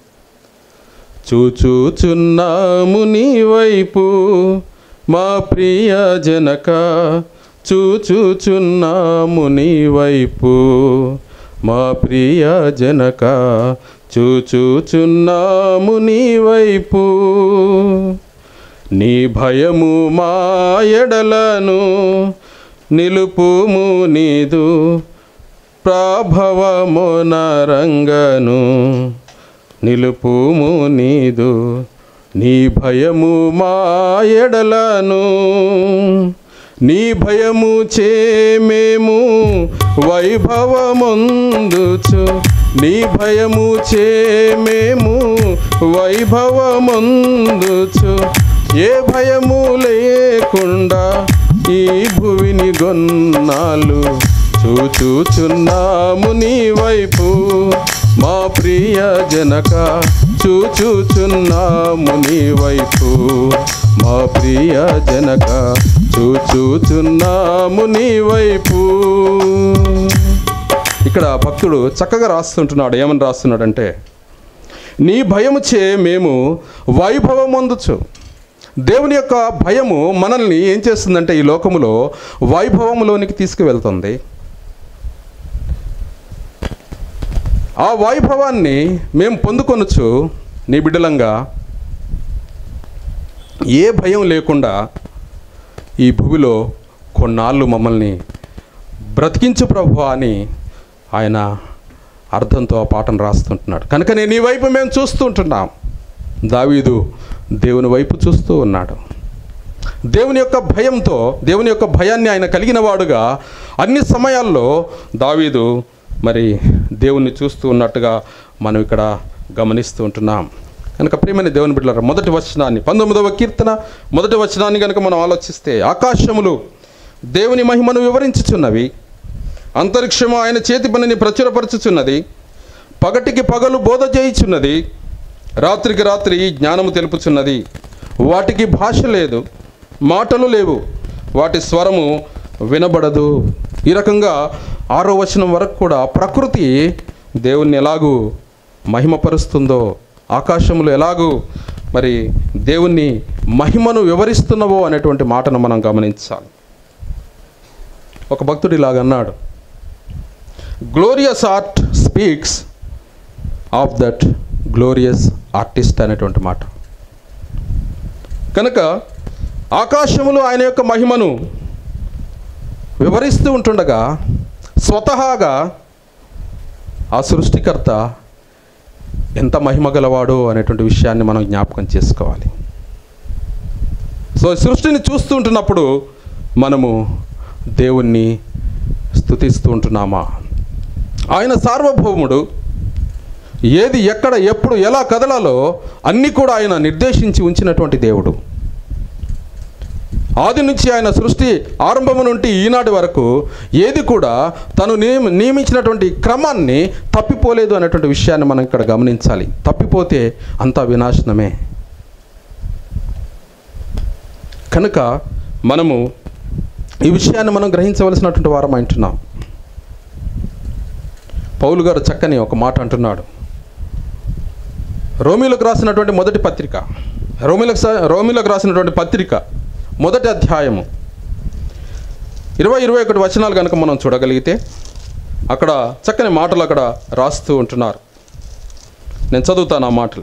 చూచూచున్నాము నీ వైపు మా ప్రియ జనక చూచూచున్నాము నీ వైపు మా ప్రియ జనక చూచూచున్నాము నీ వైపు నీ భయము మా ఎడలను నిలుపుము నీదు ప్రాభవమునరంగను నిలుపుము నీదు నీ భయము మా ఎడలను నీ భయము చే మేము వైభవముందుచు నీ భయము చే మేము వైభవముందుచు ఏ భయము లేకుండా ఈ భువిని గొన్నాలు చూచూచున్నాము నీ వైపు మా ప్రియ జనక చూచూచున్నాము నీ వైపు మా ప్రియ జనక చూచూచున్నాము నీ వైపు ఇక్కడ భక్తుడు చక్కగా రాస్తుంటున్నాడు ఏమని రాస్తున్నాడంటే నీ భయము చే మేము వైభవం పొందొచ్చు దేవుని యొక్క భయము మనల్ని ఏం చేస్తుందంటే ఈ లోకములో వైభవంలోనికి తీసుకువెళ్తుంది ఆ వైభవాన్ని మేము పొందుకొనొచ్చు నీ బిడ్డలంగా ఏ భయం లేకుండా ఈ భూమిలో కొన్నాళ్ళు మమ్మల్ని బ్రతికించు ప్రభు అని ఆయన అర్థంతో ఆ పాటను రాస్తుంటున్నాడు కనుక నేను ఈ వైపు మేము చూస్తుంటున్నాం దావీదు దేవుని వైపు చూస్తూ ఉన్నాడు దేవుని యొక్క భయంతో దేవుని యొక్క భయాన్ని ఆయన కలిగిన వాడుగా అన్ని సమయాల్లో దావీదు మరి దేవుణ్ణి చూస్తూ ఉన్నట్టుగా మనం ఇక్కడ గమనిస్తూ ఉంటున్నాం కనుక ప్రియమైన దేవుని బిడ్డలారా మొదటి వచనాన్ని పంతొమ్మిదవ కీర్తన మొదటి వచనాన్ని కనుక మనం ఆలోచిస్తే ఆకాశములు దేవుని మహిమను వివరించుచున్నవి అంతరిక్షము ఆయన చేతి పనిని ప్రచురపరచుచున్నది పగటికి పగలు బోధ చేయుచున్నది రాత్రికి రాత్రి జ్ఞానము తెలుపుచున్నది వాటికి భాష లేదు మాటలు లేవు వాటి స్వరము వినబడదు ఈ రకంగా ఆరో వచనం వరకు కూడా ప్రకృతి దేవుణ్ణి ఎలాగూ మహిమపరుస్తుందో ఆకాశములు ఎలాగూ మరి దేవుణ్ణి మహిమను వివరిస్తున్నవో అనేటువంటి మాటను మనం గమనించాలి ఒక భక్తుడు ఇలాగ అన్నాడు glorious art speaks of that glorious artist అనేటువంటి మాట కనుక ఆకాశములు ఆయన యొక్క మహిమను వివరిస్తూ ఉంటుండగా స్వతహాగా ఆ సృష్టికర్త ఎంత మహిమ గలవాడో అనేటువంటి విషయాన్ని మనం జ్ఞాపకం చేసుకోవాలి సో ఈ సృష్టిని చూస్తూ ఉంటున్నప్పుడు మనము దేవుణ్ణి స్తుతిస్తూ ఉంటున్నామా ఆయన సార్వభౌముడు ఏది ఎక్కడ ఎప్పుడు ఎలా కదలాలో అన్నీ కూడా ఆయన నిర్దేశించి ఉంచినటువంటి దేవుడు ఆది నుంచి ఆయన సృష్టి ఆరంభము నుండి ఈనాటి వరకు ఏది కూడా తను నియమ నియమించినటువంటి క్రమాన్ని తప్పిపోలేదు అనేటువంటి విషయాన్ని మనం ఇక్కడ గమనించాలి తప్పిపోతే అంతా వినాశనమే కనుక మనము ఈ విషయాన్ని మనం గ్రహించవలసినటువంటి వారం అంటున్నాం పౌలు గారు చక్కని ఒక మాట అంటున్నాడు రోమిలకు రాసినటువంటి మొదటి పత్రిక రోమిలకు స- రోమిలకు రాసినటువంటి పత్రిక మొదటి అధ్యాయము ఇరవై ఇరవై ఒకటి వచనాలు కనుక మనం చూడగలిగితే అక్కడ చక్కని మాటలు అక్కడ రాస్తూ ఉంటున్నారు నేను చదువుతాను ఆ మాటలు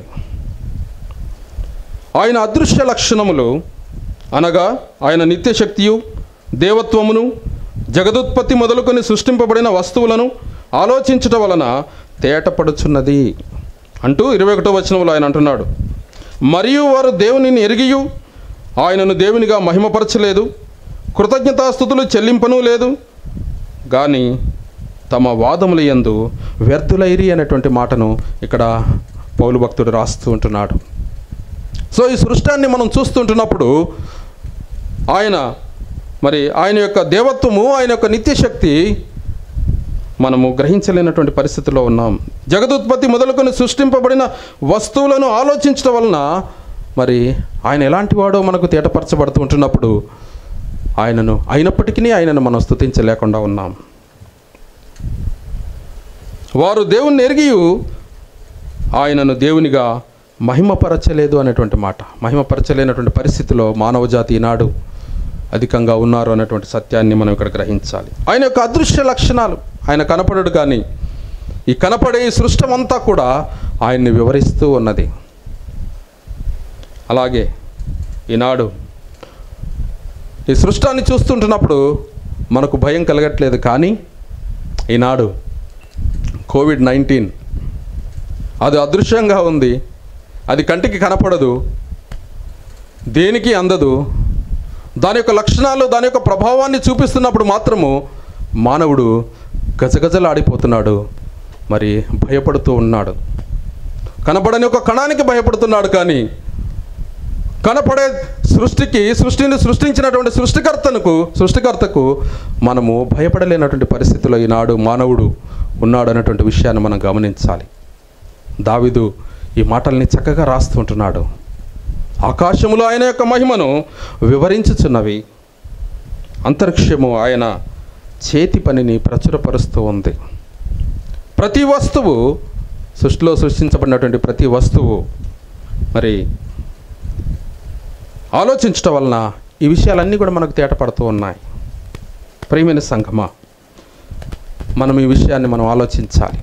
ఆయన అదృశ్య లక్షణములు అనగా ఆయన నిత్యశక్తియు దేవత్వమును జగదుత్పత్తి మొదలుకొని సృష్టింపబడిన వస్తువులను ఆలోచించటం వలన తేటపడుచున్నది అంటూ ఇరవై ఒకటో వచనంలో ఆయన అంటున్నాడు మరియు వారు దేవునిని ఎరిగియు ఆయనను దేవునిగా మహిమపరచలేదు కృతజ్ఞతాస్థుతులు చెల్లింపను లేదు కానీ తమ వాదముల యందు వ్యర్థులైరి అనేటువంటి మాటను ఇక్కడ పౌలు భక్తుడు రాస్తూ ఉంటున్నాడు సో ఈ సృష్టాన్ని మనం చూస్తుంటున్నప్పుడు ఆయన మరి ఆయన యొక్క దేవత్వము ఆయన యొక్క నిత్యశక్తి మనము గ్రహించలేనటువంటి పరిస్థితిలో ఉన్నాం జగదుత్పత్తి మొదలుకొని సృష్టింపబడిన వస్తువులను ఆలోచించడం వలన మరి ఆయన ఎలాంటి వాడో మనకు తేటపరచబడుతూ ఉంటున్నప్పుడు ఆయనను అయినప్పటికీ ఆయనను మనం స్తుతించలేకుండా ఉన్నాం వారు దేవుణ్ణి ఎరిగి ఆయనను దేవునిగా మహిమపరచలేదు అనేటువంటి మాట మహిమపరచలేనటువంటి పరిస్థితిలో మానవ జాతి ఈనాడు అధికంగా ఉన్నారు అనేటువంటి సత్యాన్ని మనం ఇక్కడ గ్రహించాలి ఆయన యొక్క అదృశ్య లక్షణాలు ఆయన కనపడడు కానీ ఈ కనపడే ఈ సృష్టం అంతా కూడా ఆయన్ని వివరిస్తూ ఉన్నది అలాగే ఈనాడు ఈ సృష్టాన్ని చూస్తుంటున్నప్పుడు మనకు భయం కలగట్లేదు కానీ ఈనాడు కోవిడ్ నైన్టీన్ అది అదృశ్యంగా ఉంది అది కంటికి కనపడదు దేనికి అందదు దాని యొక్క లక్షణాలు దాని యొక్క ప్రభావాన్ని చూపిస్తున్నప్పుడు మాత్రము మానవుడు గజగజలాడిపోతున్నాడు మరి భయపడుతూ ఉన్నాడు కనపడని ఒక కణానికి భయపడుతున్నాడు కానీ కనపడే సృష్టికి సృష్టిని సృష్టించినటువంటి సృష్టికర్తనకు సృష్టికర్తకు మనము భయపడలేనటువంటి పరిస్థితిలో ఈనాడు మానవుడు ఉన్నాడు అనేటువంటి విషయాన్ని మనం గమనించాలి దావిదు ఈ మాటల్ని చక్కగా రాస్తుంటున్నాడు ఆకాశములో ఆయన యొక్క మహిమను వివరించుచున్నవి అంతరిక్షము ఆయన చేతి పనిని ప్రచురపరుస్తూ ఉంది ప్రతి వస్తువు సృష్టిలో సృష్టించబడినటువంటి ప్రతి వస్తువు మరి ఆలోచించటం వలన ఈ విషయాలన్నీ కూడా మనకు తేటపడుతూ ఉన్నాయి ప్రియమైన సంఘమా మనం ఈ విషయాన్ని మనం ఆలోచించాలి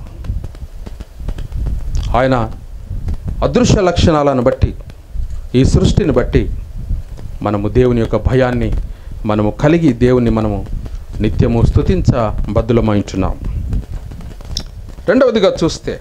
ఆయన అదృశ్య లక్షణాలను బట్టి ఈ సృష్టిని బట్టి మనము దేవుని యొక్క భయాన్ని మనము కలిగి దేవుని మనము నిత్యము స్తుతించ బద్దులమైంటున్నాం రెండవదిగా చూస్తే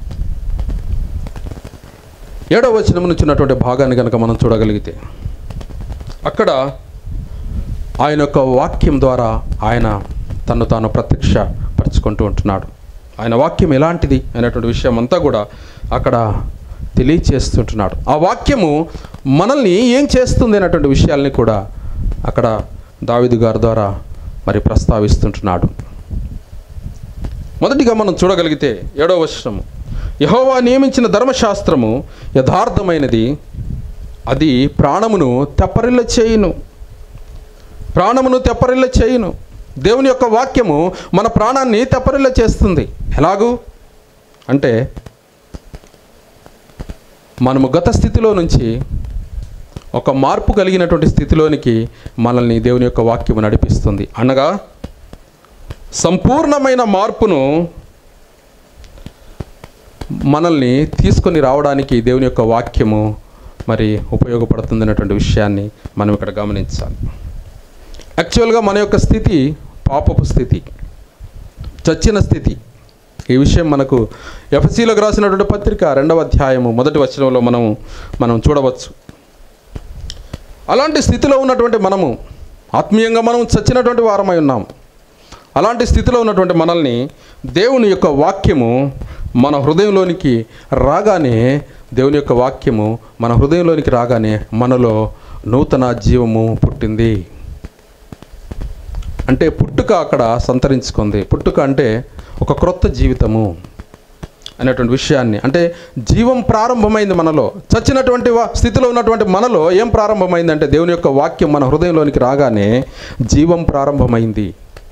ఏడవ వచనం నుంచి ఉన్నటువంటి భాగాన్ని కనుక మనం చూడగలిగితే అక్కడ ఆయన యొక్క వాక్యం ద్వారా ఆయన తను తాను ప్రత్యక్ష పరుచుకుంటూ ఉంటున్నాడు ఆయన వాక్యం ఎలాంటిది అనేటువంటి విషయం అంతా కూడా అక్కడ తెలియచేస్తుంటున్నాడు ఆ వాక్యము మనల్ని ఏం చేస్తుంది అనేటువంటి విషయాల్ని కూడా అక్కడ దావిదు గారి ద్వారా మరి ప్రస్తావిస్తుంటున్నాడు మొదటిగా మనం చూడగలిగితే ఏడవ వచనము యహోవా నియమించిన ధర్మశాస్త్రము యథార్థమైనది అది ప్రాణమును తెప్పరిల్ల చేయును ప్రాణమును తెప్పరిల్ల చేయును దేవుని యొక్క వాక్యము మన ప్రాణాన్ని తెప్పరిల్ల చేస్తుంది ఎలాగూ అంటే మనము గత స్థితిలో నుంచి ఒక మార్పు కలిగినటువంటి స్థితిలోనికి మనల్ని దేవుని యొక్క వాక్యము నడిపిస్తుంది అనగా సంపూర్ణమైన మార్పును మనల్ని తీసుకొని రావడానికి దేవుని యొక్క వాక్యము మరి ఉపయోగపడుతుంది అన్నటువంటి విషయాన్ని మనం ఇక్కడ గమనించాలి యాక్చువల్గా మన యొక్క స్థితి పాపపు స్థితి చచ్చిన స్థితి ఈ విషయం మనకు ఎఫ్సీలకు రాసినటువంటి పత్రిక రెండవ అధ్యాయము మొదటి వచనంలో మనం మనం చూడవచ్చు అలాంటి స్థితిలో ఉన్నటువంటి మనము ఆత్మీయంగా మనం చచ్చినటువంటి వారమై ఉన్నాం అలాంటి స్థితిలో ఉన్నటువంటి మనల్ని దేవుని యొక్క వాక్యము మన హృదయంలోనికి రాగానే దేవుని యొక్క వాక్యము మన హృదయంలోనికి రాగానే మనలో నూతన జీవము పుట్టింది అంటే పుట్టుక అక్కడ సంతరించుకుంది పుట్టుక అంటే ఒక క్రొత్త జీవితము అనేటువంటి విషయాన్ని అంటే జీవం ప్రారంభమైంది మనలో చచ్చినటువంటి వా- స్థితిలో ఉన్నటువంటి మనలో ఏం ప్రారంభమైంది అంటే దేవుని యొక్క వాక్యం మన హృదయంలోనికి రాగానే జీవం ప్రారంభమైంది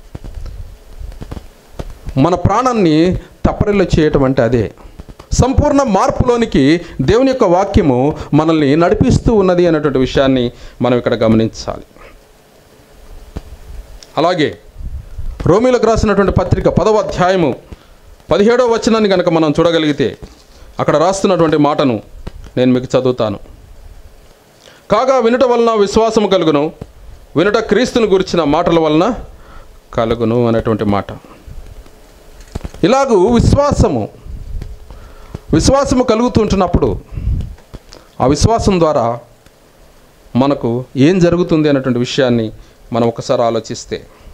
మన ప్రాణాన్ని తప్పరిల్లు చేయటం అంటే అదే సంపూర్ణ మార్పులోనికి దేవుని యొక్క వాక్యము మనల్ని నడిపిస్తూ ఉన్నది అనేటువంటి విషయాన్ని మనం ఇక్కడ గమనించాలి అలాగే రోమిలకు రాసినటువంటి పత్రిక పదవ అధ్యాయము పదిహేడవ వచనాన్ని కనుక మనం చూడగలిగితే అక్కడ రాస్తున్నటువంటి మాటను నేను మీకు చదువుతాను కాగా వినుట వలన విశ్వాసము కలుగును వినుట క్రీస్తుని గురించిన మాటల వలన కలుగును అనేటువంటి మాట ఇలాగూ విశ్వాసము విశ్వాసము కలుగుతుంటున్నప్పుడు ఆ విశ్వాసం ద్వారా మనకు ఏం జరుగుతుంది అనేటువంటి విషయాన్ని మనం ఒకసారి ఆలోచిస్తే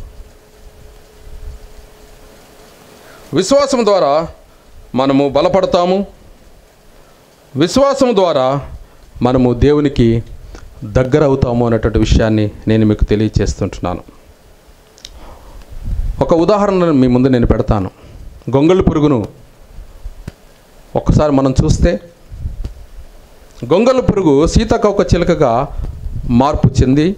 విశ్వాసం ద్వారా మనము బలపడతాము విశ్వాసం ద్వారా మనము దేవునికి దగ్గర అవుతాము అనేటువంటి విషయాన్ని నేను మీకు తెలియచేస్తుంటున్నాను ఒక ఉదాహరణ మీ ముందు నేను పెడతాను గొంగళి పురుగును ఒక్కసారి మనం చూస్తే గొంగళి పురుగు సీతాకోక చిలుకగా మార్పు చెంది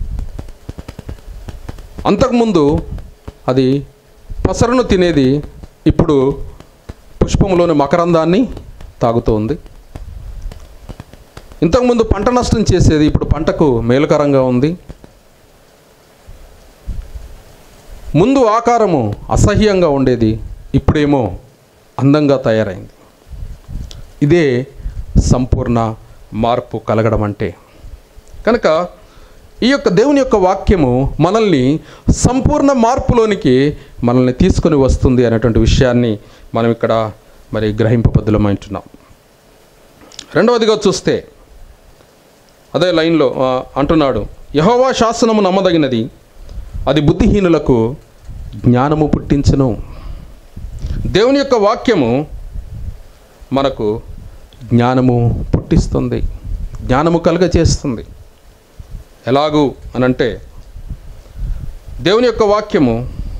అంతకుముందు అది పసరును తినేది ఇప్పుడు పుష్పంలోని మకరందాన్ని తాగుతోంది ఇంతకుముందు పంట నష్టం చేసేది ఇప్పుడు పంటకు మేలుకరంగా ఉంది ముందు ఆకారము అసహ్యంగా ఉండేది ఇప్పుడేమో అందంగా తయారైంది ఇదే సంపూర్ణ మార్పు కలగడం అంటే కనుక ఈ యొక్క దేవుని యొక్క వాక్యము మనల్ని సంపూర్ణ మార్పులోనికి మనల్ని తీసుకొని వస్తుంది అనేటువంటి విషయాన్ని మనం ఇక్కడ మరి గ్రహింపబద్దులమంటున్నాం రెండవదిగా చూస్తే అదే లైన్లో ఆ, అంటున్నాడు యహోవా శాసనము నమ్మదగినది అది బుద్ధిహీనులకు జ్ఞానము పుట్టించును దేవుని యొక్క వాక్యము మనకు జ్ఞానము పుట్టిస్తుంది జ్ఞానము కలుగచేస్తుంది ఎలాగూ అనంటే దేవుని యొక్క వాక్యము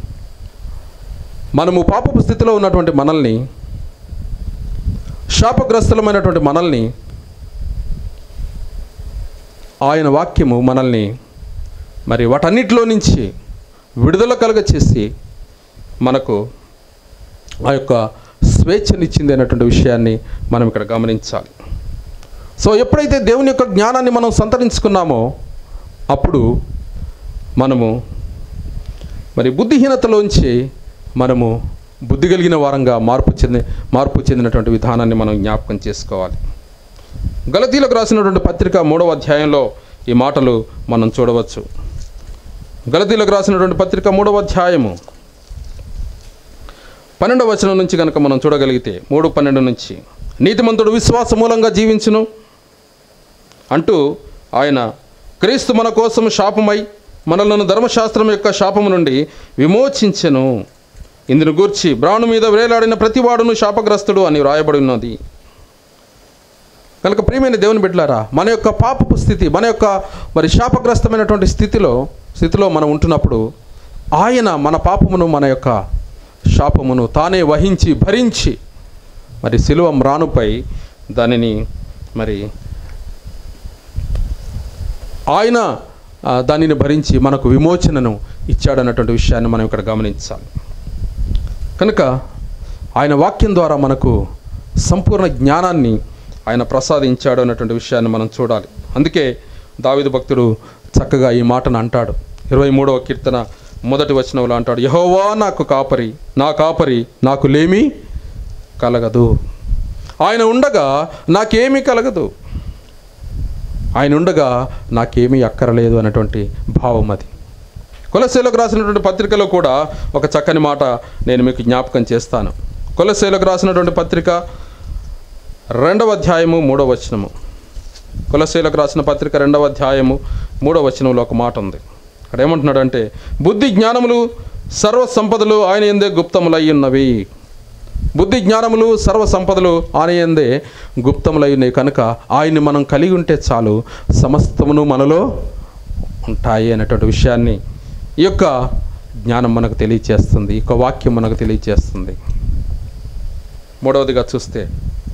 మనము పాపపు స్థితిలో ఉన్నటువంటి మనల్ని శాపగ్రస్తులమైనటువంటి మనల్ని ఆయన వాక్యము మనల్ని మరి వాటన్నిటిలో నుంచి విడుదల కలుగ చేసి మనకు ఆ యొక్క స్వేచ్ఛనిచ్చింది అనేటువంటి విషయాన్ని మనం ఇక్కడ గమనించాలి సో ఎప్పుడైతే దేవుని యొక్క జ్ఞానాన్ని మనం సంతరించుకున్నామో అప్పుడు మనము మరి బుద్ధిహీనతలోంచి మనము బుద్ధి కలిగిన వారంగా మార్పు చెంది మార్పు చెందినటువంటి విధానాన్ని మనం జ్ఞాపకం చేసుకోవాలి గలతీలకు రాసినటువంటి పత్రిక మూడవ అధ్యాయంలో ఈ మాటలు మనం చూడవచ్చు గలతీలకు రాసినటువంటి పత్రిక మూడవ అధ్యాయము పన్నెండవ వచనం నుంచి కనుక మనం చూడగలిగితే మూడు పన్నెండు నుంచి నీతిమంతుడు విశ్వాస మూలంగా జీవించును అంటూ ఆయన క్రీస్తు మన కోసం శాపమై మనలను ధర్మశాస్త్రం యొక్క శాపము నుండి విమోచించెను ఇందును గూర్చి బ్రాణు మీద వేలాడిన ప్రతివాడును శాపగ్రస్తుడు అని వ్రాయబడి ఉన్నది కనుక ప్రియమైన దేవుని బిడ్డలారా మన యొక్క పాపపు స్థితి మన యొక్క మరి శాపగ్రస్తమైనటువంటి స్థితిలో స్థితిలో మనం ఉంటున్నప్పుడు ఆయన మన పాపమును మన యొక్క శాపమును తానే వహించి భరించి మరి శిలువ మ్రానుపై దానిని మరి ఆయన ఆ, దానిని భరించి మనకు విమోచనను ఇచ్చాడన్నటువంటి విషయాన్ని మనం ఇక్కడ గమనించాలి కనుక ఆయన వాక్యం ద్వారా మనకు సంపూర్ణ జ్ఞానాన్ని ఆయన ప్రసాదించాడు అన్నటువంటి విషయాన్ని మనం చూడాలి అందుకే దావిదు భక్తుడు చక్కగా ఈ మాటను అంటాడు ఇరవై మూడవ కీర్తన మొదటి వచనంలో అంటాడు యహోవా నాకు కాపరి నా కాపరి నాకు లేమి కలగదు ఆయన ఉండగా నాకేమీ కలగదు ఆయన ఉండగా నాకేమీ అక్కరలేదు అన్నటువంటి భావం అది కొలసేలకు రాసినటువంటి పత్రికలో కూడా ఒక చక్కని మాట నేను మీకు జ్ఞాపకం చేస్తాను కొలసేలకు రాసినటువంటి పత్రిక రెండవ అధ్యాయము మూడవ వచనము కులశీలకు రాసిన పత్రిక రెండవ అధ్యాయము మూడవ వచనంలో ఒక మాట ఉంది అక్కడ ఏమంటున్నాడంటే బుద్ధి జ్ఞానములు సర్వ సంపదలు ఆయన ఎందే గుప్తములై ఉన్నవి బుద్ధి జ్ఞానములు సర్వ సంపదలు ఆయన ఎందే గుప్తములై ఉన్నాయి కనుక ఆయన్ని మనం కలిగి ఉంటే చాలు సమస్తమును మనలో ఉంటాయి అనేటువంటి విషయాన్ని ఈ యొక్క జ్ఞానం మనకు తెలియచేస్తుంది ఈ యొక్క వాక్యం మనకు తెలియచేస్తుంది మూడవదిగా చూస్తే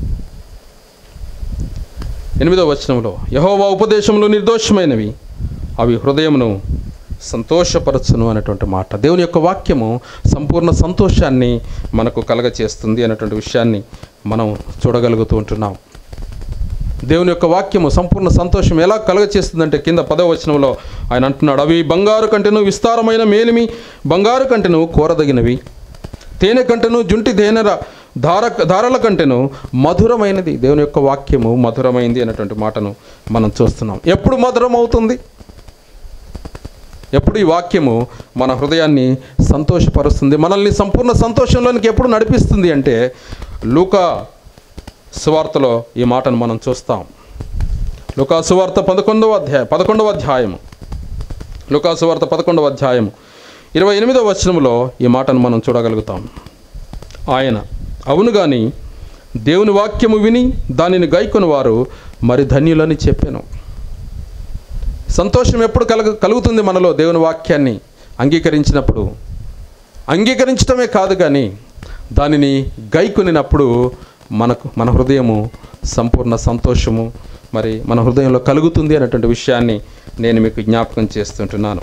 ఎనిమిదవ వచనంలో యహోవా ఉపదేశములు నిర్దోషమైనవి అవి హృదయమును సంతోషపరచును అనేటువంటి మాట దేవుని యొక్క వాక్యము సంపూర్ణ సంతోషాన్ని మనకు కలగచేస్తుంది అనేటువంటి విషయాన్ని మనం చూడగలుగుతూ ఉంటున్నాం దేవుని యొక్క వాక్యము సంపూర్ణ సంతోషం ఎలా కలగచేస్తుందంటే కింద పదవ వచనంలో ఆయన అంటున్నాడు అవి బంగారు కంటెను విస్తారమైన మేలిమి బంగారు కంటెను కోరదగినవి తేనె కంటెను జుంటి తేనెర ధార ధారల కంటెను మధురమైనది దేవుని యొక్క వాక్యము మధురమైంది అనేటువంటి మాటను మనం చూస్తున్నాం ఎప్పుడు మధురం అవుతుంది ఎప్పుడు ఈ వాక్యము మన హృదయాన్ని సంతోషపరుస్తుంది మనల్ని సంపూర్ణ సంతోషంలోనికి ఎప్పుడు నడిపిస్తుంది అంటే లూకా సువార్తలో ఈ మాటను మనం చూస్తాం లూకా సువార్త పదకొండవ అధ్యాయం పదకొండవ అధ్యాయము లూకా సువార్త పదకొండవ అధ్యాయము ఇరవై ఎనిమిదవ వచనములో ఈ మాటను మనం చూడగలుగుతాం ఆయన అవును గాని దేవుని వాక్యము విని దానిని గైకొని వారు మరి ధన్యులని చెప్పాను సంతోషం ఎప్పుడు కలుగు కలుగుతుంది మనలో దేవుని వాక్యాన్ని అంగీకరించినప్పుడు అంగీకరించడమే కాదు కానీ దానిని గైకొనినప్పుడు మనకు మన హృదయము సంపూర్ణ సంతోషము మరి మన హృదయంలో కలుగుతుంది అనేటువంటి విషయాన్ని నేను మీకు జ్ఞాపకం చేస్తుంటున్నాను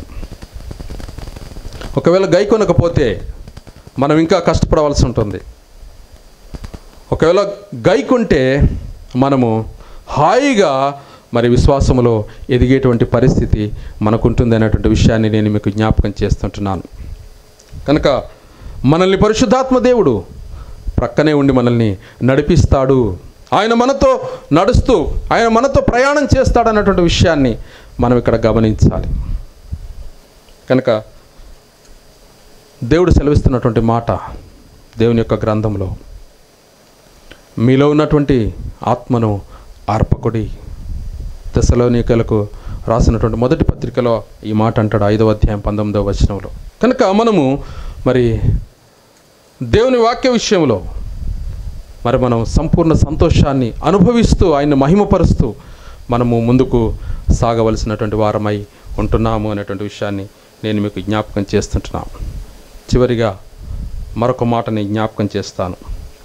ఒకవేళ గైకొనకపోతే మనం ఇంకా కష్టపడవలసి ఉంటుంది ఒకవేళ గైకుంటే మనము హాయిగా మరి విశ్వాసములో ఎదిగేటువంటి పరిస్థితి మనకుంటుంది అనేటువంటి విషయాన్ని నేను మీకు జ్ఞాపకం చేస్తుంటున్నాను కనుక మనల్ని పరిశుద్ధాత్మ దేవుడు ప్రక్కనే ఉండి మనల్ని నడిపిస్తాడు ఆయన మనతో నడుస్తూ ఆయన మనతో ప్రయాణం చేస్తాడు అన్నటువంటి విషయాన్ని మనం ఇక్కడ గమనించాలి కనుక దేవుడు సెలవిస్తున్నటువంటి మాట దేవుని యొక్క గ్రంథంలో మీలో ఉన్నటువంటి ఆత్మను ఆర్పకుడి తెసలోనికలకు రాసినటువంటి మొదటి పత్రికలో ఈ మాట అంటాడు ఐదవ అధ్యాయం పంతొమ్మిదవ వచనంలో కనుక మనము మరి దేవుని వాక్య విషయంలో మరి మనం సంపూర్ణ సంతోషాన్ని అనుభవిస్తూ ఆయన్ని మహిమపరుస్తూ మనము ముందుకు సాగవలసినటువంటి వారమై ఉంటున్నాము అనేటువంటి విషయాన్ని నేను మీకు జ్ఞాపకం చేస్తుంటున్నాను చివరిగా మరొక మాటని జ్ఞాపకం చేస్తాను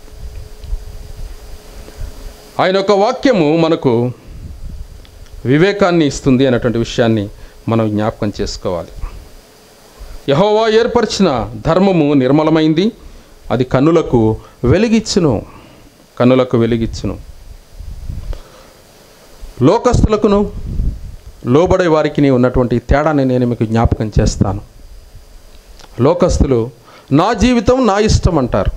ఆయన యొక్క వాక్యము మనకు వివేకాన్ని ఇస్తుంది అనేటువంటి విషయాన్ని మనం జ్ఞాపకం చేసుకోవాలి యహోవా ఏర్పరిచిన ధర్మము నిర్మలమైంది అది కన్నులకు వెలిగిచ్చును కన్నులకు వెలిగిచ్చును లోకస్తులకును లోబడే వారికి ఉన్నటువంటి తేడాని నేను మీకు జ్ఞాపకం చేస్తాను లోకస్తులు నా జీవితం నా ఇష్టం అంటారు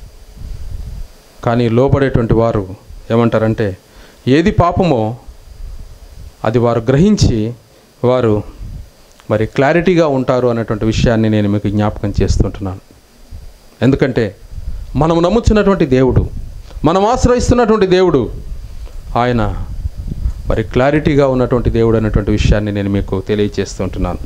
కానీ లోబడేటువంటి వారు ఏమంటారంటే ఏది పాపమో అది వారు గ్రహించి వారు మరి క్లారిటీగా ఉంటారు అనేటువంటి విషయాన్ని నేను మీకు జ్ఞాపకం చేస్తుంటున్నాను ఎందుకంటే మనం నమ్ముచున్నటువంటి దేవుడు మనం ఆశ్రయిస్తున్నటువంటి దేవుడు ఆయన మరి క్లారిటీగా ఉన్నటువంటి దేవుడు అనేటువంటి విషయాన్ని నేను మీకు తెలియచేస్తుంటున్నాను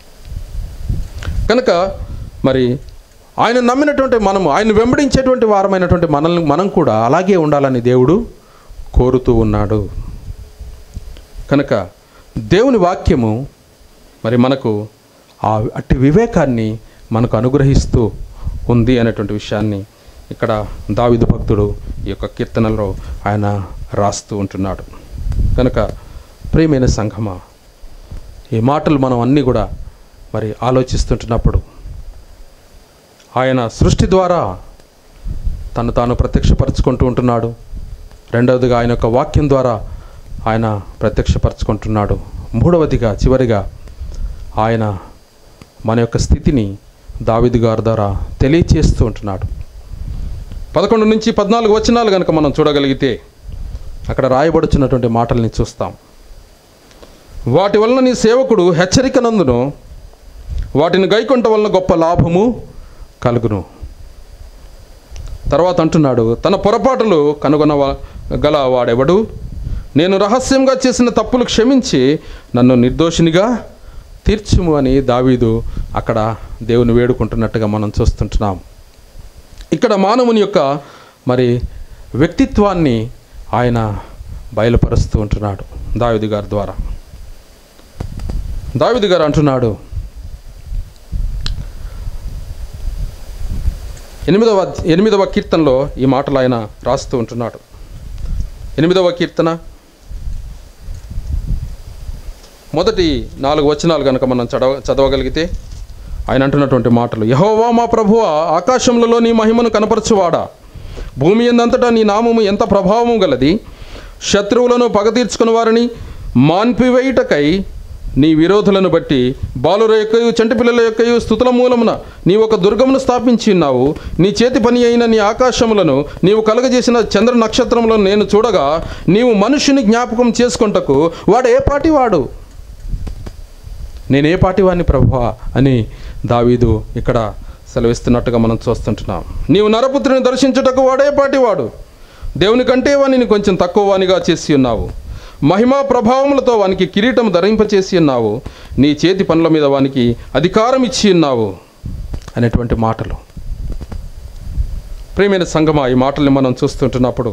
కనుక మరి ఆయన నమ్మినటువంటి మనము ఆయన వెంబడించేటువంటి వారమైనటువంటి మనల్ని మనం కూడా అలాగే ఉండాలని దేవుడు కోరుతూ ఉన్నాడు కనుక దేవుని వాక్యము మరి మనకు ఆ అట్టి వివేకాన్ని మనకు అనుగ్రహిస్తూ ఉంది అనేటువంటి విషయాన్ని ఇక్కడ దావిదు భక్తుడు ఈ యొక్క కీర్తనలో ఆయన రాస్తూ ఉంటున్నాడు కనుక ప్రియమైన సంఘమా ఈ మాటలు మనం అన్నీ కూడా మరి ఆలోచిస్తుంటున్నప్పుడు ఆయన సృష్టి ద్వారా తను తాను ప్రత్యక్షపరచుకుంటూ ఉంటున్నాడు రెండవదిగా ఆయన యొక్క వాక్యం ద్వారా ఆయన ప్రత్యక్షపరచుకుంటున్నాడు మూడవదిగా చివరిగా ఆయన మన యొక్క స్థితిని దావిదు గారి ద్వారా తెలియచేస్తూ ఉంటున్నాడు పదకొండు నుంచి పద్నాలుగు వచనాలు కనుక మనం చూడగలిగితే అక్కడ రాయబడుచున్నటువంటి మాటల్ని చూస్తాం వాటి వలన నీ సేవకుడు హెచ్చరిక నందును వాటిని గైకొంట వలన గొప్ప లాభము కలుగును తర్వాత అంటున్నాడు తన పొరపాటులు కనుగొన గల వాడెవడు నేను రహస్యంగా చేసిన తప్పులు క్షమించి నన్ను నిర్దోషినిగా తీర్చుము అని దావీదు అక్కడ దేవుని వేడుకుంటున్నట్టుగా మనం చూస్తుంటున్నాం ఇక్కడ మానవుని యొక్క మరి వ్యక్తిత్వాన్ని ఆయన బయలుపరుస్తూ ఉంటున్నాడు దావిది గారి ద్వారా దావిది గారు అంటున్నాడు ఎనిమిదవ ఎనిమిదవ కీర్తనలో ఈ మాటలు ఆయన రాస్తూ ఉంటున్నాడు ఎనిమిదవ కీర్తన మొదటి నాలుగు వచనాలు కనుక మనం చదవ చదవగలిగితే ఆయన అంటున్నటువంటి మాటలు యహోవా మా ప్రభువ ఆకాశములలో నీ మహిమను కనపరచువాడా భూమి ఎందంతటా నీ నామము ఎంత ప్రభావము గలది శత్రువులను పగ తీర్చుకుని వారిని మాన్పివేయుటకై నీ విరోధులను బట్టి బాలుర యొక్కయు చంటి పిల్లల యొక్కయు స్థుతుల మూలమున నీ ఒక దుర్గమును స్థాపించి ఉన్నావు నీ చేతి పని అయిన నీ ఆకాశములను నీవు కలగజేసిన చంద్ర నక్షత్రములను నేను చూడగా నీవు మనుషుని జ్ఞాపకం చేసుకొంటకు వాడు ఏ పాటి వాడు నేను ఏ పాటి వాడిని ప్రభువా అని దావీదు ఇక్కడ సెలవిస్తున్నట్టుగా మనం చూస్తుంటున్నాం నీవు నరపుత్రుని దర్శించుటకు వాడే పాటివాడు దేవుని కంటే వానిని కొంచెం తక్కువ వానిగా చేసి ఉన్నావు మహిమా ప్రభావములతో వానికి కిరీటం ధరింపచేసి ఉన్నావు నీ చేతి పనుల మీద వానికి అధికారం ఇచ్చి ఉన్నావు అనేటువంటి మాటలు ప్రియమైన సంగమా ఈ మాటల్ని మనం చూస్తుంటున్నప్పుడు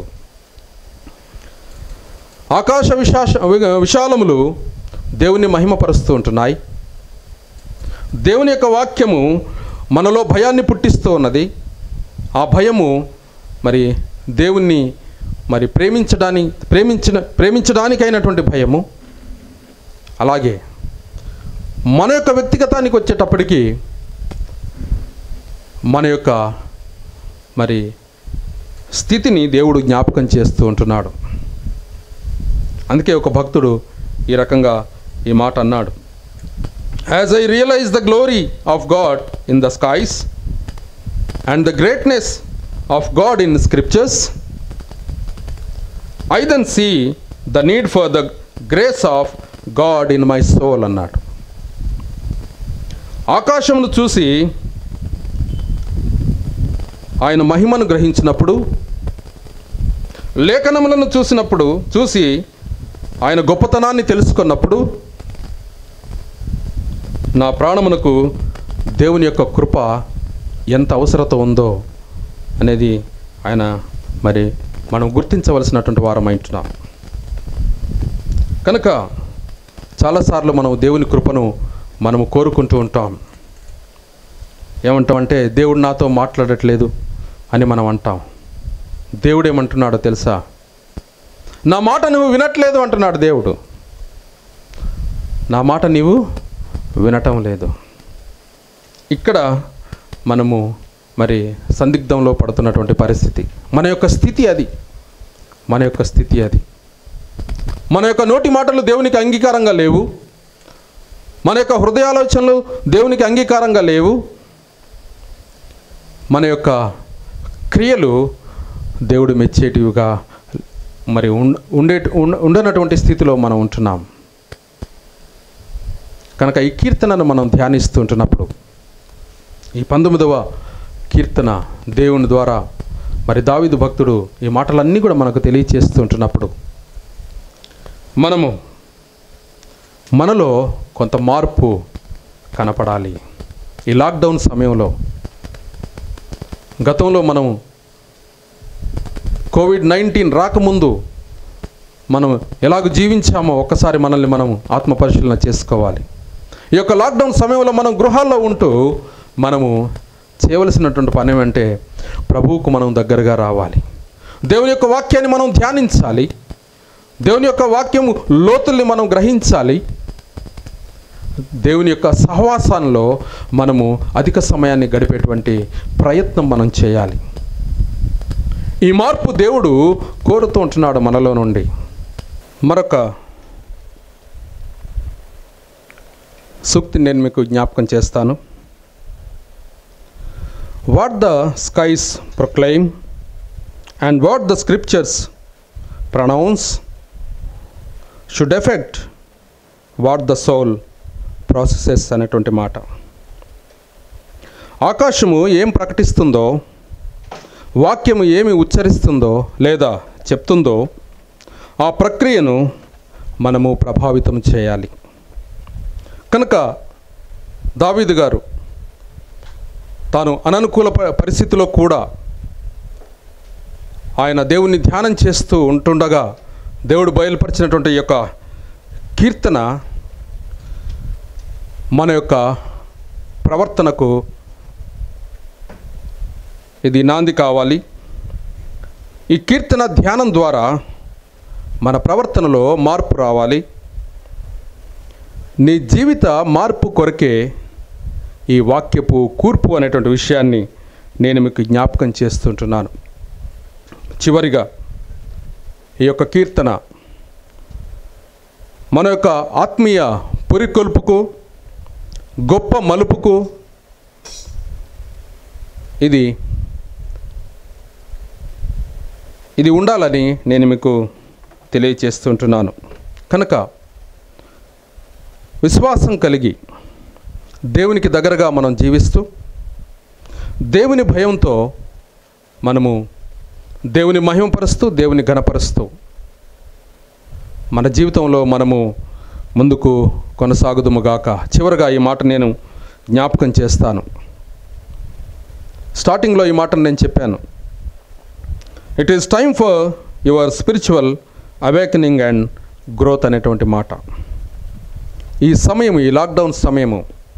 ఆకాశ విశాష విశాలములు దేవుని మహిమపరుస్తూ ఉంటున్నాయి దేవుని యొక్క వాక్యము మనలో భయాన్ని పుట్టిస్తూ ఉన్నది ఆ భయము మరి దేవుణ్ణి మరి ప్రేమించడానికి ప్రేమించిన ప్రేమించడానికైనటువంటి భయము అలాగే మన యొక్క వ్యక్తిగతానికి వచ్చేటప్పటికి మన యొక్క మరి స్థితిని దేవుడు జ్ఞాపకం చేస్తూ ఉంటున్నాడు అందుకే ఒక భక్తుడు ఈ రకంగా ఈ మాట అన్నాడు as I realise the glory of God in the skies and the greatness of God in scriptures I then see the need for the grace of God in my soul అన్నాడు ఆకాశమును చూసి ఆయన మహిమను గ్రహించినప్పుడు లేఖనములను చూసినప్పుడు చూసి ఆయన గొప్పతనాన్ని తెలుసుకున్నప్పుడు నా ప్రాణమునకు దేవుని యొక్క కృప ఎంత అవసరత ఉందో అనేది ఆయన మరి మనం గుర్తించవలసినటువంటి వారం అంటున్నాం కనుక చాలాసార్లు మనం దేవుని కృపను మనము కోరుకుంటూ ఉంటాం ఏమంటామంటే దేవుడు నాతో మాట్లాడట్లేదు అని మనం అంటాం దేవుడు ఏమంటున్నాడో తెలుసా నా మాట నువ్వు వినట్లేదు అంటున్నాడు దేవుడు నా మాట నీవు వినటం లేదు ఇక్కడ మనము మరి సందిగ్ధంలో పడుతున్నటువంటి పరిస్థితి మన యొక్క స్థితి అది మన యొక్క స్థితి అది మన యొక్క నోటి మాటలు దేవునికి అంగీకారంగా లేవు మన యొక్క హృదయాలోచనలు దేవునికి అంగీకారంగా లేవు మన యొక్క క్రియలు దేవుడు మెచ్చేటివిగా మరి ఉండ ఉండే ఉండ- ఉండనటువంటి స్థితిలో మనం ఉంటున్నాం కనుక ఈ కీర్తనను మనం ధ్యానిస్తుంటున్నప్పుడు ఈ పంతొమ్మిదవ కీర్తన దేవుని ద్వారా మరి దావిదు భక్తుడు ఈ మాటలన్నీ కూడా మనకు తెలియచేస్తుంటున్నప్పుడు మనము మనలో కొంత మార్పు కనపడాలి ఈ లాక్డౌన్ సమయంలో గతంలో మనం కోవిడ్ నైన్టీన్ రాకముందు మనం ఎలాగ జీవించామో ఒక్కసారి మనల్ని మనం ఆత్మ పరిశీలన చేసుకోవాలి ఈ యొక్క లాక్డౌన్ సమయంలో మనం గృహాల్లో ఉంటూ మనము చేయవలసినటువంటి పని ఏమంటే ప్రభువుకు మనం దగ్గరగా రావాలి దేవుని యొక్క వాక్యాన్ని మనం ధ్యానించాలి దేవుని యొక్క వాక్యము లోతుల్ని మనం గ్రహించాలి దేవుని యొక్క సహవాసంలో మనము అధిక సమయాన్ని గడిపేటువంటి ప్రయత్నం మనం చేయాలి ఈ మార్పు దేవుడు కోరుతూ ఉంటున్నాడు మనలో నుండి మరొక సూక్తిని నేను మీకు జ్ఞాపకం చేస్తాను what the skies proclaim and what the scriptures pronounce should affect what the soul processes అనేటువంటి మాట ఆకాశము ఏం ప్రకటిస్తుందో వాక్యము ఏమి ఉచ్చరిస్తుందో లేదా చెప్తుందో ఆ ప్రక్రియను మనము ప్రభావితం చేయాలి కనుక దావీదు గారు తాను అననుకూల ప- పరిస్థితిలో కూడా ఆయన దేవుణ్ణి ధ్యానం చేస్తూ ఉంటుండగా దేవుడు బయలుపరిచినటువంటి ఈ యొక్క కీర్తన మన యొక్క ప్రవర్తనకు ఇది నాంది కావాలి ఈ కీర్తన ధ్యానం ద్వారా మన ప్రవర్తనలో మార్పు రావాలి నీ జీవిత మార్పు కొరకే ఈ వాక్యపు కూర్పు అనేటువంటి విషయాన్ని నేను మీకు జ్ఞాపకం చేస్తుంటున్నాను చివరిగా ఈ యొక్క కీర్తన మన యొక్క ఆత్మీయ పురికొల్పుకు గొప్ప మలుపుకు ఇది ఇది ఉండాలని నేను మీకు తెలియచేస్తుంటున్నాను కనుక విశ్వాసం కలిగి దేవునికి దగ్గరగా మనం జీవిస్తూ దేవుని భయంతో మనము దేవుని మహిమపరుస్తూ దేవుని ఘనపరుస్తూ మన జీవితంలో మనము ముందుకు కొనసాగుదుముగాక చివరగా ఈ మాట నేను జ్ఞాపకం చేస్తాను స్టార్టింగ్లో ఈ మాటను నేను చెప్పాను it is time for your spiritual awakening and growth అనేటువంటి మాట ఈ సమయం ఈ లాక్డౌన్ సమయము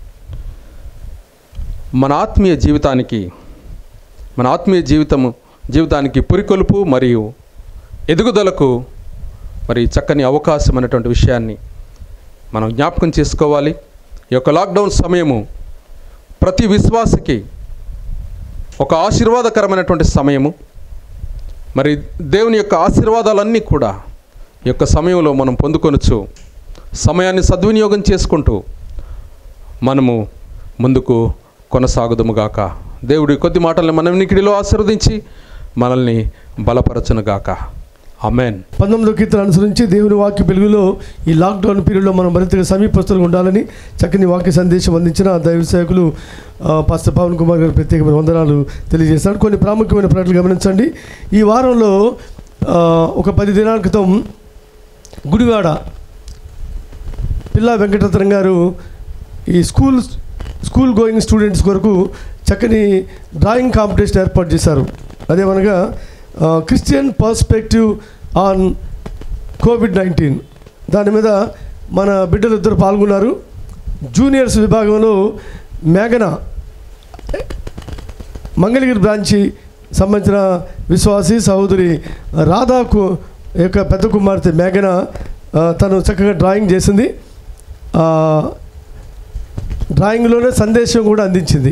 మన ఆత్మీయ జీవితానికి మన ఆత్మీయ జీవితము జీవితానికి పురికొల్పు మరియు ఎదుగుదలకు మరి చక్కని అవకాశం అనేటువంటి విషయాన్ని మనం జ్ఞాపకం చేసుకోవాలి ఈ యొక్క లాక్డౌన్ సమయము ప్రతి విశ్వాసకి ఒక ఆశీర్వాదకరమైనటువంటి సమయము మరి దేవుని యొక్క ఆశీర్వాదాలన్నీ కూడా ఈ యొక్క సమయంలో మనం పొందుకొనొచ్చు సమయాన్ని సద్వినియోగం చేసుకుంటూ మనము ముందుకు కొనసాగుదుముగాక దేవుడి కొద్ది మాటల్ని మన వినికిడిలో ఆశీర్వదించి మనల్ని బలపరచునుగాక అమెన్ పంతొమ్మిదో కీర్తన అనుసరించి దేవుని వాక్య వెలుగులో ఈ లాక్డౌన్ పీరియడ్లో మనం మరింతగా సమీపస్తులుగా ఉండాలని చక్కని వాక్య సందేశం అందించిన దైవ సేవకులు ఆ, పాస్టర్ పవన్ కుమార్ గారు ప్రత్యేకమైన వందనాలు తెలియజేస్తారు కొన్ని ప్రాముఖ్యమైన ప్రకటనలు గమనించండి ఈ వారంలో ఆ, ఒక పది దినాల క్రితం గుడివాడ పిల్లా వెంకటరత్నం గారు ఈ స్కూల్ స్కూల్ గోయింగ్ స్టూడెంట్స్ కొరకు చక్కని డ్రాయింగ్ కాంపిటీషన్ ఏర్పాటు చేశారు అదేమనగా Christian perspective on COVID nineteen దాని మీద మన బిడ్డలు ఇద్దరు పాల్గొన్నారు జూనియర్స్ విభాగంలో మేఘన మంగళగిరి బ్రాంచి సంబంధించిన విశ్వాసి సహోదరి రాధాకు యొక్క పెద్ద కుమార్తె మేఘన ఆ, తను చక్కగా డ్రాయింగ్ చేసింది ఆ, డ్రాయింగ్లోనే సందేశం కూడా అందించింది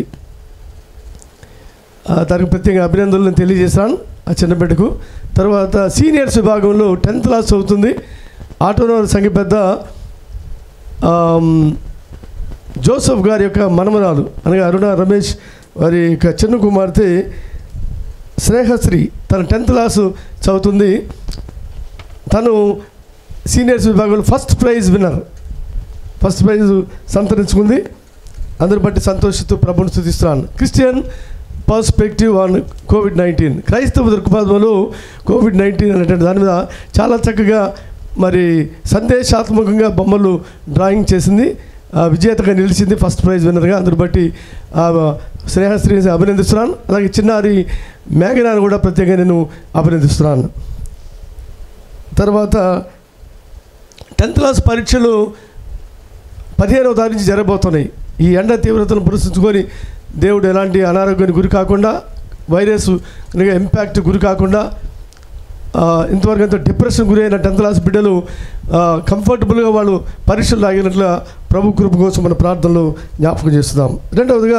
ఆ, తనకు ప్రత్యేక అభినందనలు తెలియజేశాను ఆ చిన్న బిడ్డకు తర్వాత సీనియర్స్ విభాగంలో టెన్త్ క్లాస్ చదువుతుంది ఆటోనగర్ సంఘ పెద్ద ఆమ్, జోసఫ్ గారి యొక్క మనమరాలు అనగా అరుణ రమేష్ వారి యొక్క చిన్న కుమార్తె స్నేహశ్రీ తన టెన్త్ క్లాసు చదువుతుంది తను సీనియర్స్ విభాగంలో first prize winner first prize సంతరించుకుంది అందరి బట్టి సంతోషిస్తూ ప్రభుని స్థుతిస్తున్నాను Christian perspective on COVID nineteen క్రైస్తవ దృక్పథంలో కోవిడ్ నైన్టీన్ అనేటువంటి దాని మీద చాలా చక్కగా మరి సందేశాత్మకంగా బొమ్మలు డ్రాయింగ్ చేసింది ఆ, విజేతగా నిలిచింది ఫస్ట్ ప్రైజ్ విన్నర్గా అందరు బట్టి ఆ స్నేహశ్రీని అభినందిస్తున్నాను అలాగే చిన్నారి మేఘనాన్ని కూడా ప్రత్యేకంగా నేను అభినందిస్తున్నాను తర్వాత టెన్త్ క్లాస్ పరీక్షలు పదిహేనవ తారీఖు నుంచి జరగబోతున్నాయి ఈ ఎండ తీవ్రతను పురస్కరించుకొని దేవుడు ఎలాంటి అనారోగ్యానికి గురి కాకుండా వైరస్ ఇంపాక్ట్ గురి కాకుండా ఆ, ఇంతవరకు ఎంతో డిప్రెషన్ గురైన టెన్త్ క్లాస్ బిడ్డలు ఆ, కంఫర్టబుల్గా వాళ్ళు పరీక్షలు రాగినట్లుగా ప్రభు కృప కోసం మన ప్రార్థనలు జ్ఞాపకం చేస్తున్నాం రెండవదిగా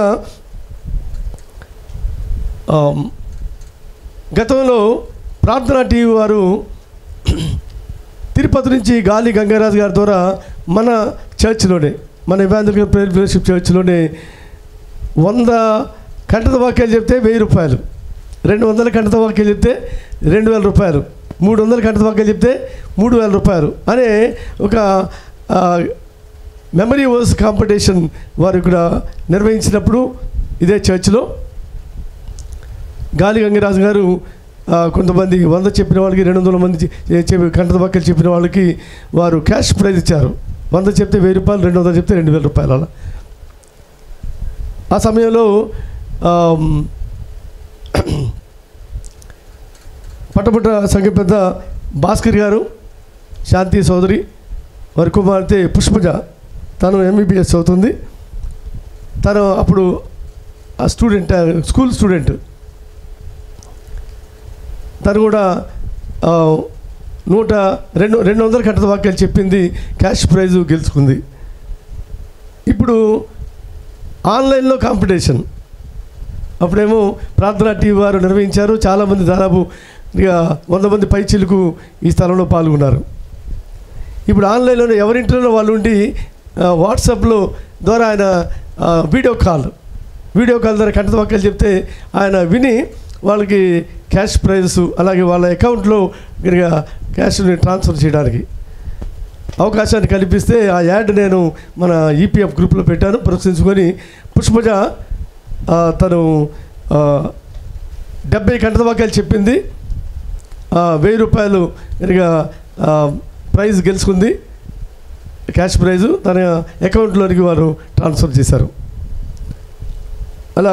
ఆ, గతంలో ప్రార్థనా టీవీ వారు తిరుపతి నుంచి గాలి గంగారాజు గారి ద్వారా మన చర్చిలోనే మన ఇవాంజలికల్ ప్రేయర్ ఫెలోషిప్ చర్చిలోనే వంద కంటత వాక్యాలు చెప్తే వెయ్యి రూపాయలు రెండు వందల కంటత వాక్యాలు చెప్తే రెండు వేల రూపాయలు మూడు వందల కంటత వాక్యాలు చెప్తే మూడు వేల రూపాయలు అనే ఒక ఆ, మెమరీ వర్స్ కాంపిటీషన్ వారు ఇక్కడ నిర్వహించినప్పుడు ఇదే చర్చిలో గాలి గంగరాజు గారు ఆ, కొంతమంది వంద చెప్పిన వాళ్ళకి రెండు వందల మంది చె- చెప్పి కంటత వాక్యాలు చెప్పిన వాళ్ళకి వారు క్యాష్ ప్రైజ్ ఇచ్చారు వంద చెప్తే వెయ్యి రూపాయలు రెండు వందలు చెప్తే రెండు వేల రూపాయలు అలా ఆ సమయంలో ఆమ్, పట్టపుట్ట సంఘ పెద్ద భాస్కర్ గారు శాంతి సోదరి వారి కుమార్తె పుష్పజ తను ఎంబీబీఎస్ అవుతుంది తను అప్పుడు ఆ స్టూడెంట్ ఆ, స్కూల్ స్టూడెంట్ తను కూడా ఆ, నూట రెండు రెండు వందల కట్టద వాక్యాలు చెప్పింది క్యాష్ ప్రైజ్ గెలుచుకుంది ఇప్పుడు ఆన్లైన్లో కాంపిటీషన్ అప్పుడేమో ప్రార్థనా టీవీ వారు నిర్వహించారు చాలామంది దాదాపు ఇక వంద మంది పైచిలకు ఈ స్థలంలో పాల్గొన్నారు ఇప్పుడు ఆన్లైన్లో ఎవరింట్లో వాళ్ళు ఉండి ఆ, వాట్సాప్లో ద్వారా ఆయన ఆ, వీడియో కాల్ వీడియో కాల్ ద్వారా కంటత వాక్యాలు చెప్తే ఆయన విని వాళ్ళకి క్యాష్ ప్రైజెస్ అలాగే వాళ్ళ అకౌంట్లో కనుక క్యాష్ని ట్రాన్స్ఫర్ చేయడానికి అవకాశాన్ని కల్పిస్తే ఆ యాడ్ నేను మన ఈపీఎఫ్ గ్రూప్లో పెట్టాను ప్రశ్నించుకొని పుష్పజ ఆ, తను ఆ, డెబ్బై కంటత వాక్యాలు చెప్పింది ఆ, వెయ్యి రూపాయలు కనుక ఆ, ప్రైజ్ గెలుచుకుంది క్యాష్ ప్రైజు తన అకౌంట్లోనికి వారు ట్రాన్స్ఫర్ చేశారు అలా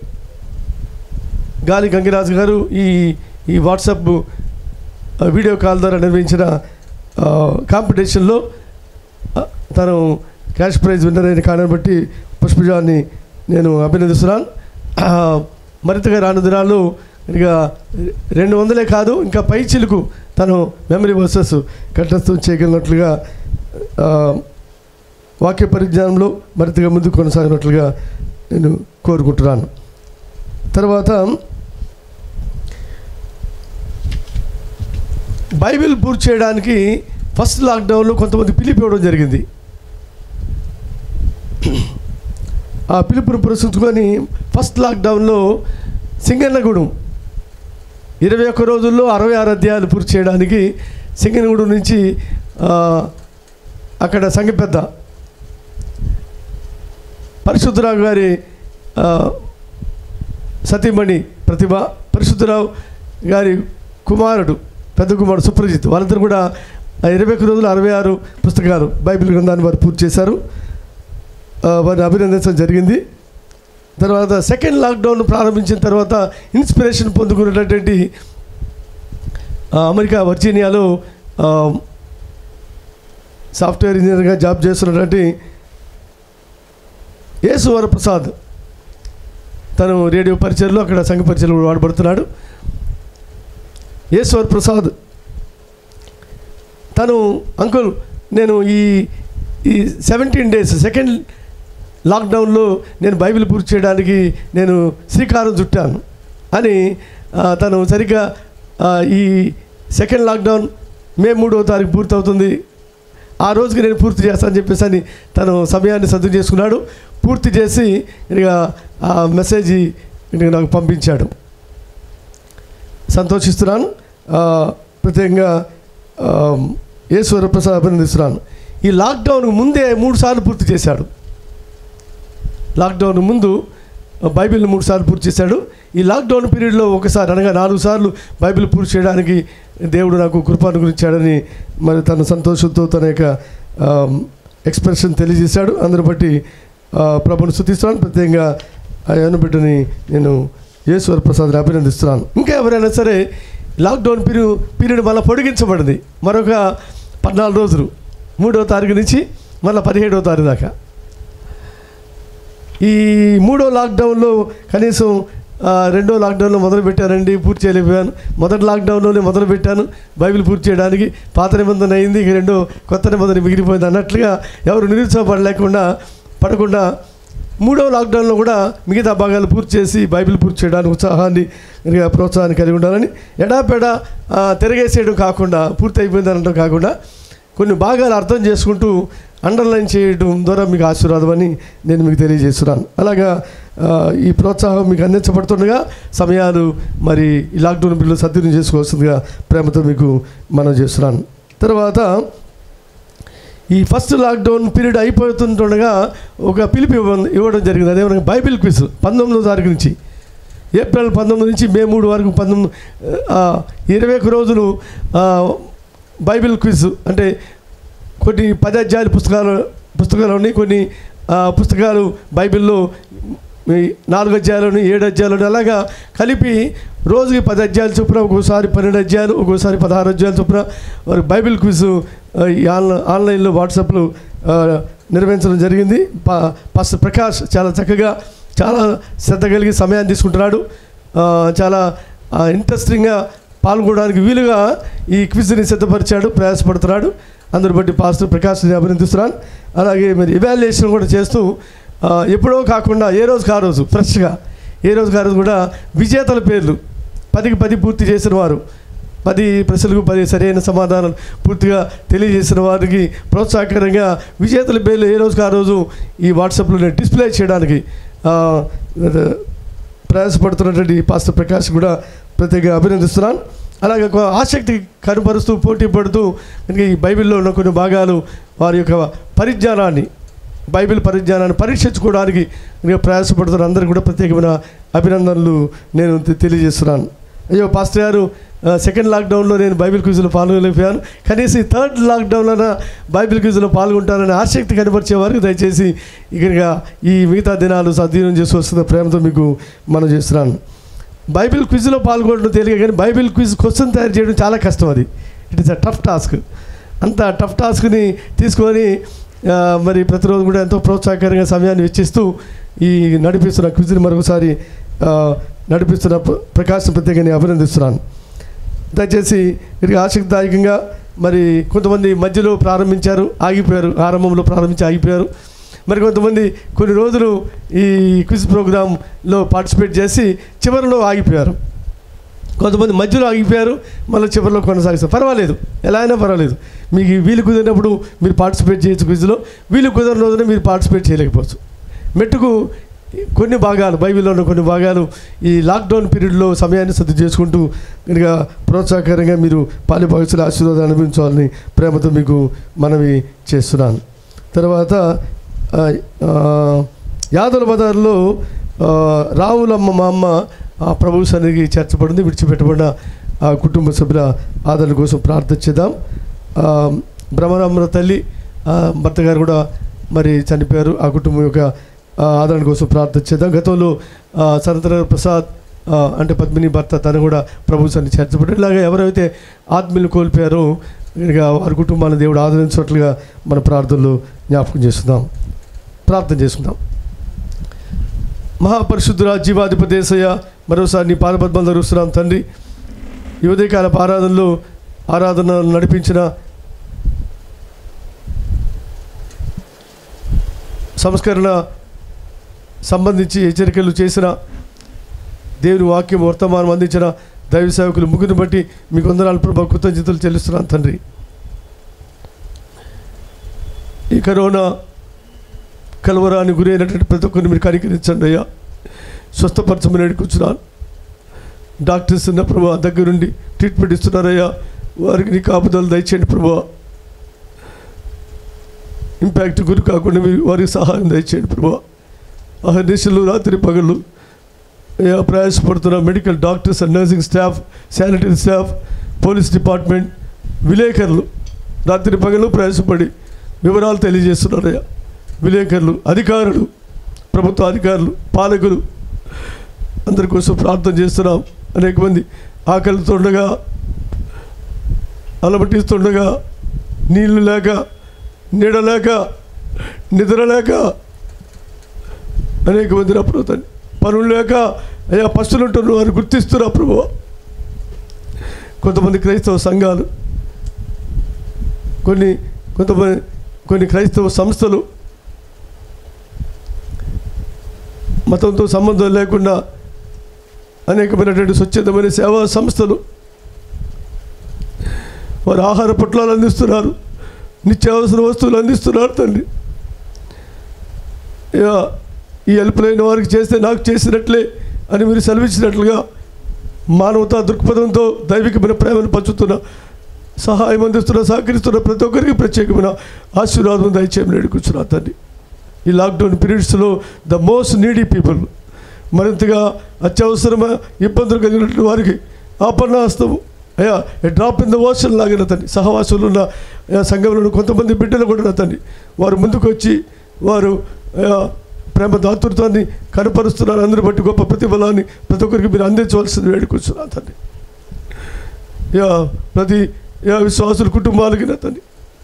గాలి గంగిరాజు గారు ఈ ఈ వాట్సాప్ ఆ, వీడియో కాల్ ద్వారా నిర్వహించిన ఆ, కాంపిటీషన్లో ఆ, తను క్యాష్ ప్రైజ్ విన్నర్ అయిన కారణం బట్టి పుష్పజాన్ని నేను అభినందిస్తున్నాను ఆ, మరింతగా రాను దినాల్లో ఇక రెండు వందలే కాదు ఇంకా పై చిలుకు తను మెమరీ వర్సెస్ కంఠస్థం చేయగలిగినట్లుగా ఆ, వాక్య పరిజ్ఞానంలో మరింతగా ముందుకు కొనసాగినట్లుగా నేను కోరుకుంటున్నాను తర్వాత బైబిల్ పూర్తి చేయడానికి ఫస్ట్ లాక్డౌన్లో కొంతమంది పిలిపి ఇవ్వడం జరిగింది ఆ పిలుపును పురస్కరించుకొని ఫస్ట్ లాక్డౌన్లో సింగన్నగూడెం ఇరవై ఒక్క రోజుల్లో అరవై ఆరు అధ్యాయాలు పూర్తి చేయడానికి సింగనగూడెం నుంచి ఆ, అక్కడ సంఘ పెద్ద పరిశుద్ధరావు గారి ఆ, సతీమణి ప్రతిభ పరిశుద్ధరావు గారి కుమారుడు పెద్ద కుమారుడు సుప్రజిత్ వాళ్ళిద్దరు కూడా ఆ ఇరవై ఒక్క రోజులు అరవై ఆరు పుస్తకాలు బైబిల్ గ్రంథాన్ని వారు పూర్తి చేశారు ఆ, వారిని అభినందించడం జరిగింది తర్వాత సెకండ్ లాక్డౌన్ ప్రారంభించిన తర్వాత ఇన్స్పిరేషన్ పొందుకున్నటువంటి ఆ, అమెరికా వర్జీనియాలో ఆ, సాఫ్ట్వేర్ ఇంజనీర్గా జాబ్ చేస్తున్నటువంటి యేసు వరప్రసాద్ తను రేడియో పరిచయలో అక్కడ సంఘ పరిచయలో కూడా వాడబడుతున్నాడు యేసు వరప్రసాద్ తను అంకుల్ నేను ఈ ఈ సెవెంటీన్ డేస్ సెకండ్ లాక్డౌన్లో నేను బైబిల్ పూర్తి చేయడానికి నేను శ్రీకారం చుట్టాను అని ఆ, తను సరిగ్గా ఆ, ఈ సెకండ్ లాక్డౌన్ మే మూడవ తారీఖు పూర్తవుతుంది ఆ రోజుకి నేను పూర్తి చేస్తానని చెప్పేసి అని తను సమయాన్ని సద్దు చేసుకున్నాడు పూర్తి చేసి ఇక ఆ మెసేజ్ ఇక నాకు పంపించాడు సంతోషిస్తున్నాను ఆ, ప్రత్యేకంగా ఆ, ఈశ్వర ప్రసాద్ అభినందిస్తున్నాను ఈ లాక్డౌన్ ముందే మూడు సార్లు పూర్తి చేశాడు లాక్డౌన్ ముందు బైబిల్ని మూడు సార్లు పూర్తి చేశాడు ఈ లాక్డౌన్ పీరియడ్లో ఒకసారి అనగా నాలుగు సార్లు బైబిల్ పూర్తి చేయడానికి దేవుడు నాకు కృప అనుగ్రహించాడని మరి తన సంతోషంతో తన యొక్క ఎక్స్ప్రెషన్ తెలియజేశాడు అందరి బట్టి ఆ, ప్రభుని స్థుతిస్తున్నాను ప్రత్యేకంగా ఆ యవన బిడ్డని నేను ఈశ్వర ప్రసాద్ని అభినందిస్తున్నాను ఇంకా ఎవరైనా సరే లాక్డౌన్ పీరియడ్ పీరియడ్ మళ్ళీ పొడిగించబడింది మరొక పద్నాలుగు రోజులు మూడవ తారీఖు నుంచి మళ్ళీ పదిహేడవ తారీఖు దాకా ఈ మూడో లాక్డౌన్లో కనీసం ఆ, రెండో లాక్డౌన్లో మొదలు పెట్టానండి పూర్తి చేయలేకపోయాను మొదటి లాక్డౌన్లోనే మొదలు పెట్టాను బైబిల్ పూర్తి చేయడానికి పాత నిబంధన అయింది ఇక రెండో కొత్త నిబంధన మిగిలిపోయింది అన్నట్లుగా ఎవరు నిరుత్సాహపడలేకుండా పడకుండా మూడవ లాక్డౌన్లో కూడా మిగతా భాగాలు పూర్తి చేసి బైబిల్ పూర్తి చేయడానికి ఉత్సాహాన్ని ఇంకా ప్రోత్సాహాన్ని కలిగి ఉండాలని ఎడాపెడ ఆ, తిరగేసేయడం కాకుండా పూర్తి అయిపోయింది అనడం కాకుండా కొన్ని భాగాలు అర్థం చేసుకుంటూ అండర్లైన్ చేయడం ద్వారా మీకు ఆశీర్వాదం అని నేను మీకు తెలియజేస్తున్నాను అలాగా ఆ, ఈ ప్రోత్సాహం మీకు అందించబడుతుండగా సమయాలు మరి ఈ లాక్డౌన్ బిల్లు సద్వినియోగం చేసుకోవాల్సిందిగా ప్రేమతో మీకు మనం చేస్తున్నాను తర్వాత ఈ ఫస్ట్ లాక్డౌన్ పీరియడ్ అయిపోతుండగా ఒక పిలుపు ఇవ్వ ఇవ్వడం జరిగింది అదేమన్నా బైబిల్ క్విజ్ పంతొమ్మిదో తారీఖు నుంచి ఏప్రిల్ పంతొమ్మిది నుంచి మే మూడు వరకు పంతొమ్మిది ఆ, ఇరవై ఒక్క రోజులు ఆ, బైబిల్ క్విజ్ అంటే కొన్ని పది అధ్యాయుల పుస్తకాలు పుస్తకాలు ఉన్నాయి కొన్ని ఆ, పుస్తకాలు బైబిల్లో ఈ నాలుగు అధ్యాయాలను ఏడు అధ్యాయాలను అలాగా కలిపి రోజుకి పది అధ్యాయాలు చొప్పున ఒక్కోసారి పన్నెండు అధ్యాయాలు ఒక్కోసారి పదహారు అధ్యాయాలు చొప్పున వారి బైబిల్ క్విజ్ ఆ, ఈ ఆన్లైన్ ఆన్లైన్లో వాట్సాప్లో ఆ, నిర్వహించడం జరిగింది పా పాస్టర్ ప్రకాష్ చాలా చక్కగా చాలా శ్రద్ధ కలిగి సమయాన్ని తీసుకుంటున్నాడు ఆ, చాలా ఆ, ఇంట్రెస్టింగ్గా పాల్గొనడానికి వీలుగా ఈ క్విజ్ని సిద్ధపరిచాడు ప్రయాసపడుతున్నాడు అందరు బట్టి పాస్టర్ ప్రకాష్ని అభినందిస్తున్నాను అలాగే మరి ఇవాల్యుయేషన్ కూడా చేస్తూ ఆ, ఎప్పుడో కాకుండా ఏ రోజుకి ఆ రోజు ఫ్రెష్గా ఏ రోజుకి ఆ రోజు కూడా విజేతల పేర్లు పదికి పది పూర్తి చేసిన వారు పది ప్రశ్నలకు పది సరైన సమాధానాలు పూర్తిగా తెలియజేసిన వారికి ప్రోత్సాహకరంగా విజేతల పేర్లు ఏ రోజుకి ఆ రోజు ఈ వాట్సాప్లో నేను డిస్ప్లే చేయడానికి ఆ, ప్రయాసపడుతున్నటువంటి పాస్టర్ ప్రకాష్ కూడా ప్రత్యేకంగా అభినందిస్తున్నాను అలాగే ఒక ఆసక్తి కనపరుస్తూ పోటీ పడుతూ కనుక ఈ బైబిల్లో ఉన్న కొన్ని భాగాలు వారి యొక్క పరిజ్ఞానాన్ని బైబిల్ పరిజ్ఞానాన్ని పరీక్షించుకోవడానికి నేను ప్రయాసపడుతున్న అందరికీ కూడా ప్రత్యేకమైన అభినందనలు నేను తె- తెలియజేస్తున్నాను అయ్యో పాస్టర్ గారు ఆ, సెకండ్ లాక్డౌన్లో నేను బైబిల్ క్విజ్లో పాల్గొలేకపోయాను కనీసం ఈ థర్డ్ లాక్డౌన్లో బైబిల్ క్విజ్లో పాల్గొంటానని ఆసక్తి కనపరిచే వారికి దయచేసి ఇక్కడిగా ఈ మిగతా దినాలు సద్వినియోగం చేసి వస్తున్న ప్రేమతో మీకు మనం చేస్తున్నాను బైబిల్ క్విజ్లో పాల్గొనడం తెలియదు కానీ బైబిల్ క్విజ్ క్వశ్చన్ తయారు చేయడం చాలా కష్టం అది it is a tough task అంత టఫ్ టాస్క్ని తీసుకొని ఆ, మరి ప్రతిరోజు కూడా ఎంతో ప్రోత్సాహకరంగా సమయాన్ని వెచ్చిస్తూ ఈ నడిపిస్తున్న క్విజ్ని మరొకసారి ఆ, నడిపిస్తున్న ప్ర- ప్రకాశం ప్రత్యేకంగా అభినందిస్తున్నాను దయచేసి ఇది ఆసక్తిదాయకంగా మరి కొంతమంది మధ్యలో ప్రారంభించారు ఆగిపోయారు ఆరంభంలో ప్రారంభించి ఆగిపోయారు మరి కొంతమంది కొన్ని రోజులు ఈ క్విజ్ ప్రోగ్రాంలో పార్టిసిపేట్ చేసి చివరిలో ఆగిపోయారు కొంతమంది మధ్యలో ఆగిపోయారు మళ్ళీ చివరిలో కొనసాగిస్తారు పర్వాలేదు ఎలా అయినా పర్వాలేదు మీకు వీలు కుదిరినప్పుడు మీరు పార్టిసిపేట్ చేయొచ్చు క్విజ్లో వీలు కుదిరిన రోజున మీరు పార్టిసిపేట్ చేయలేకపోవచ్చు మెట్టుకు కొన్ని భాగాలు బైబిల్లో ఉన్న కొన్ని భాగాలు ఈ లాక్డౌన్ పీరియడ్లో సమయాన్ని సర్దు చేసుకుంటూ కనుక ప్రోత్సాహకరంగా మీరు పాలిభాగస్తుల ఆశీర్వాదాలు అనుభవించాలని ప్రేమతో మీకు మనవి చేస్తున్నాను తర్వాత ఆ, ఆ, యాదవ బజార్లో ఆ, రావులమ్మ మా అమ్మ ఆ ప్రభు సన్నిధికి చేర్చబడింది విడిచిపెట్టబడిన ఆ కుటుంబ సభ్యుల ఆదరణ కోసం ప్రార్థించేద్దాం ఆ, భ్రమరామ్మ తల్లి ఆ, భర్త గారు కూడా మరి చనిపోయారు ఆ కుటుంబం యొక్క ఆ, ఆదరణ కోసం ప్రార్థించేద్దాం గతంలో ఆ, సనతర ప్రసాద్ ఆ, అంటే పద్మిని భర్త తను కూడా ప్రభు సన్ని చేర్చబడ్డారు ఇలాగా ఎవరైతే ఆత్మీయులు కోల్పోయారో ఇక వారి కుటుంబాన్ని దేవుడు ఆదరించినట్లుగా మన ప్రార్థనలు జ్ఞాపకం చేస్తున్నాం ప్రార్థన చేసుకుందాం మహాపరిశుద్ధురా జీవాధిపదేశయ్య మరోసారి నీ పాదపద్మలు ధరుస్తున్నాం తండ్రి ఈ ఉదయకాల ఆరాధనలో ఆరాధన నడిపించిన సంస్కరణ సంబంధించి హెచ్చరికలు చేసిన దేవుని వాక్యం వర్తమానం అందించిన దైవ సేవకులు ముగ్గురిని బట్టి మీకు వందనాలు ప్రభా కృతజ్ఞతలు చెల్లిస్తున్నాను తండ్రి ఈ కరోనా కలవరానికి గురైనటువంటి ప్రతి ఒక్కరిని మీరు కనికరించండి అయ్యా స్వస్థపరచమని అడుగుతున్నాను డాక్టర్స్ ఉన్న ప్రభా దగ్గరుండి ట్రీట్మెంట్ ఇస్తున్నారయ్యా వారికి నీ కాపుదలు దయచేయండి ప్రభా ఇంపాక్ట్ గురి కాకుండా మీరు వారికి సహాయం దయచేయండి ప్రభా అహర్నిశలు రాత్రి పగళ్ళు అయ్యా ప్రయాసపడుతున్న medical doctors and nursing staff sanitary staff police department విలేకరులు రాత్రి పగలు ప్రయాసపడి వివరాలు తెలియజేస్తున్నారయ్యా విలేకరులు అధికారులు ప్రభుత్వ అధికారులు పాలకులు అందరి కోసం ప్రార్థన చేస్తున్నాం అనేక మంది ఆకలితో ఉండగా అలమటిస్తుండగా నీళ్లు లేక నీడ లేక నిద్ర లేక అనేక మంది అప్పుడు పనులు లేక అయ్యా పశువులు ఉంటున్న వారు గుర్తిస్తున్నా ప్రభు కొంతమంది క్రైస్తవ సంఘాలు కొన్ని కొంతమంది కొన్ని క్రైస్తవ సంస్థలు మతంతో సంబంధం లేకుండా అనేకమైనటువంటి స్వచ్ఛతమైన సేవా సంస్థలు వారు ఆహార పొట్లాలు అందిస్తున్నారు నిత్యావసర వస్తువులు అందిస్తున్నారు తండ్రి ఇక ఈ హెల్ప్ లైన్ వారికి చేస్తే నాకు చేసినట్లే అని మీరు సెలవిచ్చినట్లుగా మానవతా దృక్పథంతో దైవికమైన ప్రేమను పంచుతున్న సహాయం అందిస్తున్న సహకరిస్తున్న ప్రతి ఒక్కరికి ప్రత్యేకమైన ఆశీర్వాదం దయచేయమని అడుగుతున్నా తండ్రి ఈ లాక్డౌన్ పీరియడ్స్లో ద మోస్ట్ నీడీ పీపుల్ మరింతగా అత్యవసరమైన ఇబ్బందులు కలిగినటువంటి వారికి ఆపన్నాస్తము అయ్యా డ్రాప్ ఇన్ ద ఓషన్ లాగిన తండ్రి సహవాసులు ఉన్న అయ్యా, సంఘంలో కొంతమంది బిడ్డలు కూడా నా తండ్రి వారు ముందుకు వచ్చి వారు అయ్యా, ప్రేమ దాతృత్వాన్ని కనపరుస్తున్నారు అందరూ బట్టి గొప్ప ప్రతిఫలాన్ని ప్రతి ఒక్కరికి మీరు అందించవలసింది వేడుకొచ్చున్నా తండ్రి యా ప్రతి యా విశ్వాసుల కుటుంబాలకి నా తండ్రి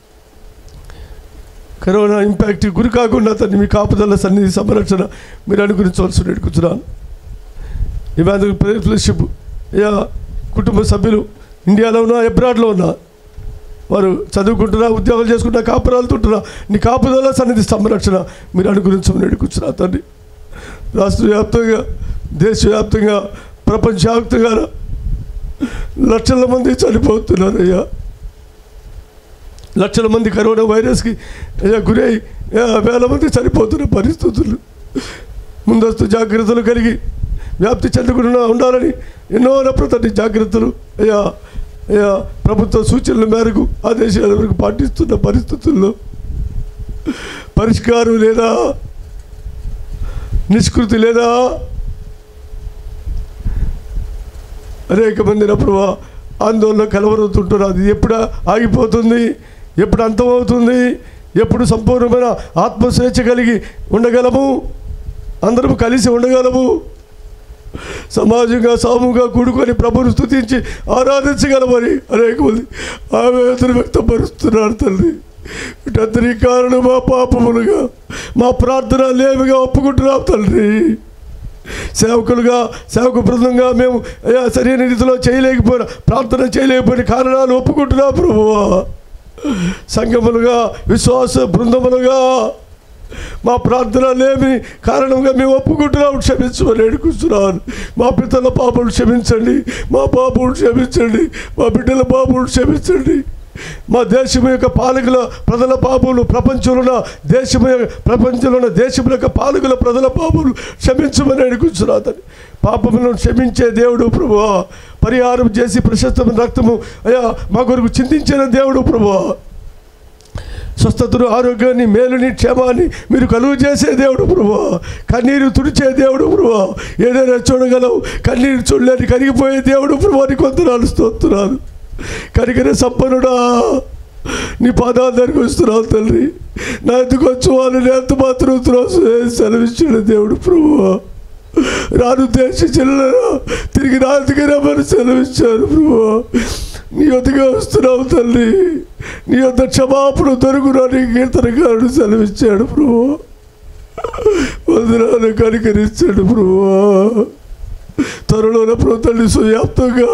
కరోనా ఇంపాక్ట్ గురి కాకుండా తండ్రి మీ కాపుదల సన్నిధి సంరక్షణ మీరు అనుగురించవలసి వేడుకొచ్చున్నాను ఇవాళ ఫెలోషిప్ యా కుటుంబ సభ్యులు ఇండియాలో ఉన్నా ఎబ్రాడ్లో ఉన్నా వారు చదువుకుంటున్నా ఉద్యోగాలు చేసుకుంటున్నా కాపురాలుతుంటున్నా నీ కాపుదల సన్నిధి సంరక్షణ మీరు అనుగురించమని అడుగుతున్నా తండ్రి రాష్ట్ర వ్యాప్తంగా దేశవ్యాప్తంగా ప్రపంచవ్యాప్తంగా లక్షల మంది చనిపోతున్నారు అయ్యా లక్షల మంది కరోనా వైరస్కి అయ్యా గురై అయ్యా, వేల మంది చనిపోతున్న పరిస్థితులు ముందస్తు జాగ్రత్తలు కలిగి వ్యాప్తి చెందకుండా ఉండాలని ఎన్నో ప్రతి జాగ్రత్తలు అయ్యా అయ్యా ప్రభుత్వ సూచనల మేరకు ఆదేశాల మేరకు పాటిస్తున్న పరిస్థితుల్లో పరిష్కారం లేదా నిష్కృతి లేదా అనేక మంది నా ప్రభా ఆందోళన కలవరుతుంటున్నారు అది ఎప్పుడు ఆగిపోతుంది ఎప్పుడు అంతమవుతుంది ఎప్పుడు సంపూర్ణమైన ఆత్మస్వేచ్ఛ కలిగి ఉండగలము అందరం కలిసి ఉండగలము సమాజంగా సాముగా కూడుకొని ప్రభుని స్థుతించి ఆరాధించగలమని అనేక మంది ఆవేదన వ్యక్తపరుస్తున్నారు తల్లి వీటందరి కారణం మా పాపములుగా మా ప్రార్థన లేమిగా ఒప్పుకుంటున్నాం తండ్రి సేవకులుగా సేవకు బృందంగా మేము అయ్యా సరైన రీతిలో చేయలేకపోయిన ప్రార్థన చేయలేకపోయిన కారణాలు ఒప్పుకుంటున్నాం ప్రభువా సంఘములుగా విశ్వాస బృందములుగా మా ప్రార్థన లేని కారణంగా మేము ఒప్పుకుంటున్నాం క్షమించమని అడుగుతున్నాను మా పితల పాపలు క్షమించండి మా పాపలు క్షమించండి మా బిడ్డల పాపలు క్షమించండి మా దేశం యొక్క పాలకుల ప్రజల పాపులు ప్రపంచంలో ఉన్న దేశం యొక్క- ప్రపంచంలో ఉన్న దేశం యొక్క పాలకుల ప్రజల పాపులు క్షమించమని అడుగుతున్నాను పాపములను క్షమించే దేవుడు ప్రభువా పరిహారం చేసి ప్రశస్తమైన రక్తము అయ్యా మా కొరకు చింతించిన దేవుడు ప్రభువా స్వస్థతను ఆరోగ్యాన్ని మేలుని క్షేమాన్ని మీరు కలుగు చేసే దేవుడు ప్రభా కన్నీరు తుడిచే దేవుడు ప్రభా ఏదైనా చూడగలవు కన్నీరు చూడలేని కరిగిపోయే దేవుడు ప్రభాని కొంతనాలు స్తోత్రాలు కరిగిన సంపన్నుడా నీ పాదాలు దగ్గరికి వస్తున్నావు తండ్రి నా ఎందుకు వచ్చి వాళ్ళని ఎంత మాత్రం త్రోసు సెలవిచ్చిన దేవుడు ప్రభువా రాను దేశించిన తిరిగి నా దగ్గర మరి సెలవిచ్చారు ప్రభువా నీ వద్దగా వస్తున్నావు తల్లి నీ వద్ద క్షమాపణ దొరుకునని కీర్తనకారుడు సెలవిచ్చాడు ప్రభు వందనాలు కనికరించాడు ప్రభువా త్వరలోన ప్రభు తల్లి సువ్యాప్తంగా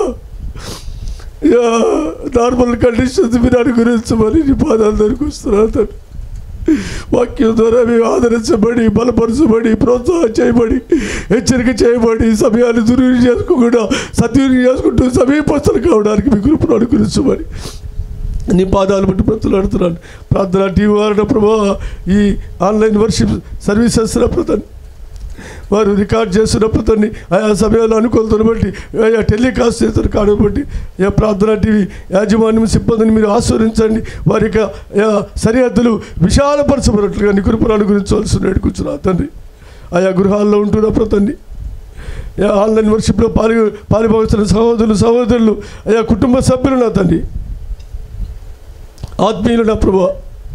యా నార్మల్ కండిషన్స్ మీరు అనుగురించమని నీ పాదాలు దగ్గరికి వస్తున్నా తండ్రి వాక్యం ద్వారా మేము ఆదరించబడి బలపరచబడి ప్రోత్సాహం చేయబడి హెచ్చరిక చేయబడి సమయాన్ని దుర్వినియోగం చేసుకోకుండా సద్వినియోగం చేసుకుంటూ సమీపస్తులు కావడానికి మీ కృపను అనుకరించమని నీ పాదాలు బట్టి బ్రతులాడుతున్నాను ప్రార్థన టీవీ వారిన ప్రభా ఈ ఆన్లైన్ వర్షిప్ సర్వీసెస్ ప్రతని వారు రికార్డ్ చేస్తున్నప్పుడు తన్ని ఆయా సమయాల్లో అనుకూలతను బట్టి ఆయా టెలికాస్ట్ చేస్తున్న కాడం బట్టి ఆయా ప్రార్థన టీవీ యాజమాన్యం సిబ్బందిని మీరు ఆస్వాదించండి వారి యొక్క ఆయా సరిహద్దులు విశాలపరచబడినట్లుగా నికృపను అనుగురించవలసిన కూర్చున్నా తండ్రి ఆయా గృహాల్లో ఉంటున్నప్పుడు తండ్రి ఆయా ఆన్లైన్ వర్షిప్లో పాలి పాలిభాగస్తున్న సహోదరులు సహోదరులు ఆయా కుటుంబ సభ్యులు నా తండ్రి ఆత్మీయులు నా ప్రభా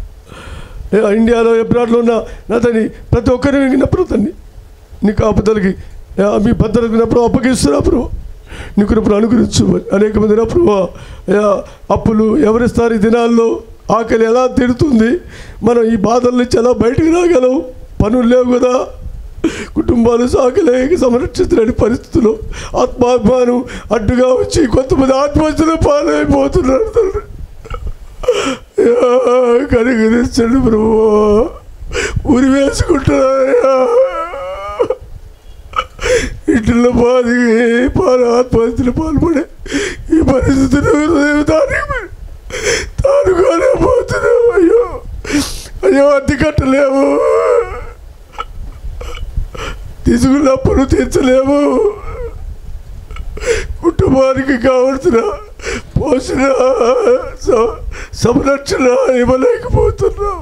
ఏ ఇండియాలో ఎబ్రాడ్లో ఉన్న నా తండ్రి ప్రతి ఒక్కరిని విన్నప్పుడు తండ్రి నీ కాపుదలకి ఏ మీ భద్రతకు నా ప్రభు అప్పగిస్తున్నా ప్రభు నీ కృపను అనుగ్రహించు అనేక మంది నా ప్రభు ఏ అప్పులు ఎవరిస్తారు ఈ దినాల్లో ఆకలి ఎలా తీరుతుంది మనం ఈ బాధల నుంచి ఎలా బయటకు రాగలం పనులు లేవు కదా కుటుంబాలు సాగలేక సంరక్షించలేని పరిస్థితుల్లో ఆత్మాభిమానం అడ్డుగా వచ్చి కొంతమంది ఆత్మహత్యలు పాలైపోతున్నారు తండ్రి అయ్యా, కనికరించండి ప్రభు ఉరి వేసుకుంటున్నారయ్యా ఇంటిలో బాధకి పాలు ఆత్మహత్యలు పాల్పడే ఈ పరిస్థితిని హృదయం దానికి తాను కాలేకపోతున్నావు అయ్యో అయ్యో అద్దె కట్టలేము తీసుకున్నప్పుడు తీర్చలేము కుటుంబానికి కావలసిన పోషణ స- సంరక్షణ ఇవ్వలేకపోతున్నాం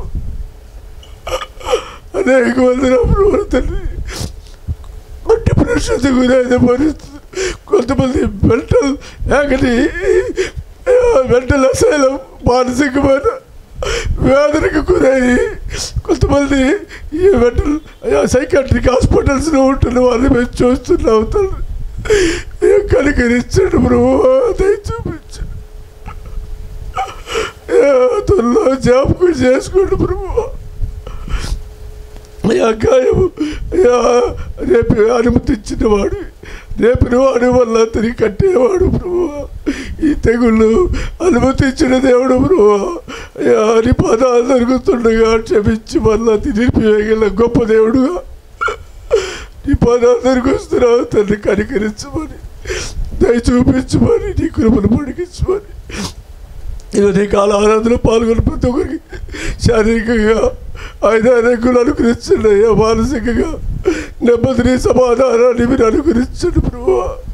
అనేక మంది నా ప్రవర్తని డిప్రెషన్కి గురైన పరిస్థితి కొంతమంది మెంటల్ యాగని మెంటల్ అసైలం మానసికమైన వ్యాధులకు గురయ్యి కొంతమంది ఈ మెంటల్ సైకాట్రిక్ హాస్పిటల్స్లో ఉంటున్న వాళ్ళని మేము చూస్తున్నాం తండ్రి ఏ కనికరించండి ప్రభు దయ చూపించండి ఏ త్వరలో జ్ఞాపకం చేసుకోండి ప్రభు అయ్యా గాయము అయ్యా రేపు అనుమతించిన వాడు రేపిన వాడు వల్ల తిరిగి కట్టేవాడు ప్రభు ఈ తెగుళ్ళు అనుమతించిన దేవుడు ప్రభు అయ్యా నీ పదాలు దొరుకుతుండగా క్షమించి మళ్ళా తిరిగి వేయగల గొప్ప దేవుడుగా నీ పదాలు దొరికొస్తున్నావు తండ్రి కనికరించమని దయ చూపించమని నీ కృపను పొడిగించమని ఇదే కాల ఆరాధనలో పాల్గొన్న ప్రతి ఒక్కరికి శారీరకంగా ఆయన రంగులు అనుకరించండి అయ్యా మానసికంగా నెమ్మదిని సమాధానాన్ని మీరు అనుకరించండి ప్రభు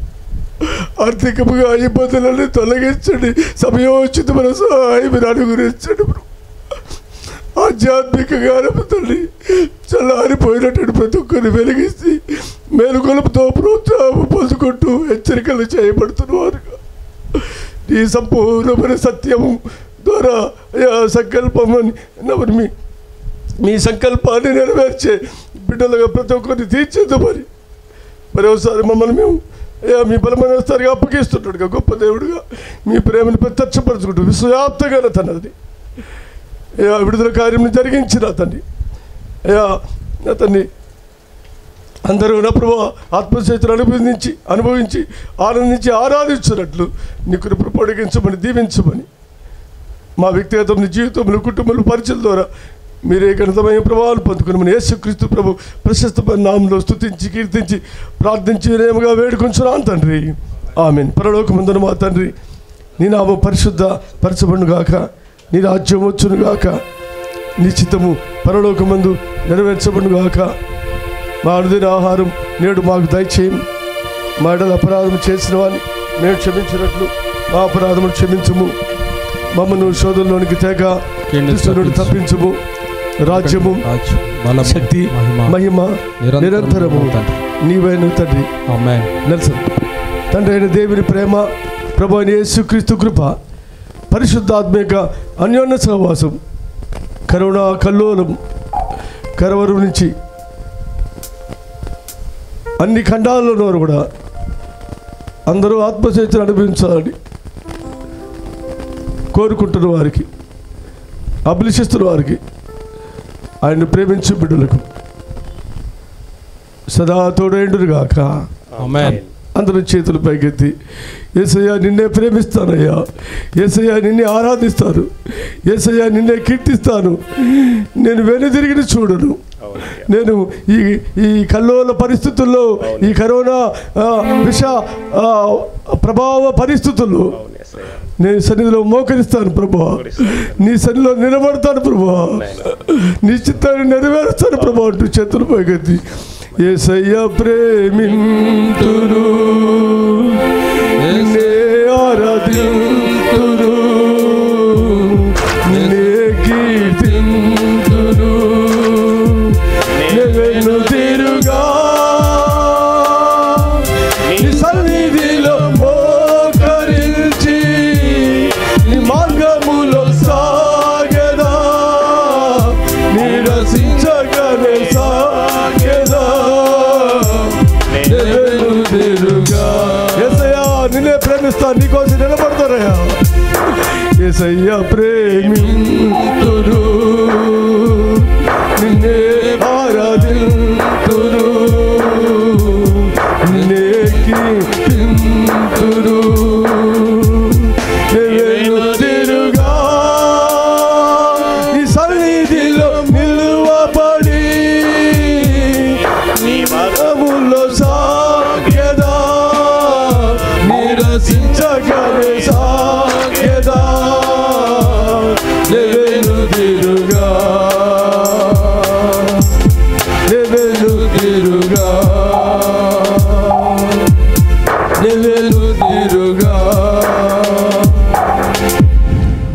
ఆర్థికంగా ఇబ్బందులని తొలగించండి సమయోచితమైన సహాయం మీరు అనుకరించండి ప్రభు ఆధ్యాత్మికంగా తల్లి చల్లారిపోయినటువంటి ప్రతి ఒక్కరిని వెలిగిస్తే మేలుకొలుపుతో ప్రోత్సాహం పొందుకుంటూ హెచ్చరికలు చేయబడుతున్నవారుగా ఈ సంపూర్ణమైన సత్యము ద్వారా అయ్యా సంకల్పమని నవ్వు మీ మీ సంకల్పాన్ని నెరవేర్చే బిడ్డలుగా ప్రతి ఒక్కరిని తీర్చేద్దు మరి మరి ఒకసారి మమ్మల్ని మేము అయ్యా మీ బలమైన స్థాయిగా అప్పగిస్తుంటాడుగా గొప్ప దేవుడుగా మీ ప్రేమను ప్రత్యక్షపరచుకుంటూ విశ్వవ్యాప్తంగా తనది అయ్యా విడుదల కార్యం జరిగించిన తండ్రి అయ్యా అతన్ని అందరూ నా ప్రభు ఆత్మచేతులు అనుభవించి అనుభవించి ఆనందించి ఆరాధించినట్లు నీ కృపను పొడిగించమని దీవించమని మా వ్యక్తిగతం జీవితంలో కుటుంబంలో పరిచయం ద్వారా మీరే గణితమైన ప్రభావాలు పొందుకుని యేసుక్రీస్తు ప్రభు ప్రశస్తమైన నామంలో స్తుతించి కీర్తించి ప్రార్థించి వినయముగా వేడుకొంచున్నాను తండ్రి ఆమెన్ పరలోకమందున మా తండ్రి నీ నామం పరిశుద్ధ పరచబడును గాక నీ రాజ్యం వచ్చును గాక నీ చిత్తము పరలోకమందు నెరవేర్చబడును గాక మా అనుదిన ఆహారం నేడు మాకు దయచేయం మా ఎడల అపరాధం చేసిన వారిని మేము క్షమించినట్లు మా అపరాధములు క్షమించము మమ్మను శోధంలోనికి తేక దుష్టునుడు తప్పించము రాజ్యము రాజ్యం, బలము, శక్తి మహిమ, మహిమ నిరంతరము నిరంతరము తండ్రి. నీవైన తండ్రి ఆమేన్. నెల్సన్ తండ్రి అయిన దేవుని ప్రేమ ప్రభు అయిన యేసుక్రీస్తు కృప పరిశుద్ధాత్మిక అన్యోన్య సహవాసం కరుణ కల్లోలం కరవరు నుంచి అన్ని ఖండాల్లోనూ కూడా అందరూ ఆత్మచేతను అనుభవించాలని కోరుకుంటున్న వారికి అభిలషిస్తున్న వారికి ఆయన ప్రేమించు బిడ్డలకు సదా తోడైండుగాక ఆమేన్. అందరూ చేతులు పైకెత్తి ఏసయ్య నిన్నే ప్రేమిస్తానయ్యా ఏసయ్య నిన్నే ఆరాధిస్తాను ఏసయ్య నిన్నే కీర్తిస్తాను నేను వెనుదిరిగిన చూడను అవునయ్యా. నేను ఈ ఈ కల్లోల పరిస్థితుల్లో ఈ కరోనా ఆ, విష ఆ, ప్రభావ పరిస్థితుల్లో అవును యేసయ్యా. నేను సన్నిధిలో మోకరిస్తాను ప్రభా నీ సన్నిధిలో నిలబడతాను ప్రభా నీ చిత్తాన్ని నెరవేరుస్తాను ప్రభా అంటూ చేతులు పైకెత్తి ఏసయ్య ప్రేమింతురు నిన్నే ఆరాధింతురు నిన్నే కీర్తింతురు నేను తిరుగా నీ సన్నిధిలో మోకరించి నీ మార్గములో సాగదా నిరసించగనే సాగదా నేను తిరుగా ఏసయ్యా నిన్నే ప్రేమిస్తా నీకోసం నిలబడతారయ్యా ఏసయ్యా ప్రేమింతురు నిన్నే ఆరాధింతురు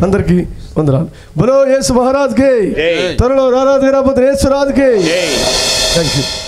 అందరికీ వందనాలు బలో యేసు మహారాజ్కి జై. త్వరలో రారాధు యేసు రాజుకి జై థ్యాంక్ యూ